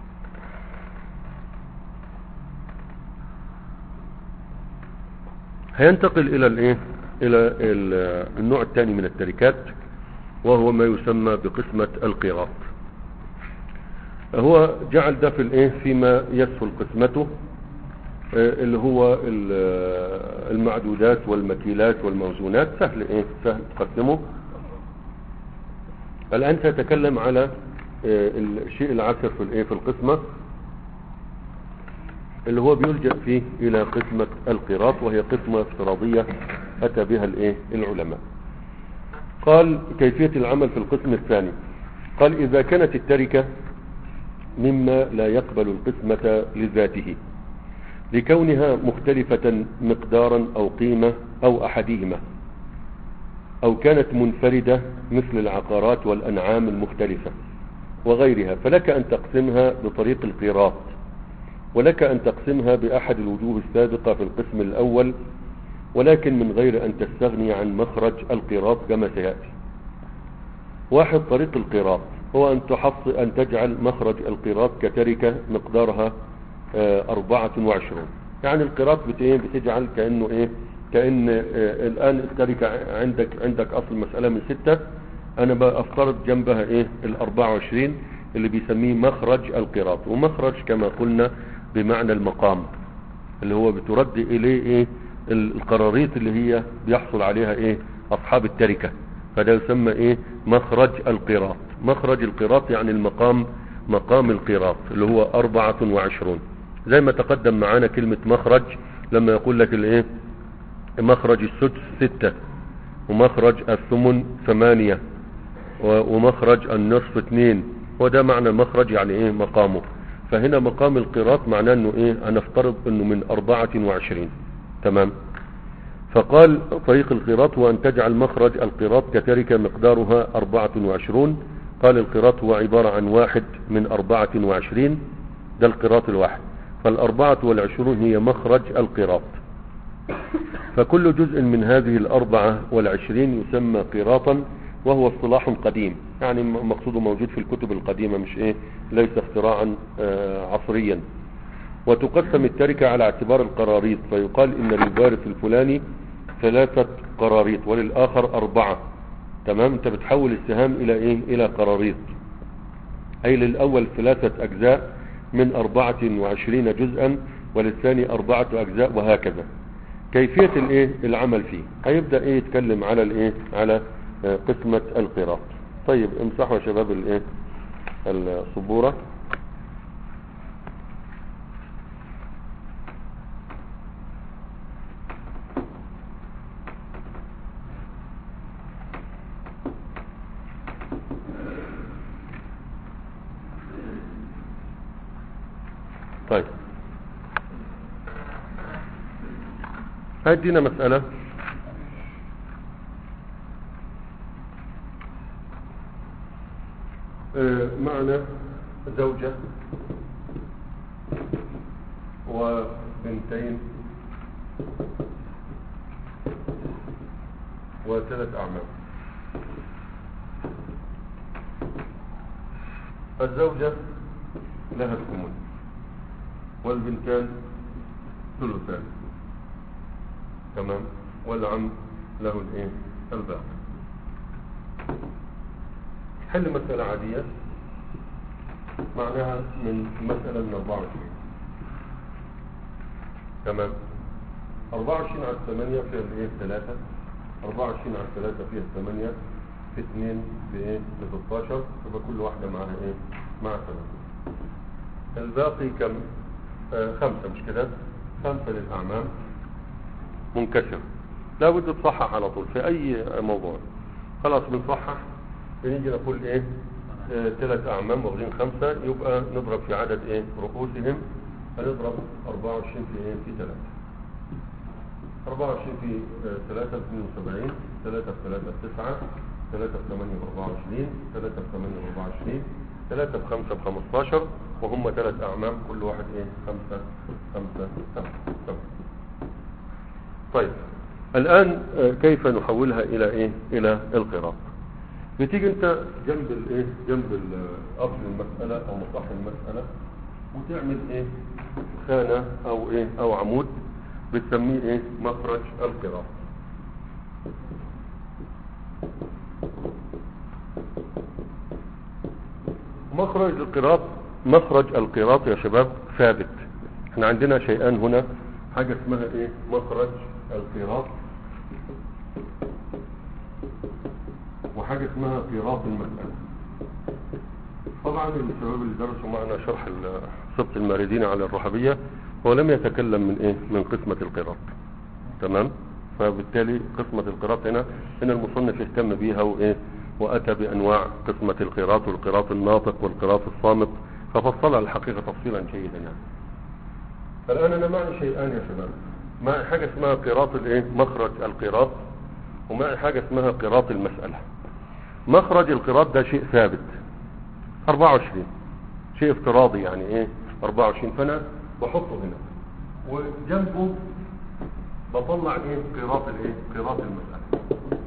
هينتقل الى الايه الى ال- النوع الثاني من التركات وهو ما يسمى بقسمة القراط هو جعل ده في الايه فيما يسهل قسمته آه، اللي هو ال- آه، المعدودات والمكيلات والموزونات سهل ايه سهل تقسمه الان سأتكلم على آه، الشيء العسر في الايه في القسمة اللي هو بيلجأ فيه الى قسمة القراط وهي قسمة افتراضية اتى بها الايه العلماء قال كيفية العمل في القسم الثاني قال اذا كانت التركة مما لا يقبل القسمة لذاته لكونها مختلفة مقدارا او قيمة او احدهما او كانت منفردة مثل العقارات والانعام المختلفة وغيرها فلك ان تقسمها بطريق القراط ولك أن تقسمها بأحد الوجوه السابقة في القسم الأول ولكن من غير أن تستغني عن مخرج القراط كما سيأتي واحد طريق القراط هو أن تحص أن تجعل مخرج القراط كتركة مقدارها آه، أربعة وعشرون يعني القراط بت- إيه؟ بتجعل كأنه إيه كأن آه، الآن التركة عندك عندك أصل مسألة من ستة أنا بأفترض جنبها إيه الأربعة وعشرين اللي بيسميه مخرج القراط ومخرج كما قلنا بمعنى المقام اللي هو بترد إليه إيه القراريط اللي هي بيحصل عليها إيه أصحاب التركة فده يسمى إيه مخرج القراط مخرج القراط يعني المقام مقام القراط اللي هو أربعة وعشرون زي ما تقدم معانا كلمة مخرج لما يقول لك الإيه مخرج السدس ستة ومخرج الثمن ثمانية و- ومخرج النصف اثنين وده معنى مخرج يعني ايه مقامه فهنا مقام القراط معناه انه ايه انا افترض انه من اربعة وعشرين تمام فقال طريق القراط هو ان تجعل مخرج القراط كتركة مقدارها اربعة وعشرون قال القراط هو عبارة عن واحد من اربعة وعشرين ده القراط الواحد فالاربعة والعشرون هي مخرج القراط فكل جزء من هذه الأربعة والعشرين يسمى قراطا وهو اصطلاح قديم يعني م- مقصوده موجود في الكتب القديمة مش ايه ليس اختراعا آه، عصريا وتقسم التركة على اعتبار القراريط فيقال ان للوارث الفلاني ثلاثة قراريط وللآخر أربعة تمام انت بتحول السهام الى ايه الى قراريط اي للاول ثلاثة اجزاء من اربعة وعشرين جزءا وللثاني اربعة اجزاء وهكذا كيفية الايه العمل فيه هيبدأ ايه يتكلم على الايه على آه، قسمة القراط طيب امسحوا يا شباب الايه السبورة طيب هيدينا مسألة آه، معنا زوجة وبنتين وثلاث أعمام الزوجة لها الثمن والبنتان ثلثان تمام والعم له الايه الباقي حل مسألة عادية معناها من مسألة من 24 تمام 24 على 8 فيها الايه 3 24 على 3 فيها 8 في 2 بايه ب 16 يبقى كل واحدة معاها ايه مع 8 الباقي كم آه خمسة مش كده خمسة للأعمام منكسر لا بد تصحح على طول في أي موضوع خلاص بنصحح بنيجي نقول ايه آه، ثلاث أعمام واخدين خمسة يبقى نضرب في عدد ايه رؤوسهم هنضرب 24 في ايه في 3 24 في 3 ب 72 3 في 3 ب 9 3 في 8 ب 24 3 في 8 ب 24 3 في 5 ب 15 وهم ثلاث أعمام كل واحد ايه 5 5 5 طيب الآن آه، كيف نحولها إلى ايه إلى القراط بتيجي انت جنب الايه جنب ال- اصل المسألة او مصح المسألة وتعمل ايه خانة او ايه او عمود بتسميه ايه مخرج القراط مخرج القراط مخرج القراط يا شباب ثابت احنا عندنا شيئان هنا حاجة اسمها ايه مخرج القراط وحاجة اسمها قراط المسألة طبعا الشباب اللي درسوا معنا شرح ال- سبط الماردين على الرحبية هو لم يتكلم من ايه من قسمة القراط تمام فبالتالي قسمة القراط هنا ان المصنف اهتم بيها وايه واتى بانواع قسمة القراط والقراط الناطق والقراط الصامت ففصلها الحقيقة تفصيلا جيدا يعني فالان انا معي شيئان يا شباب معي حاجة اسمها قراط الايه مخرج القراط ومعي حاجة اسمها قراط المسألة مخرج القراط ده شيء ثابت 24 شيء افتراضي يعني ايه 24 فانا بحطه هنا وجنبه بطلع ايه قراط الايه قراط المسألة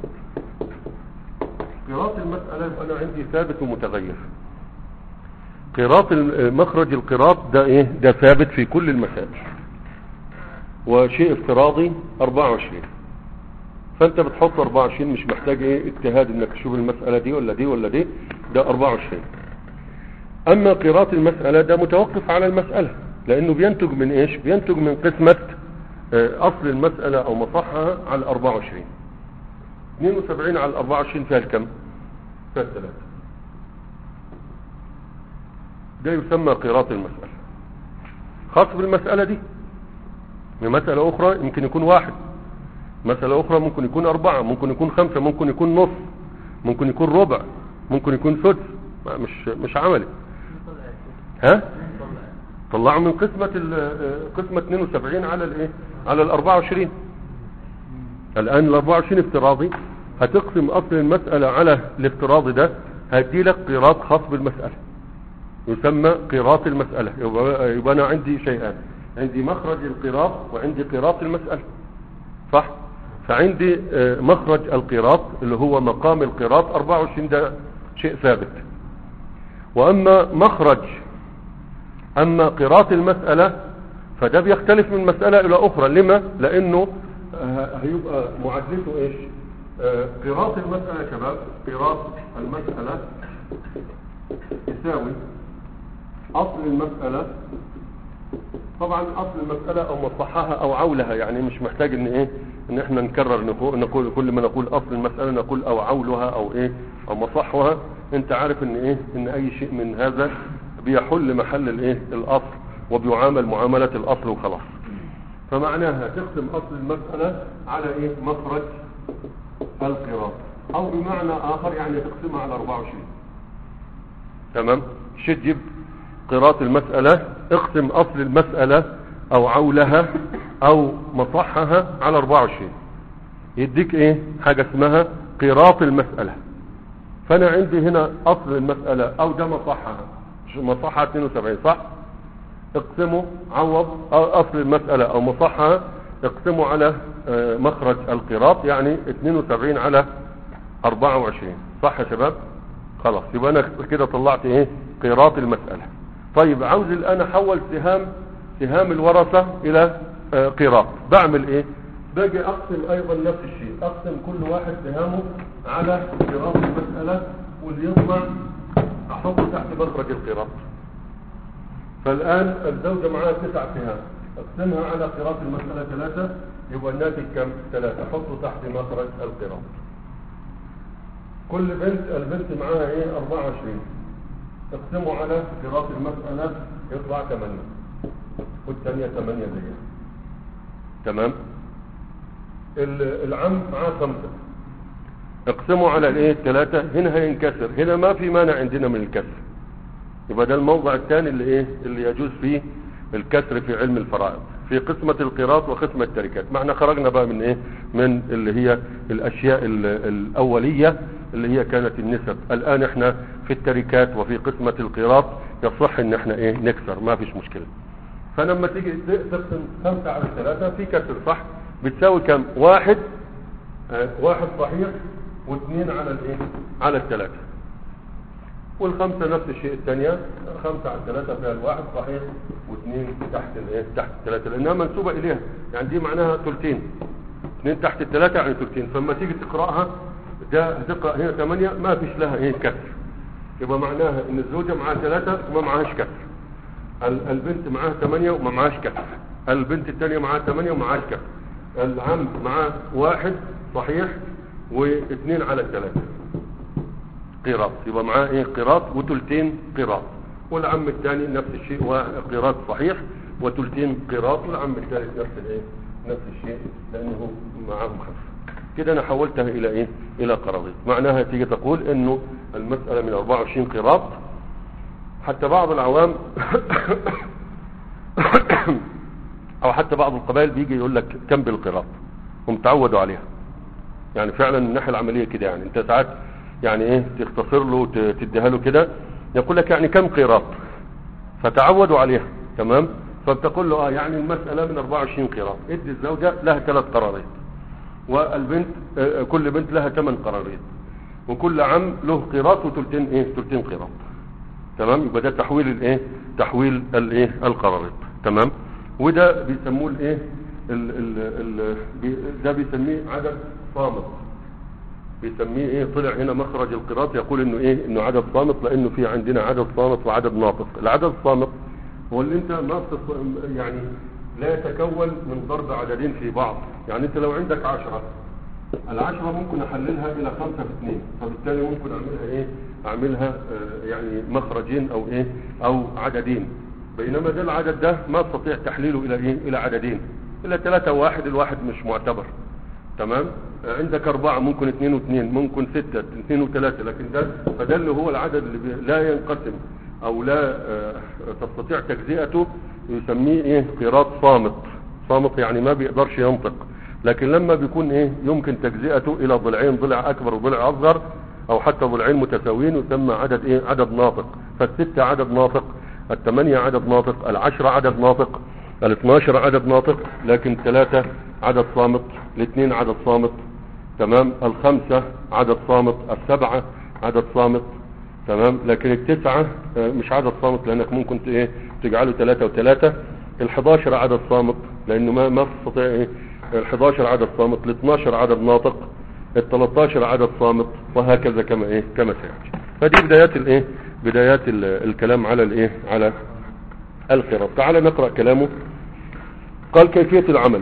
قراط المسألة يبقى انا عندي ثابت ومتغير قراط الم- مخرج القراط ده ايه ده ثابت في كل المسائل وشيء افتراضي 24 فانت بتحط 24 مش محتاج ايه اجتهاد انك تشوف المسألة دي ولا دي ولا دي ده 24 اما قراط المسألة ده متوقف على المسألة لانه بينتج من ايش بينتج من قسمة آه، اصل المسألة او مصحها على 24 72 على 24 فيها الكم فيها الثلاثة ده يسمى قراط المسألة خاص بالمسألة دي من مسألة أخرى يمكن يكون واحد مسألة أخرى ممكن يكون أربعة ممكن يكون خمسة ممكن يكون نص ممكن يكون ربع ممكن يكون سدس ما- مش مش عملي ها طلعوا من قسمة ال- آه، قسمة 72 على الايه على ال 24 الآن ال 24 افتراضي هتقسم أصل المسألة على الافتراضي ده هدي لك قراط خاص بالمسألة يسمى قراط المسألة يبقى, يبقى أنا عندي شيئان عندي مخرج القراط وعندي قراط المسألة صح فعندي آه، مخرج القراط اللي هو مقام القراط 24 ده شيء ثابت وأما مخرج أما قراط المسألة فده بيختلف من مسألة إلى أخرى لما؟ لأنه آه، هيبقى معادلته إيش؟ آه، قراط المسألة يا شباب قراط المسألة يساوي أصل المسألة طبعا أصل المسألة أو مصحها أو عولها يعني مش محتاج إن إيه إن إحنا نكرر نقول, نقول كل ما نقول أصل المسألة نقول أو عولها أو إيه أو مصحها أنت عارف إن إيه إن أي شيء من هذا بيحل محل الإيه الأصل وبيعامل معاملة الأصل وخلاص فمعناها تقسم أصل المسألة على إيه مخرج القراط أو بمعنى آخر يعني تقسمها على 24 تمام شو تجيب قراط المسألة اقسم أصل المسألة أو عولها أو مصحها على 24 يديك إيه حاجة اسمها قراط المسألة فأنا عندي هنا أصل المسألة أو ده مصحها مصحها 72 صح اقسمه عوض أو أصل المسألة أو مصحها اقسمه على آه، مخرج القراط يعني 72 على 24 صح يا شباب خلاص يبقى انا كده طلعت ايه قيراط المسألة طيب عاوز الان احول سهام سهام الورثة الى آه، قيراط بعمل ايه باجي اقسم ايضا نفس الشيء اقسم كل واحد سهامه على قيراط المسألة واللي يطلع احطه تحت مخرج القيراط فالان الزوجة معاها تسع سهام اقسمها على قيراط المسألة ثلاثة يبقى الناتج كم ثلاثة احطه تحت مخرج القيراط كل بنت البنت معاها ايه 24 اقسموا على قراءة المسألة يطلع 8 والثانية 8 زيها تمام ال- العم معاه خمسة اقسموا على الايه ثلاثة هنا هينكسر هنا ما في مانع عندنا من الكسر يبقى ده الموضع الثاني اللي ايه اللي يجوز فيه الكسر في علم الفرائض في قسمة القراط وقسمة التركات ما احنا خرجنا بقى من ايه من اللي هي الاشياء ال- الاولية اللي هي كانت النسب الان احنا في التركات وفي قسمة القراط يصح ان احنا ايه نكسر ما فيش مشكلة فلما تيجي تقسم خمسة على ثلاثة في كسر صح بتساوي كم واحد آه، واحد صحيح واثنين على الايه على الثلاثة والخمسة نفس الشيء الثانية خمسة على ثلاثة فيها الواحد صحيح واثنين تحت الايه تحت الثلاثة لانها منسوبة اليها يعني دي معناها ثلثين اثنين تحت الثلاثة يعني ثلثين فلما تيجي تقرأها ده هتقرأ هنا ثمانية ما فيش لها ايه كسر يبقى معناها ان الزوجة معاها ثلاثة وما معهاش كسر ال- البنت معاها ثمانية وما معهاش كسر البنت الثانية معاها ثمانية وما معهاش كسر العم معاه واحد صحيح واثنين على الثلاثة قيراط يبقى معاه ايه قيراط وتلتين قيراط والعم الثاني نفس الشيء وقيراط صحيح وتلتين قيراط والعم الثالث نفس الايه نفس الشيء لانه معاهم خمسة كده انا حولتها الى ايه الى قراضيط معناها تيجي تقول انه المسألة من 24 قيراط حتى بعض العوام او حتى بعض القبائل بيجي يقول لك كم بالقراط هم تعودوا عليها يعني فعلا من الناحيه العمليه كده يعني انت ساعات يعني ايه تختصر له ت- تديها له كده يقول لك يعني كم قيراط فتعودوا عليها تمام فبتقول له اه يعني المساله من 24 قيراط ادي الزوجه لها ثلاث قراريط والبنت آه، آه، كل بنت لها ثمان قراريط وكل عم له قيراط وثلثين ايه ثلثين قيراط تمام يبقى ده تحويل الايه تحويل الايه القراريط تمام وده بيسموه الايه ال ال ال بي- ده بيسميه عدد صامت بيسميه ايه طلع هنا مخرج القراط يقول انه ايه انه عدد صامت لانه في عندنا عدد صامت وعدد ناطق العدد الصامت هو اللي انت ما بتص- يعني لا يتكون من ضرب عددين في بعض يعني انت لو عندك عشرة العشرة ممكن احللها الى خمسة في اثنين فبالتالي ممكن اعملها ايه اعملها آه، يعني مخرجين او ايه او عددين بينما ده العدد ده ما تستطيع تحليله الى ايه الى عددين الى ثلاثة واحد الواحد مش معتبر تمام آه، عندك أربعة ممكن اثنين واثنين ممكن ستة اثنين وثلاثة لكن ده فده اللي هو العدد اللي بي- لا ينقسم أو لا آه، تستطيع تجزئته يسميه إيه قراط صامت صامت يعني ما بيقدرش ينطق لكن لما بيكون إيه يمكن تجزئته إلى ضلعين ضلع أكبر وضلع أصغر أو حتى ضلعين متساويين يسمى عدد إيه عدد ناطق فالستة عدد ناطق الثمانية عدد ناطق العشرة عدد ناطق الاثناشر عدد ناطق لكن ثلاثة عدد صامت الاثنين عدد صامت تمام الخمسة عدد صامت السبعة عدد صامت تمام لكن التسعة آه، مش عدد صامت لانك ممكن ت- ايه تجعله ثلاثة وثلاثة الحداشر عدد صامت لانه ما ما تستطيع ايه الحداشر عدد صامت الاثناشر عدد ناطق الثلاثاشر عدد صامت وهكذا كما ايه كما سيأتي فدي بدايات الايه بدايات ال- الكلام على الايه على القراءة تعال نقرأ كلامه قال كيفية العمل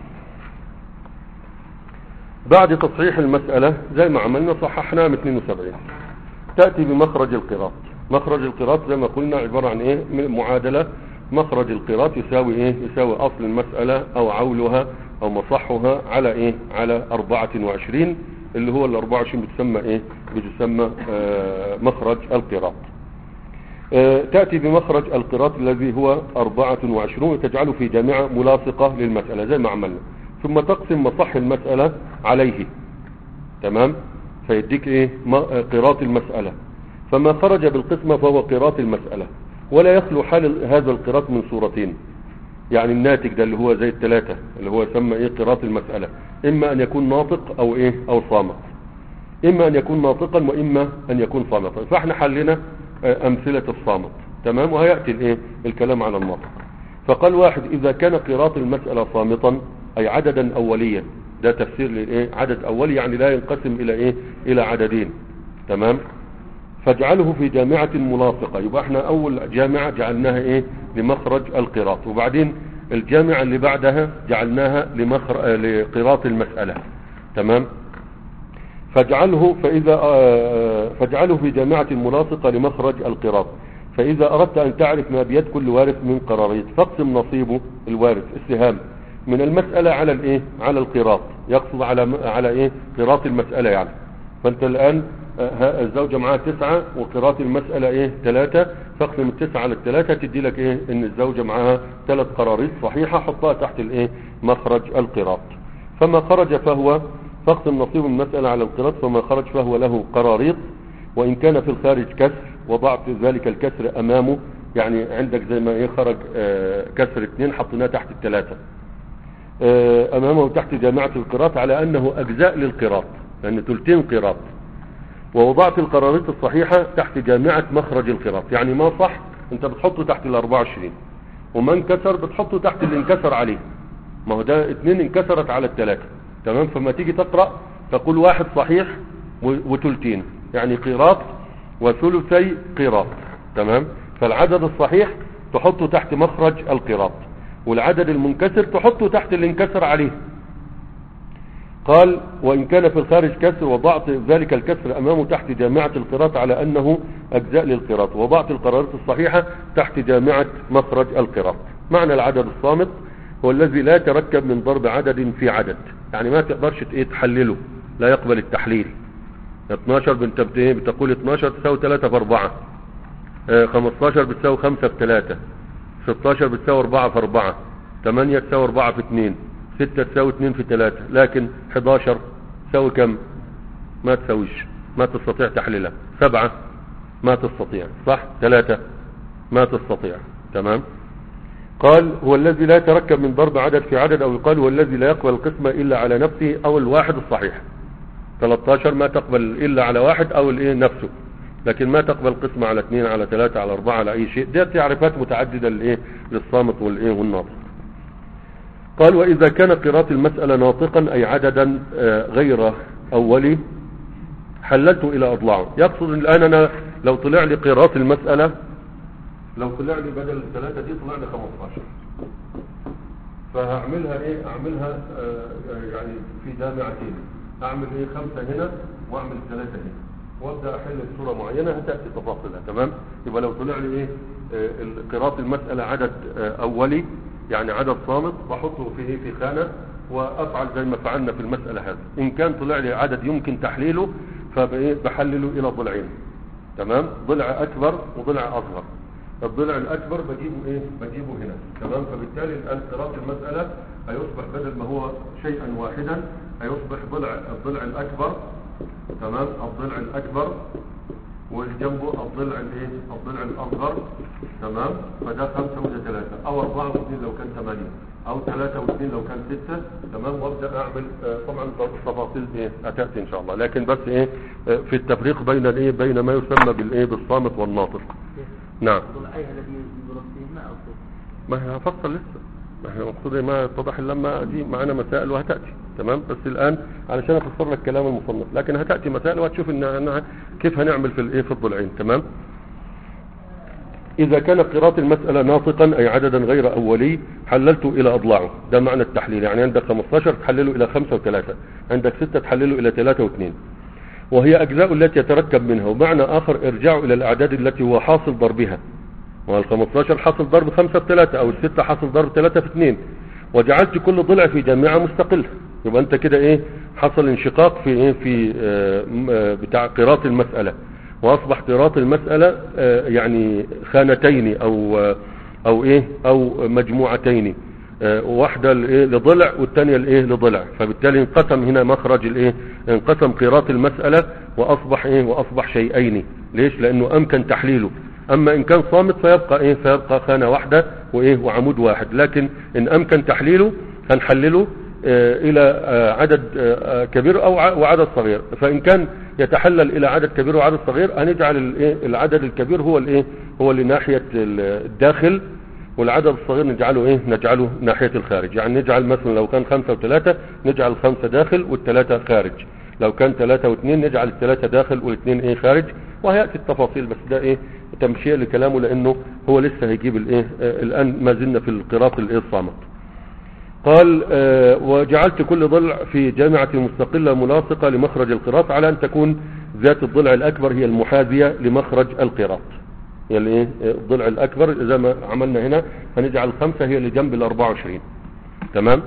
بعد تصحيح المسألة زي ما عملنا صححناها من 72 تأتي بمخرج القراط مخرج القراط زي ما قلنا عبارة عن ايه من معادلة مخرج القراط يساوي ايه يساوي اصل المسألة او عولها او مصحها على ايه على 24 اللي هو ال 24 بتسمى ايه بتسمى آه مخرج القراط آه، تأتي بمخرج القراط الذي هو 24 وتجعله في جامعة ملاصقة للمسألة زي ما عملنا ثم تقسم مصح المسألة عليه تمام فيديك ايه ما- آه، قراط المسألة فما خرج بالقسمة فهو قراط المسألة ولا يخلو حال هذا القراط من صورتين يعني الناتج ده اللي هو زي الثلاثة اللي هو يسمى ايه قراط المسألة اما ان يكون ناطق او ايه او صامت اما ان يكون ناطقا واما ان يكون صامتا فاحنا حلنا آه، امثلة الصامت تمام وهيأتي الايه الكلام على الناطق فقال واحد اذا كان قراط المسألة صامتا اي عددا اوليا ده تفسير للايه عدد اولي يعني لا ينقسم الى ايه الى عددين تمام فاجعله في جامعة ملاصقة يبقى احنا اول جامعة جعلناها ايه لمخرج القراط وبعدين الجامعة اللي بعدها جعلناها لمخرج لقراط المسألة تمام فاجعله فإذا آه، فاجعله في جامعة ملاصقة لمخرج القراط فإذا أردت أن تعرف ما بيد كل وارث من قراريط فاقسم نصيبه الوارث السهام من المسألة على الايه على القراط يقصد على على ايه قراط المسألة يعني فانت الآن آه، ها- الزوجة معاها تسعة وقراط المسألة ايه ثلاثة فاقسم التسعة على الثلاثة تدي لك ايه ان الزوجة معاها ثلاث قراريط صحيحة حطها تحت الايه مخرج القراط فما خرج فهو فاقسم نصيب المسألة على القراط فما خرج فهو له قراريط وإن كان في الخارج كسر وضعت ذلك الكسر أمامه يعني عندك زي ما ايه خرج آه، كسر اثنين حطيناه تحت الثلاثة آه، أمامه تحت جامعة القراط على أنه أجزاء للقراط لأن تلتين قراط ووضعت القراريط الصحيحة تحت جامعة مخرج القراط يعني ما صح انت بتحطه تحت ال 24 وما انكسر بتحطه تحت اللي انكسر عليه ما هو ده اتنين انكسرت على التلاتة تمام فما تيجي تقرأ تقول واحد صحيح و- وتلتين يعني قراط وثلثي قراط تمام فالعدد الصحيح تحطه تحت مخرج القراط والعدد المنكسر تحطه تحت اللي انكسر عليه قال وإن كان في الخارج كسر وضعت ذلك الكسر أمامه تحت جامعة القراط على أنه أجزاء للقراط وضعت القرارات الصحيحة تحت جامعة مخرج القراط معنى العدد الصامت هو الذي لا يتركب من ضرب عدد في عدد يعني ما تقدرش ت- إيه تحلله لا يقبل التحليل 12 بنت بت- إيه بتقول 12 تساوي 3 في 4 آه، 15 بتساوي 5 في 3 16 بتساوي 4 في 4 8 تساوي 4 في 2 6 تساوي 2 في 3 لكن 11 تساوي كم ما تساويش ما تستطيع تحليلها 7 ما تستطيع صح 3 ما تستطيع تمام قال هو الذي لا يتركب من ضرب عدد في عدد او يقال هو الذي لا يقبل القسمة الا على نفسه او الواحد الصحيح 13 ما تقبل الا على واحد او الايه نفسه لكن ما تقبل قسمة على اثنين على ثلاثة على اربعة على اي شيء دي تعريفات متعددة للايه للصامت والايه والناطق قال واذا كان قراءة المسألة ناطقا اي عددا آه، غير اولي حللته الى اضلاعه يقصد الان انا لو طلع لي قراءة المسألة لو طلع لي بدل الثلاثة دي طلع لي 15 فهعملها ايه اعملها آه، يعني في جامعتين اعمل ايه خمسة هنا واعمل ثلاثة هنا وابدا احل بصورة معينة هتأتي تفاصيلها تمام يبقى لو طلع لي ايه آه، ال- قراءة المسألة عدد آه، اولي يعني عدد صامت بحطه في ايه في خانة وافعل زي ما فعلنا في المسألة هذه ان كان طلع لي عدد يمكن تحليله فبايه بحلله الى ضلعين تمام ضلع اكبر وضلع اصغر الضلع الاكبر بجيبه ايه بجيبه هنا تمام فبالتالي الان قراءة المسألة هيصبح بدل ما هو شيئا واحدا هيصبح ضلع الضلع الاكبر تمام الضلع الاكبر وجنبه الضلع الايه الضلع الاصغر تمام فده خمسة وده ثلاثة او اربعة واثنين لو كان ثمانية او ثلاثة واثنين لو كان ستة تمام وابدا اعمل آه، طبعا التفاصيل ايه هتاتي ان شاء الله لكن بس ايه آه، في التفريق بين الايه بين ما يسمى بالايه بالصامت والناطق نعم ضلعيها الذي ينظر فيه ما أقصد ما هي هفصل لسه ما هي مقصود ما اتضح لما دي معانا مسائل وهتأتي تمام بس الآن علشان افسر لك كلام المصنف لكن هتأتي مسائل وهتشوف ان أنا كيف هنعمل في الايه في الضلعين تمام إذا كان قراءة المسألة ناطقا أي عددا غير أولي حللته إلى أضلاعه ده معنى التحليل يعني عندك 15 تحلله إلى 5 و3 عندك 6 تحلله إلى 3 و2 وهي أجزاء التي يتركب منها ومعنى آخر ارجعوا إلى الأعداد التي هو حاصل ضربها وال 15 حاصل ضرب 5 في 3 أو الستة حاصل ضرب 3 في 2 وجعلت كل ضلع في جامعة مستقلة يبقى أنت كده إيه حصل انشقاق في إيه في آه م- آه بتاع قراءة المسألة وأصبح قراءة المسألة آه يعني خانتين أو آه أو إيه أو مجموعتين آه، واحدة لإيه؟ لضلع والثانية لإيه لضلع فبالتالي انقسم هنا مخرج الإيه انقسم قراءة المسألة وأصبح إيه وأصبح شيئين ليش لأنه أمكن تحليله أما إن كان صامت فيبقى إيه فيبقى خانة واحدة وإيه وعمود واحد لكن إن أمكن تحليله هنحلله آه، الى آه، عدد آه، كبير او ع- وعدد صغير فان كان يتحلل الى عدد كبير وعدد صغير هنجعل الايه العدد الكبير هو الايه هو اللي ناحيه ال- الداخل والعدد الصغير نجعله ايه نجعله ناحيه الخارج يعني نجعل مثلا لو كان خمسة وثلاثة نجعل خمسة داخل والثلاثة خارج لو كان ثلاثة واثنين نجعل الثلاثة داخل والاثنين ايه خارج وهيأتي التفاصيل بس ده ايه تمشية لكلامه لانه هو لسه هيجيب الايه آه، الان ما زلنا في القراط الايه الصامت قال آه، وجعلت كل ضلع في جامعة مستقلة ملاصقة لمخرج القراط على أن تكون ذات الضلع الأكبر هي المحاذية لمخرج القراط يعني ايه الضلع الأكبر زي ما عملنا هنا هنجعل الخمسة هي اللي جنب ال 24 تمام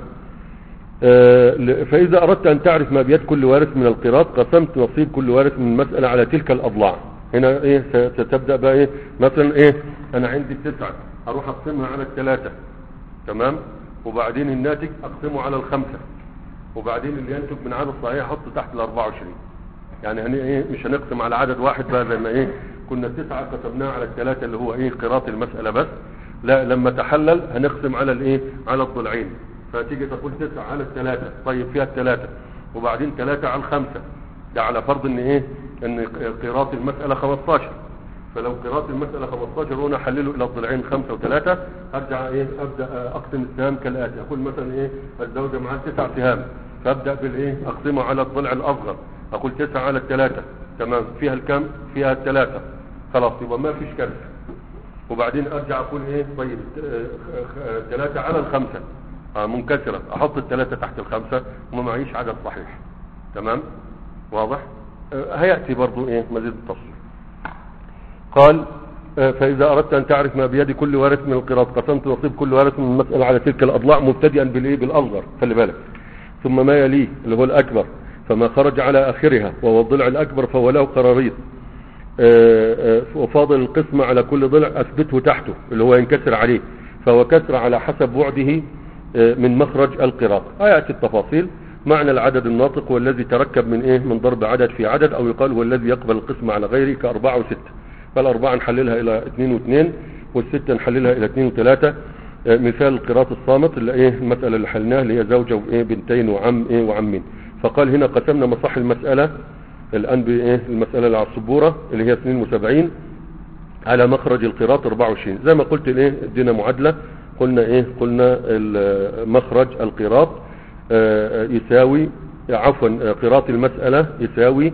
آه، ل- فإذا أردت أن تعرف ما بيد كل وارث من القراط قسمت نصيب كل وارث من المسألة على تلك الأضلاع هنا إيه س- ستبدأ بقى إيه مثلا إيه أنا عندي تسعة أروح أقسمها على الثلاثة تمام وبعدين الناتج أقسمه على الخمسة وبعدين اللي ينتج من عدد صحيح أحطه تحت ال 24 يعني هن إيه مش هنقسم على عدد واحد بقى زي ما إيه كنا التسعة قسمناها على الثلاثة اللي هو إيه قراط المسألة بس لا لما تحلل هنقسم على الإيه على الضلعين فتيجي تقول تسعة على الثلاثة طيب فيها الثلاثة وبعدين ثلاثة على الخمسة ده على فرض ان ايه ان قراط المسألة 15 فلو قراط المسألة 15 وانا احلله الى الضلعين خمسة وثلاثة ارجع ايه ابدا اقسم السهام كالاتي اقول مثلا ايه الزوجة معها تسع سهام فابدا بالايه اقسمه على الضلع الاصغر اقول تسعة على الثلاثة تمام فيها الكم فيها الثلاثة خلاص يبقى ما فيش كرس وبعدين ارجع اقول ايه طيب ثلاثة على الخمسة آه منكسرة احط الثلاثة تحت الخمسة وما معيش عدد صحيح تمام واضح آه هيأتي برضو ايه مزيد التفصيل قال آه فإذا أردت أن تعرف ما بيد كل وارث من القراط قسمت نصيب كل وارث من المسألة على تلك الأضلاع مبتدئا بالإيه بالأصغر خلي بالك ثم ما يليه اللي هو الأكبر فما خرج على آخرها وهو الضلع الأكبر فهو له قراريط آه، آه، وفاضل القسم على كل ضلع أثبته تحته اللي هو ينكسر عليه فهو كسر على حسب بعده آه، من مخرج القراط آيات التفاصيل معنى العدد الناطق هو الذي تركب من ايه من ضرب عدد في عدد او يقال هو الذي يقبل القسم على غيره كأربعة وستة فالأربعة نحللها إلى اثنين واثنين والستة نحللها إلى اثنين وثلاثة آه، مثال القراط الصامت اللي ايه المسألة اللي حلناها اللي هي زوجة وايه بنتين وعم ايه وعمين فقال هنا قسمنا مصح المسألة الآن بإيه المسألة اللي على السبورة اللي هي 72 على مخرج القراط 24 زي ما قلت الايه ادينا معادلة قلنا ايه قلنا ال- مخرج القراط آه، آه، يساوي عفوا آه، قراط المسألة يساوي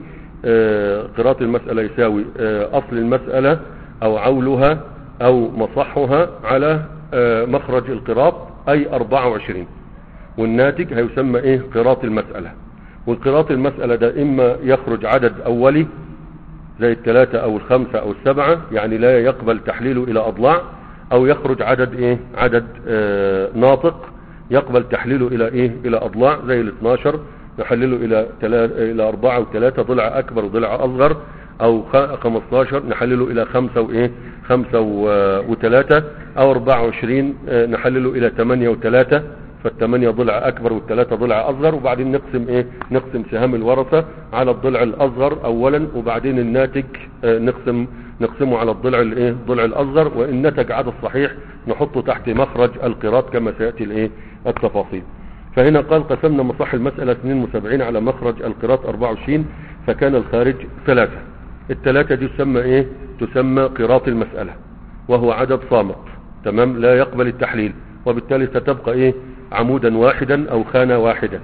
آه، قراط المسألة يساوي آه، أصل المسألة أو عولها أو مصحها على آه، مخرج القراط أي 24 والناتج هيسمى ايه قراط المسألة والقراط المسألة ده إما يخرج عدد أولي زي الثلاثة أو الخمسة أو السبعة يعني لا يقبل تحليله إلى أضلاع أو يخرج عدد إيه عدد آه ناطق يقبل تحليله إلى إيه إلى أضلاع زي ال 12 نحلله إلى تلا... إلى أربعة وثلاثة ضلع أكبر وضلع أصغر أو خ- 15 نحلله إلى خمسة وإيه خمسة و- وثلاثة أو 24 آه، نحلله إلى ثمانية وثلاثة فالثمانية ضلع أكبر والثلاثة ضلع أصغر وبعدين نقسم إيه نقسم سهام الورثة على الضلع الأصغر أولا وبعدين الناتج آه، نقسم نقسمه على الضلع الإيه الضلع الأصغر وإن نتج عدد صحيح نحطه تحت مخرج القراط كما سيأتي الإيه التفاصيل فهنا قال قسمنا مصح المسألة 72 على مخرج القراط 24 فكان الخارج ثلاثة الثلاثة دي تسمى إيه تسمى قراط المسألة وهو عدد صامت تمام لا يقبل التحليل وبالتالي ستبقى ايه عمودا واحدا او خانة واحدة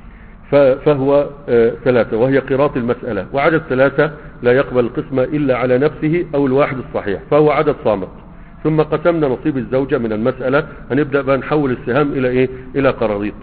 ف- فهو آه، ثلاثة وهي قراط المسألة وعدد ثلاثة لا يقبل القسمة إلا على نفسه أو الواحد الصحيح فهو عدد صامت ثم قسمنا نصيب الزوجة من المسألة هنبدأ بقى نحول السهام إلى إيه إلى قراريط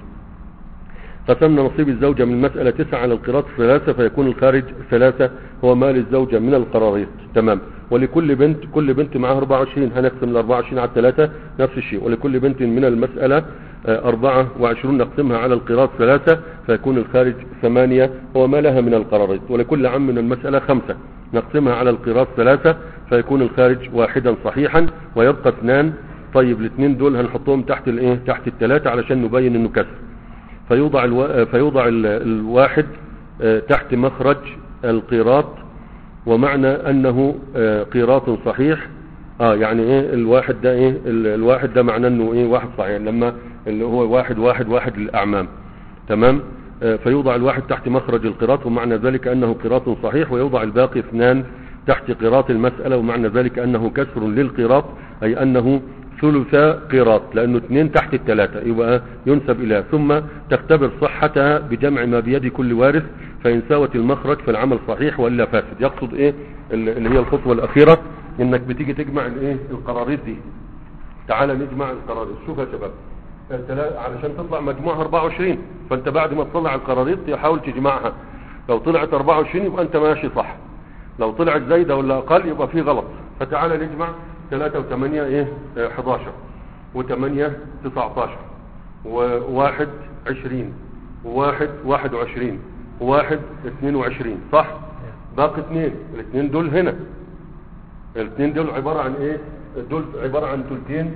قسمنا نصيب الزوجة من المسألة تسعة على القراط ثلاثة فيكون الخارج ثلاثة هو مال الزوجة من القراريط تمام ولكل بنت كل بنت معها 24 هنقسم ال 24 على الثلاثة نفس الشيء ولكل بنت من المسألة آه، 24 نقسمها على القراط ثلاثة فيكون الخارج ثمانية هو ما لها من القراريط ولكل عم من المسألة خمسة نقسمها على القراط ثلاثة فيكون الخارج واحدا صحيحا ويبقى اثنان طيب الاثنين دول هنحطهم تحت الايه تحت الثلاثة علشان نبين انه كسر فيوضع الوا... فيوضع ال... الواحد آه، تحت مخرج القيراط ومعنى انه آه، قيراط صحيح اه يعني ايه الواحد ده ايه ال- الواحد ده معناه انه ايه واحد صحيح لما اللي هو واحد واحد واحد للاعمام تمام آه، فيوضع الواحد تحت مخرج القراط ومعنى ذلك أنه قراط صحيح ويوضع الباقي اثنان تحت قراط المسألة ومعنى ذلك أنه كسر للقراط أي أنه ثلث قراط لأنه اثنين تحت الثلاثة يبقى ينسب إليها ثم تختبر صحتها بجمع ما بيد كل وارث فإن ساوت المخرج فالعمل صحيح وإلا فاسد يقصد إيه اللي هي الخطوة الأخيرة إنك بتيجي تجمع الإيه القراريط دي تعال نجمع القراريط شوف يا شباب تلا- علشان تطلع مجموعها 24 فانت بعد ما تطلع القراريط تحاول تجمعها لو طلعت 24 يبقى انت ماشي صح لو طلعت زايده ولا اقل يبقى في غلط فتعال نجمع 3 و8 ايه آه، 11 و8 19 و1 20 و1 21 و1 22 صح باقي اثنين الاثنين دول هنا الاثنين دول عبارة عن ايه دول عبارة عن تلتين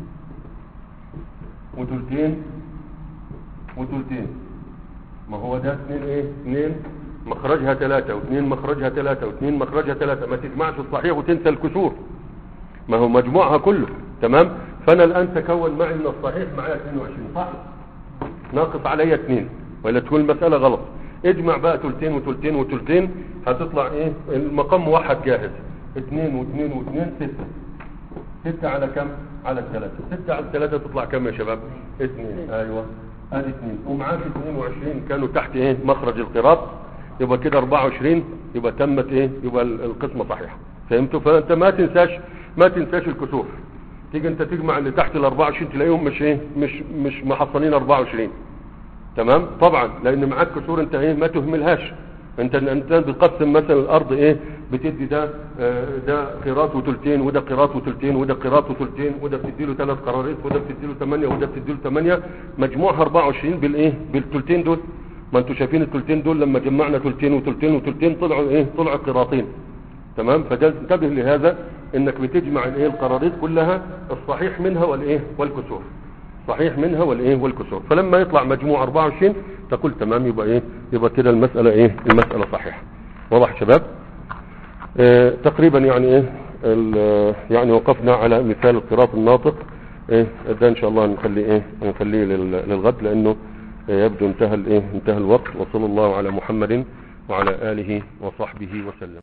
وتلتين وتلتين ما هو ده اثنين ايه اثنين مخرجها ثلاثة واثنين مخرجها ثلاثة واثنين مخرجها ثلاثة ما تجمعش الصحيح وتنسى الكسور ما هو مجموعها كله تمام فانا الان تكون معي من الصحيح معايا 22 صح ناقص عليا اثنين ولا تكون المسألة غلط اجمع بقى تلتين وتلتين وتلتين هتطلع ايه المقام موحد جاهز اثنين واثنين واثنين ستة ستة على كم على الثلاثة ستة على الثلاثة تطلع كم يا شباب اثنين ايوه ادي اثنين ومعاك 22 كانوا تحت ايه مخرج القراط يبقى كده 24 يبقى تمت ايه يبقى ال- القسمة صحيحة فهمتوا فانت ما تنساش ما تنساش الكسوف تيجي انت تجمع اللي تحت ال 24 تلاقيهم مش ايه مش مش محصلين 24 تمام طبعا لان معاك كسور انت ايه ما تهملهاش انت انت بتقسم مثلا الارض ايه بتدي ده آه، ده قيراط وثلثين وده قيراط وثلثين وده قيراط وثلثين وده بتدي له ثلاث قراريط وده بتدي له 8 وده بتدي له 8 مجموعها 24 بالايه بالثلثين دول ما انتوا شايفين الثلثين دول لما جمعنا ثلثين وثلثين وثلثين طلعوا ايه طلعوا قيراطين تمام فانتبه لهذا انك بتجمع الايه القراريط كلها الصحيح منها والايه والكسور صحيح منها والايه والكسور فلما يطلع مجموع 24 تقول تمام يبقى ايه يبقى كده المسألة ايه المسألة صحيحة واضح يا شباب اه تقريبا يعني ايه ال- يعني وقفنا على مثال القراط الناطق ايه ده ان شاء الله نخليه ايه نخليه لل- للغد لانه اه يبدو انتهى الايه انتهى الوقت وصلى الله على محمد وعلى اله وصحبه وسلم